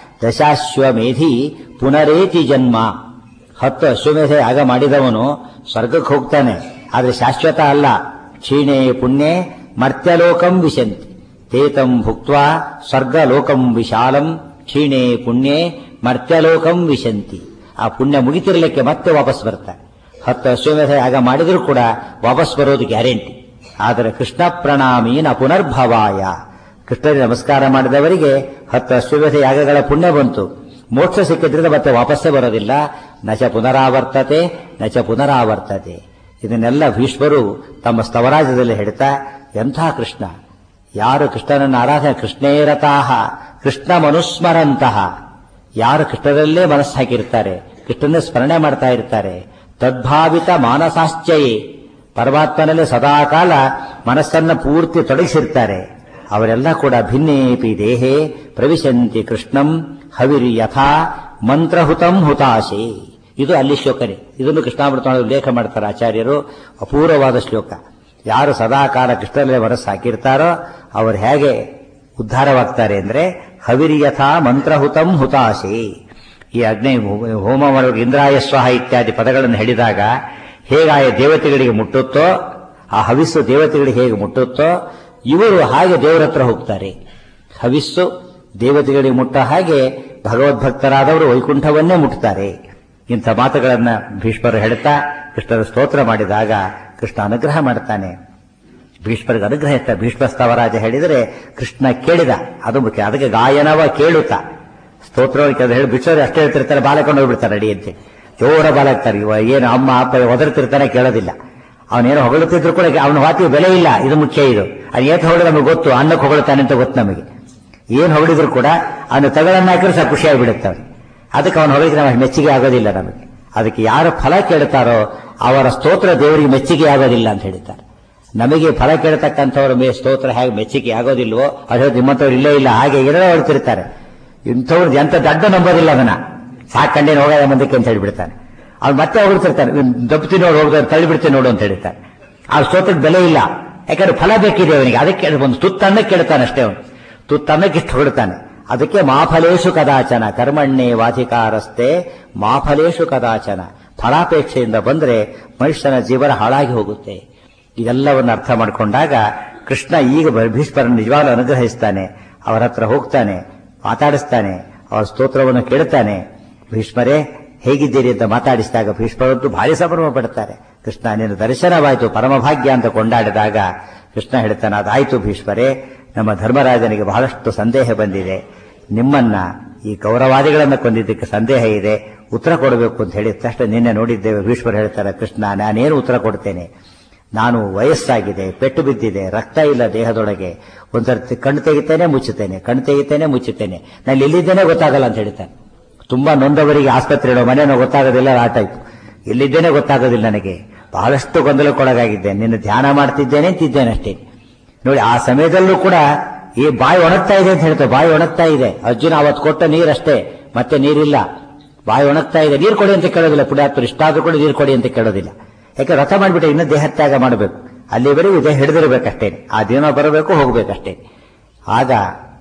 ದಶಾಶ್ವಮೇಧಿ ಪುನರೇತಿ ಜನ್ಮ ಹತ್ತು ಅಶ್ವಮೇಧ ಯಾಗ ಮಾಡಿದವನು ಸ್ವರ್ಗಕ್ಕೆ ಹೋಗ್ತಾನೆ ಆದ್ರೆ ಶಾಶ್ವತ ಅಲ್ಲ ಕ್ಷೀಣೆ ಪುಣ್ಯೆ ಮರ್ತ್ಯಲೋಕಂ ವಿಶಂತಿ ತೇತಂ ಭುಕ್ತ್ವಾ ಸ್ವರ್ಗಲೋಕಂ ವಿಶಾಲಂ ಕ್ಷೀಣೆ ಪುಣ್ಯೆ ಮರ್ತ್ಯಲೋಕಂ ವಿಶಂತಿ ಆ ಪುಣ್ಯ ಮುಗಿತಿರ್ಲಿಕ್ಕೆ ಮತ್ತೆ ವಾಪಸ್ ಬರ್ತಾರೆ ಹತ್ತು ಅಶ್ವಮೇಧ ಯಾಗ ಮಾಡಿದರೂ ಕೂಡ ವಾಪಸ್ ಬರೋದು ಗ್ಯಾರಂಟಿ ಆದರೆ ಕೃಷ್ಣ ಪ್ರಣಾಮೀನ ಪುನರ್ಭವಾಯ ಕೃಷ್ಣನಿಗೆ ನಮಸ್ಕಾರ ಮಾಡಿದವರಿಗೆ ಹತ್ತು ಅಶ್ವಮೇಧ ಯಾಗಗಳ ಪುಣ್ಯ ಬಂತು ಮೋಕ್ಷ ಸಿಕ್ಕಿದ್ರಿಂದ ಮತ್ತೆ ವಾಪಸ್ಸೇ ಬರೋದಿಲ್ಲ ನಚ ಪುನರಾವರ್ತತೆ ನಚ ಪುನರಾವರ್ತತೆ ಇದನ್ನೆಲ್ಲ ಭೀಷ್ಮರು ತಮ್ಮ ಸ್ತವರಾಜದಲ್ಲಿ ಹೇಳ್ತಾ ಎಂಥ ಕೃಷ್ಣ ಯಾರು ಕೃಷ್ಣನನ್ನ ಆರಾಧನೆ ಕೃಷ್ಣೇರತಾಹ ಕೃಷ್ಣ ಮನುಸ್ಮರಂತಹ ಯಾರು ಕೃಷ್ಣದಲ್ಲೇ ಮನಸ್ಸು ಹಾಕಿರ್ತಾರೆ ಕೃಷ್ಣನೇ ಸ್ಮರಣೆ ಮಾಡ್ತಾ ಇರ್ತಾರೆ ತದ್ಭಾವಿತ ಮಾನಸಾಶ್ಚಯೇ ಪರಮಾತ್ಮನಲ್ಲಿ ಸದಾಕಾಲ ಮನಸ್ಸನ್ನ ಪೂರ್ತಿ ತೊಡಗಿಸಿರ್ತಾರೆ ಅವರೆಲ್ಲ ಕೂಡ ಭಿನ್ನೇಪಿ ದೇಹೇ ಪ್ರವಿಶಂತಿ ಕೃಷ್ಣಂ ಹವಿರಿ ಯಥಾ ಮಂತ್ರಹುತಂ ಹುತಾಶೆ ಇದು ಅಲ್ಲಿ ಶ್ಲೋಕನೇ ಇದನ್ನು ಕೃಷ್ಣಾಮೃತ ಉಲ್ಲೇಖ ಮಾಡ್ತಾರೆ ಆಚಾರ್ಯರು ಅಪೂರ್ವವಾದ ಶ್ಲೋಕ ಯಾರು ಸದಾಕಾಲ ಕೃಷ್ಣನಲ್ಲೇ ಮನಸ್ಸು ಹಾಕಿರ್ತಾರೋ ಅವರು ಹೇಗೆ ಉದ್ಧಾರವಾಗ್ತಾರೆ ಅಂದ್ರೆ ಹವಿರ್ಯಥಾ ಮಂತ್ರಹುತಂ ಹುತಾಶೆ ಈ ಅಗ್ನಿ ಹೋಮ ಮಾಡುವ ಇಂದ್ರಾಯ ಸ್ವಾಹ ಇತ್ಯಾದಿ ಪದಗಳನ್ನು ಹೇಳಿದಾಗ ಹೇಗಾಯ ದೇವತೆಗಳಿಗೆ ಮುಟ್ಟುತ್ತೋ ಆ ಹವಿಸ್ಸು ದೇವತೆಗಳಿಗೆ ಹೇಗೆ ಮುಟ್ಟುತ್ತೋ ಇವರು ಹಾಗೆ ದೇವರ ಹತ್ರ ಹೋಗ್ತಾರೆ ಹವಿಸ್ಸು ದೇವತೆಗಳಿಗೆ ಮುಟ್ಟ ಹಾಗೆ ಭಗವದ್ಭಕ್ತರಾದವರು ವೈಕುಂಠವನ್ನೇ ಮುಟ್ತಾರೆ ಇಂಥ ಮಾತುಗಳನ್ನ ಭೀಷ್ಮರು ಹೇಳ್ತಾ ಕೃಷ್ಣರ ಸ್ತೋತ್ರ ಮಾಡಿದಾಗ ಕೃಷ್ಣ ಅನುಗ್ರಹ ಮಾಡ್ತಾನೆ ಭೀಷ್ಮರಿಗೆ ಅನುಗ್ರಹ ಇಷ್ಟ ಭೀಷ್ಮ ಸ್ತವರಾಜ ಹೇಳಿದರೆ ಕೃಷ್ಣ ಕೇಳಿದ ಅದು ಮುಖ್ಯ ಅದಕ್ಕೆ ಗಾಯನವ ಕೇಳುತ್ತ ಸ್ತೋತ್ರವನ್ನು ಹೇಳಿ ಬಿಚ್ಚೋರು ಅಷ್ಟೇ ಹೇಳ್ತಿರ್ತಾರೆ ಬಾಲಕೊಂಡು ಹೋಗ್ಬಿಡ್ತಾರೆ ಅಡಿ ಅಂತ ಜೋರ ಬಾಲಾಗ್ತಾರೆ ಇವ ಏನು ಅಮ್ಮ ಅಪ್ಪ ಒದರ್ತಿರ್ತಾನೆ ಕೇಳೋದಿಲ್ಲ ಅವನೇನು ಹೊಗಳುತ್ತಿದ್ರು ಕೂಡ ಅವನ ವಾತಿಗೆ ಬೆಲೆ ಇಲ್ಲ ಇದು ಮುಖ್ಯ ಇದು ಅದು ಏತ್ ಹೊಗಳು ನಮಗೆ ಗೊತ್ತು ಅನ್ನಕ್ಕೆ ಹೊಗಳ್ತಾನೆ ಅಂತ ಗೊತ್ತು ನಮಗೆ ಏನ್ ಹೊಗಳಿದ್ರು ಕೂಡ ಅವನು ತಗಳನ್ನ ಹಾಕಿದ್ರೆ ಸ್ವಲ್ಪ ಖುಷಿಯಾಗಿ ಬಿಡುತ್ತೆ ಅದಕ್ಕೆ ಅವನು ಹೊಗಳಿದ್ರೆ ನಮಗೆ ಮೆಚ್ಚುಗೆ ಆಗೋದಿಲ್ಲ ನಮಗೆ ಅದಕ್ಕೆ ಯಾರು ಫಲ ಕೇಳ್ತಾರೋ ಅವರ ಸ್ತೋತ್ರ ದೇವರಿಗೆ ಮೆಚ್ಚುಗೆ ಆಗೋದಿಲ್ಲ ಅಂತ ಹೇಳ್ತಾರೆ ನಮಗೆ ಫಲ ಕೇಳ್ತಕ್ಕಂಥವ್ರ ಮೇ ಸ್ತೋತ್ರ ಹೇಗೆ ಮೆಚ್ಚುಗೆ ಆಗೋದಿಲ್ವೋ ಅದು ನಿಮ್ಮಂಥವ್ರು ಇಲ್ಲೇ ಇಲ್ಲ ಹಾಗೆ ಇರೋ ಹೊಡ್ತಿರ್ತಾರೆ ಇಂಥವ್ರು ಎಂತ ದಡ್ಡ ನಂಬೋದಿಲ್ಲ ಅದನ್ನ ಸಾಕಂಡೇನು ಹೋಗೋದ ಮುಂದಕ್ಕೆ ಅಂತ ಹೇಳಿಬಿಡ್ತಾನೆ ಅವ್ನು ಮತ್ತೆ ಹೊಗಳ್ತಿರ್ತಾನೆ ದಪ್ಪತಿ ನೋಡಿ ಹೋಗ್ತಾರೆ ತಳ್ಳಿಬಿಡ್ತೀನಿ ನೋಡು ಅಂತ ಹೇಳ್ತಾನೆ ಆ ಸ್ತೋತ್ರಕ್ಕೆ ಬೆಲೆ ಇಲ್ಲ ಯಾಕಂದ್ರೆ ಫಲ ಬೇಕಿದೆ ಅವನಿಗೆ ಅದಕ್ಕೆ ಒಂದು ತುತ್ತನ್ನ ಕೇಳ್ತಾನೆ ಅಷ್ಟೇ ಅವನು ತುತ್ತನ್ನಕ್ಕೆ ಇಷ್ಟು ಹೊಡ್ತಾನೆ ಅದಕ್ಕೆ ಮಾಫಲೇಶು ಕದಾಚನ ಕರ್ಮಣ್ಣೆ ವಾಧಿಕಾರಸ್ತೆ ಮಾಫಲೇಶು ಕದಾಚನ ಫಲಾಪೇಕ್ಷೆಯಿಂದ ಬಂದ್ರೆ ಮನುಷ್ಯನ ಜೀವನ ಹಾಳಾಗಿ ಹೋಗುತ್ತೆ ಇದೆಲ್ಲವನ್ನು ಅರ್ಥ ಮಾಡಿಕೊಂಡಾಗ ಕೃಷ್ಣ ಈಗ ಭೀಷ್ಮರನ್ನು ನಿಜವಾಗ್ಲೂ ಅನುಗ್ರಹಿಸ್ತಾನೆ ಅವರ ಹತ್ರ ಹೋಗ್ತಾನೆ ಮಾತಾಡಿಸ್ತಾನೆ ಅವರ ಸ್ತೋತ್ರವನ್ನು ಕೇಳ್ತಾನೆ ಭೀಷ್ಮರೇ ಹೇಗಿದ್ದೀರಿ ಅಂತ ಮಾತಾಡಿಸಿದಾಗ ಭೀಷ್ಮರಂತೂ ಭಾರಿ ಸಂಭ್ರಮ ಪಡ್ತಾರೆ ಕೃಷ್ಣ ನಿನ್ನ ದರ್ಶನವಾಯಿತು ಪರಮಭಾಗ್ಯ ಅಂತ ಕೊಂಡಾಡಿದಾಗ ಕೃಷ್ಣ ಹೇಳ್ತಾನೆ ಅದಾಯ್ತು ಭೀಷ್ಮರೇ ನಮ್ಮ ಧರ್ಮರಾಜನಿಗೆ ಬಹಳಷ್ಟು ಸಂದೇಹ ಬಂದಿದೆ ನಿಮ್ಮನ್ನ ಈ ಗೌರವಾದಿಗಳನ್ನ ಕೊಂದಿದ್ದಕ್ಕೆ ಸಂದೇಹ ಇದೆ ಉತ್ತರ ಕೊಡಬೇಕು ಅಂತ ಹೇಳಿದ ತಕ್ಷಣ ನಿನ್ನೆ ನೋಡಿದ್ದೇವೆ ಭೀಷ್ಮರು ಹೇಳ್ತಾರೆ ಕೃಷ್ಣ ನಾನೇನು ಉತ್ತರ ಕೊಡ್ತೇನೆ ನಾನು ವಯಸ್ಸಾಗಿದೆ ಪೆಟ್ಟು ಬಿದ್ದಿದೆ ರಕ್ತ ಇಲ್ಲ ದೇಹದೊಳಗೆ ಒಂದ್ಸರ್ತಿ ಕಣ್ಣು ತೆಗಿತೇನೆ ಮುಚ್ಚುತ್ತೇನೆ ಕಣ್ಣು ತೆಗಿತೇನೆ ಮುಚ್ಚುತ್ತೇನೆ ನಾನು ಎಲ್ಲಿದ್ದೇನೆ ಗೊತ್ತಾಗಲ್ಲ ಅಂತ ಹೇಳ್ತಾನೆ ತುಂಬಾ ನೊಂದವರಿಗೆ ಆಸ್ಪತ್ರೆ ಇಡೋ ಮನೇನೋ ಗೊತ್ತಾಗೋದಿಲ್ಲ ಆ ಟೈಪ್ ಎಲ್ಲಿದ್ದೇನೆ ಗೊತ್ತಾಗೋದಿಲ್ಲ ನನಗೆ ಬಹಳಷ್ಟು ಗೊಂದಲಕ್ಕೊಳಗಾಗಿದ್ದೇನೆ ನಿನ್ನ ಧ್ಯಾನ ಮಾಡ್ತಿದ್ದೇನೆ ಅಂತಿದ್ದೇನೆ ಅಷ್ಟೇ ನೋಡಿ ಆ ಸಮಯದಲ್ಲೂ ಕೂಡ ಈ ಬಾಯಿ ಒಣಗ್ತಾ ಇದೆ ಅಂತ ಹೇಳ್ತಾರೆ ಬಾಯಿ ಒಣಗ್ತಾ ಇದೆ ಅರ್ಜುನ ಅವತ್ತು ಕೊಟ್ಟ ನೀರಷ್ಟೇ ಮತ್ತೆ ನೀರಿಲ್ಲ ಬಾಯಿ ಒಣಗ್ತಾ ಇದೆ ನೀರು ಕೊಡಿ ಅಂತ ಕೇಳೋದಿಲ್ಲ ಪುಣ್ಯಾತ್ಮರು ಇಷ್ಟಾದ್ರೂ ಕೂಡ ನೀರು ಕೊಡಿ ಅಂತ ಕೇಳೋದಿಲ್ಲ ಯಾಕೆ ರಥ ಮಾಡಿಬಿಟ್ಟೆ ಇನ್ನೂ ದೇಹತ್ಯಾಗ ಮಾಡಬೇಕು ಅಲ್ಲಿವರೆಗೂ ದೇಹ ಹಿಡಿದಿರ್ಬೇಕಷ್ಟೇ ಆ ದಿನ ಬರಬೇಕು ಹೋಗ್ಬೇಕಷ್ಟೇ ಆಗ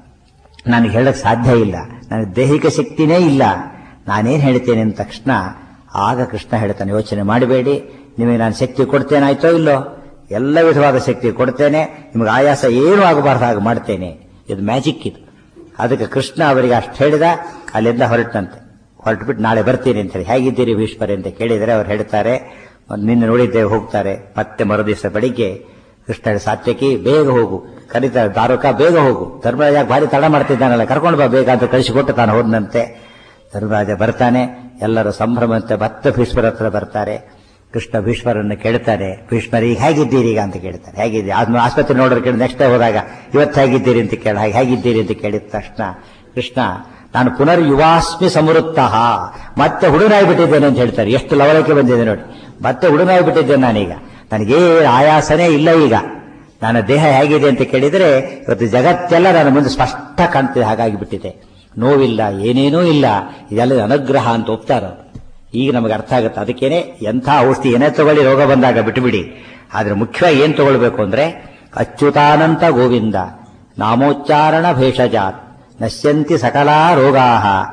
ನನಗೆ ಹೇಳಕ್ ಸಾಧ್ಯ ಇಲ್ಲ ನನಗೆ ದೈಹಿಕ ಶಕ್ತಿನೇ ಇಲ್ಲ ನಾನೇನ್ ಹೇಳ್ತೇನೆ ಅಂದ ತಕ್ಷಣ ಆಗ ಕೃಷ್ಣ ಹೇಳ್ತಾನೆ ಯೋಚನೆ ಮಾಡಬೇಡಿ ನಿಮಗೆ ನಾನು ಶಕ್ತಿ ಕೊಡ್ತೇನಾಯ್ತೋ ಇಲ್ಲೋ ಎಲ್ಲ ವಿಧವಾದ ಶಕ್ತಿ ಕೊಡ್ತೇನೆ ನಿಮಗೆ ಆಯಾಸ ಏನೂ ಆಗಬಾರ್ದು ಹಾಗೆ ಮಾಡ್ತೇನೆ ಇದು ಮ್ಯಾಜಿಕ್ ಇದು ಅದಕ್ಕೆ ಕೃಷ್ಣ ಅವರಿಗೆ ಅಷ್ಟು ಹೇಳಿದ ಅಲ್ಲಿಂದ ಹೊರಟಂತೆ ಹೊರಟುಬಿಟ್ಟು ನಾಳೆ ಬರ್ತೀನಿ ಅಂತ ಹೇಳಿ ಹೇಗಿದ್ದೀರಿ ಭೀಷ್ಮರೇ ಅಂತ ಕೇಳಿದರೆ ಅವ್ರು ಹೇಳ್ತಾರೆ ನಿನ್ನೆ ನೋಡಿದ್ದೇವೆ ಹೋಗ್ತಾರೆ ಮತ್ತೆ ಮರುದಿವಸ ಬೆಳಿಗ್ಗೆ ಕೃಷ್ಣ ಸಾತ್ಯಕಿ ಬೇಗ ಹೋಗು ಕರೀತಾರೆ ದಾರುಕ ಬೇಗ ಹೋಗು ಧರ್ಮರಾಜ ಭಾರಿ ತಡ ಮಾಡ್ತಿದ್ದಾನಲ್ಲ ಕರ್ಕೊಂಡು ಬಾ ಬೇಗ ಅಂತ ಕಳಿಸಿಕೊಟ್ಟು ತಾನು ಹೋದಂತೆ ಧರ್ಮರಾಜ ಬರ್ತಾನೆ ಎಲ್ಲರೂ ಸಂಭ್ರಮಂತೆ ಮತ್ತೆ ಭೀಷ್ಮರ ಹತ್ರ ಬರ್ತಾರೆ ಕೃಷ್ಣ ಭೀಷ್ಮರನ್ನು ಕೇಳ್ತಾರೆ ಭೀಷ್ಮರು ಈಗ ಹೇಗಿದ್ದೀರಿ ಈಗ ಅಂತ ಕೇಳ್ತಾರೆ ಹೇಗಿದ್ದೀರಿ ಆದ್ಮೇಲೆ ಆಸ್ಪತ್ರೆ ನೋಡೋರು ಕೇಳಿ ನೆಕ್ಸ್ಟ್ ಡೇ ಹೋದಾಗ ಇವತ್ತು ಹೇಗಿದ್ದೀರಿ ಅಂತ ಕೇಳ ಹಾಗೆ ಹೇಗಿದ್ದೀರಿ ಅಂತ ಕೇಳಿದ ತಕ್ಷಣ ಕೃಷ್ಣ ನಾನು ಪುನರ್ ಯುವಾಸ್ಮಿ ಸಮೃದ್ಧ ಮತ್ತೆ ಹುಡುಗನಾಗ್ಬಿಟ್ಟಿದ್ದೇನೆ ಅಂತ ಹೇಳ್ತಾರೆ ಎಷ್ಟು ಲವಲಕ್ಕೆ ಬಂದಿದೆ ನೋಡಿ ಮತ್ತೆ ಹುಡುಗನಾಗ್ಬಿಟ್ಟಿದ್ದೇನೆ ನಾನೀಗ ನನಗೇ ಆಯಾಸನೇ ಇಲ್ಲ ಈಗ ನನ್ನ ದೇಹ ಹೇಗಿದೆ ಅಂತ ಕೇಳಿದರೆ ಇವತ್ತು ಜಗತ್ತೆಲ್ಲ ನನ್ನ ಮುಂದೆ ಸ್ಪಷ್ಟ ಕಾಣ್ತಿದೆ ಹಾಗಾಗಿ ಬಿಟ್ಟಿದೆ ನೋವಿಲ್ಲ ಏನೇನೂ ಇಲ್ಲ ಇದೆಲ್ಲ ಅನುಗ್ರಹ ಅಂತ ಒಪ್ತಾರ ಈಗ ನಮಗೆ ಅರ್ಥ ಆಗುತ್ತೆ ಅದಕ್ಕೇನೆ ಎಂಥ ಔಷಧಿ ಏನೇ ತಗೊಳ್ಳಿ ರೋಗ ಬಂದಾಗ ಬಿಟ್ಟುಬಿಡಿ ಆದ್ರೆ ಮುಖ್ಯವಾಗಿ ಏನ್ ತಗೊಳ್ಬೇಕು ಅಂದ್ರೆ ಅಚ್ಯುತಾನಂತ ಗೋವಿಂದ ನಾಮೋಚ್ಚಾರಣ ಭೇಷಜಾತ್ ನಶ್ಯಂತಿ ಸಕಲಾ ರೋಗಾ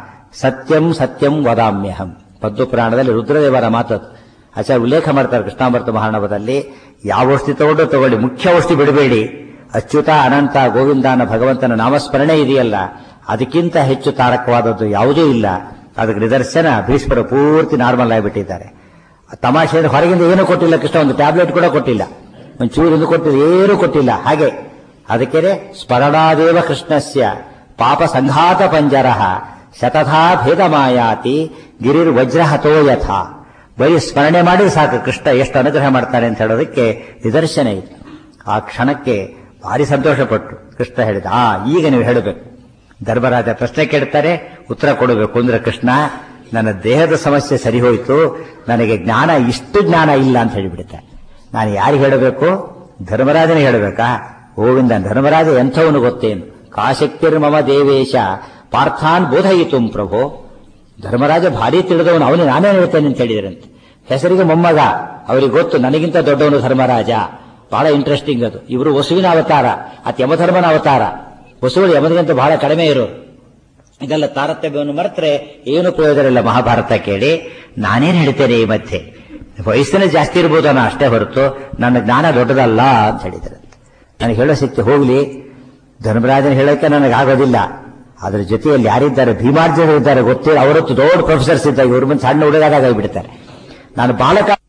ಸತ್ಯಂ ಸತ್ಯಂ ವದಾಮ್ಯಹಂ ಪದ್ದು ಪುರಾಣದಲ್ಲಿ ರುದ್ರದೇವರ ಮಾತು ಆಚಾರ್ಯ ಉಲ್ಲೇಖ ಮಾಡ್ತಾರೆ ಕೃಷ್ಣಾಮೃತ ಮಹಾಣವದಲ್ಲಿ ಯಾವ ಔಷಧಿ ತಗೊಂಡು ತಗೊಳ್ಳಿ ಮುಖ್ಯ ಔಷಧಿ ಬಿಡಬೇಡಿ ಅಚ್ಯುತ ಅನಂತ ಗೋವಿಂದ ಅನ್ನೋ ಭಗವಂತನ ನಾಮಸ್ಮರಣೆ ಇದೆಯಲ್ಲ ಅದಕ್ಕಿಂತ ಹೆಚ್ಚು ತಾರಕವಾದದ್ದು ಯಾವುದೂ ಇಲ್ಲ ಅದಕ್ಕೆ ನಿದರ್ಶನ ಭೀಷ್ಮರು ಪೂರ್ತಿ ನಾರ್ಮಲ್ ಆಗಿಬಿಟ್ಟಿದ್ದಾರೆ ತಮಾಷೆ ಅಂದ್ರೆ ಹೊರಗಿಂದ ಏನೂ ಕೊಟ್ಟಿಲ್ಲ ಕೃಷ್ಣ ಒಂದು ಟ್ಯಾಬ್ಲೆಟ್ ಕೂಡ ಕೊಟ್ಟಿಲ್ಲ ಒಂದು ಚೂರಿಂದು ಕೊಟ್ಟಿಲ್ಲ ಏನೂ ಕೊಟ್ಟಿಲ್ಲ ಹಾಗೆ ಅದಕ್ಕೆ ಸ್ಮರಣಾದೇವ ಕೃಷ್ಣಸ್ಯ ಪಾಪ ಸಂಘಾತ ಪಂಜರ ಶತಥಾ ಭೇದ ಮಾಯಾತಿ ಗಿರಿರ್ ವಜ್ರಹತೋ ಯಥ ಬರೀ ಸ್ಮರಣೆ ಮಾಡಿ ಸಾಕು ಕೃಷ್ಣ ಎಷ್ಟು ಅನುಗ್ರಹ ಮಾಡ್ತಾನೆ ಅಂತ ಹೇಳೋದಕ್ಕೆ ನಿದರ್ಶನ ಇದೆ ಆ ಕ್ಷಣಕ್ಕೆ ಭಾರಿ ಸಂತೋಷಪಟ್ಟು ಕೃಷ್ಣ ಹೇಳಿದ ಆ ಈಗ ನೀವು ಹೇಳಬೇಕು ಧರ್ಮರಾಜ ಪ್ರಶ್ನೆ ಕೇಳ್ತಾರೆ ಉತ್ತರ ಕೊಡಬೇಕು ಅಂದ್ರೆ ಕೃಷ್ಣ ನನ್ನ ದೇಹದ ಸಮಸ್ಯೆ ಸರಿ ಹೋಯಿತು ನನಗೆ ಜ್ಞಾನ ಇಷ್ಟು ಜ್ಞಾನ ಇಲ್ಲ ಅಂತ ಹೇಳಿಬಿಡುತ್ತಾರೆ ನಾನು ಯಾರಿಗೆ ಹೇಳಬೇಕು ಧರ್ಮರಾಜನೇ ಹೇಳಬೇಕಾ ಗೋವಿಂದ ಧರ್ಮರಾಜ ಎಂಥವನು ಗೊತ್ತೇನು ಕಾಶಕ್ತಿರ್ ಮಮ ದೇವೇಶ ಪಾರ್ಥಾನ್ ಬೋಧಯಿತು ಪ್ರಭೋ ಧರ್ಮರಾಜ ಭಾರಿ ತಿಳಿದವನು ಅವನು ನಾನೇ ಹೇಳ್ತೇನೆ ಅಂತ ಹೇಳಿದ್ರಂತೆ ಹೆಸರಿಗೆ ಮೊಮ್ಮಗ ಅವರಿಗೆ ಗೊತ್ತು ನನಗಿಂತ ದೊಡ್ಡವನು ಧರ್ಮರಾಜ ಬಹಳ ಇಂಟ್ರೆಸ್ಟಿಂಗ್ ಅದು ಇವರು ವಸುವಿನ ಅವತಾರ ಅತ್ ಯಮಧರ್ಮನ ಅವತಾರ ವಸುಗಳು ಯಮನಿಗಿಂತ ಬಹಳ ಕಡಿಮೆ ಇರೋರು ಇದೆಲ್ಲ ತಾರತಮ್ಯವನ್ನು ಮರೆತರೆ ಏನು ಪ್ರಯೋಜನ ಇಲ್ಲ ಮಹಾಭಾರತ ಕೇಳಿ ನಾನೇನು ಹೇಳ್ತೇನೆ ಈ ಮಧ್ಯೆ ವಯಸ್ಸಿನ ಜಾಸ್ತಿ ಇರ್ಬೋದು ಅನ್ನೋ ಅಷ್ಟೇ ಹೊರತು ನನ್ನ ಜ್ಞಾನ ದೊಡ್ಡದಲ್ಲ ಅಂತ ಹೇಳಿದ್ದಾರೆ ನನಗೆ ಹೇಳೋ ಶಕ್ತಿ ಹೋಗ್ಲಿ ಧರ್ಮರಾಜನ ಹೇಳೋಕೆ ನನಗೆ ಆಗೋದಿಲ್ಲ ಅದ್ರ ಜೊತೆಯಲ್ಲಿ ಯಾರಿದ್ದಾರೆ ಭೀಮಾರ್ಜನ ಇದ್ದಾರೆ ಗೊತ್ತಿಲ್ಲ ಅವರತ್ತು ದೊಡ್ಡ ಪ್ರೊಫೆಸರ್ಸ್ ಇದ್ದಾಗ ಇವ್ರ ಮುಂದೆ ಸಣ್ಣ ಹುಡುಗಾದಾಗ ಆಗಿಬಿಡ್ತಾರೆ ನಾನು ಬಾಲಕ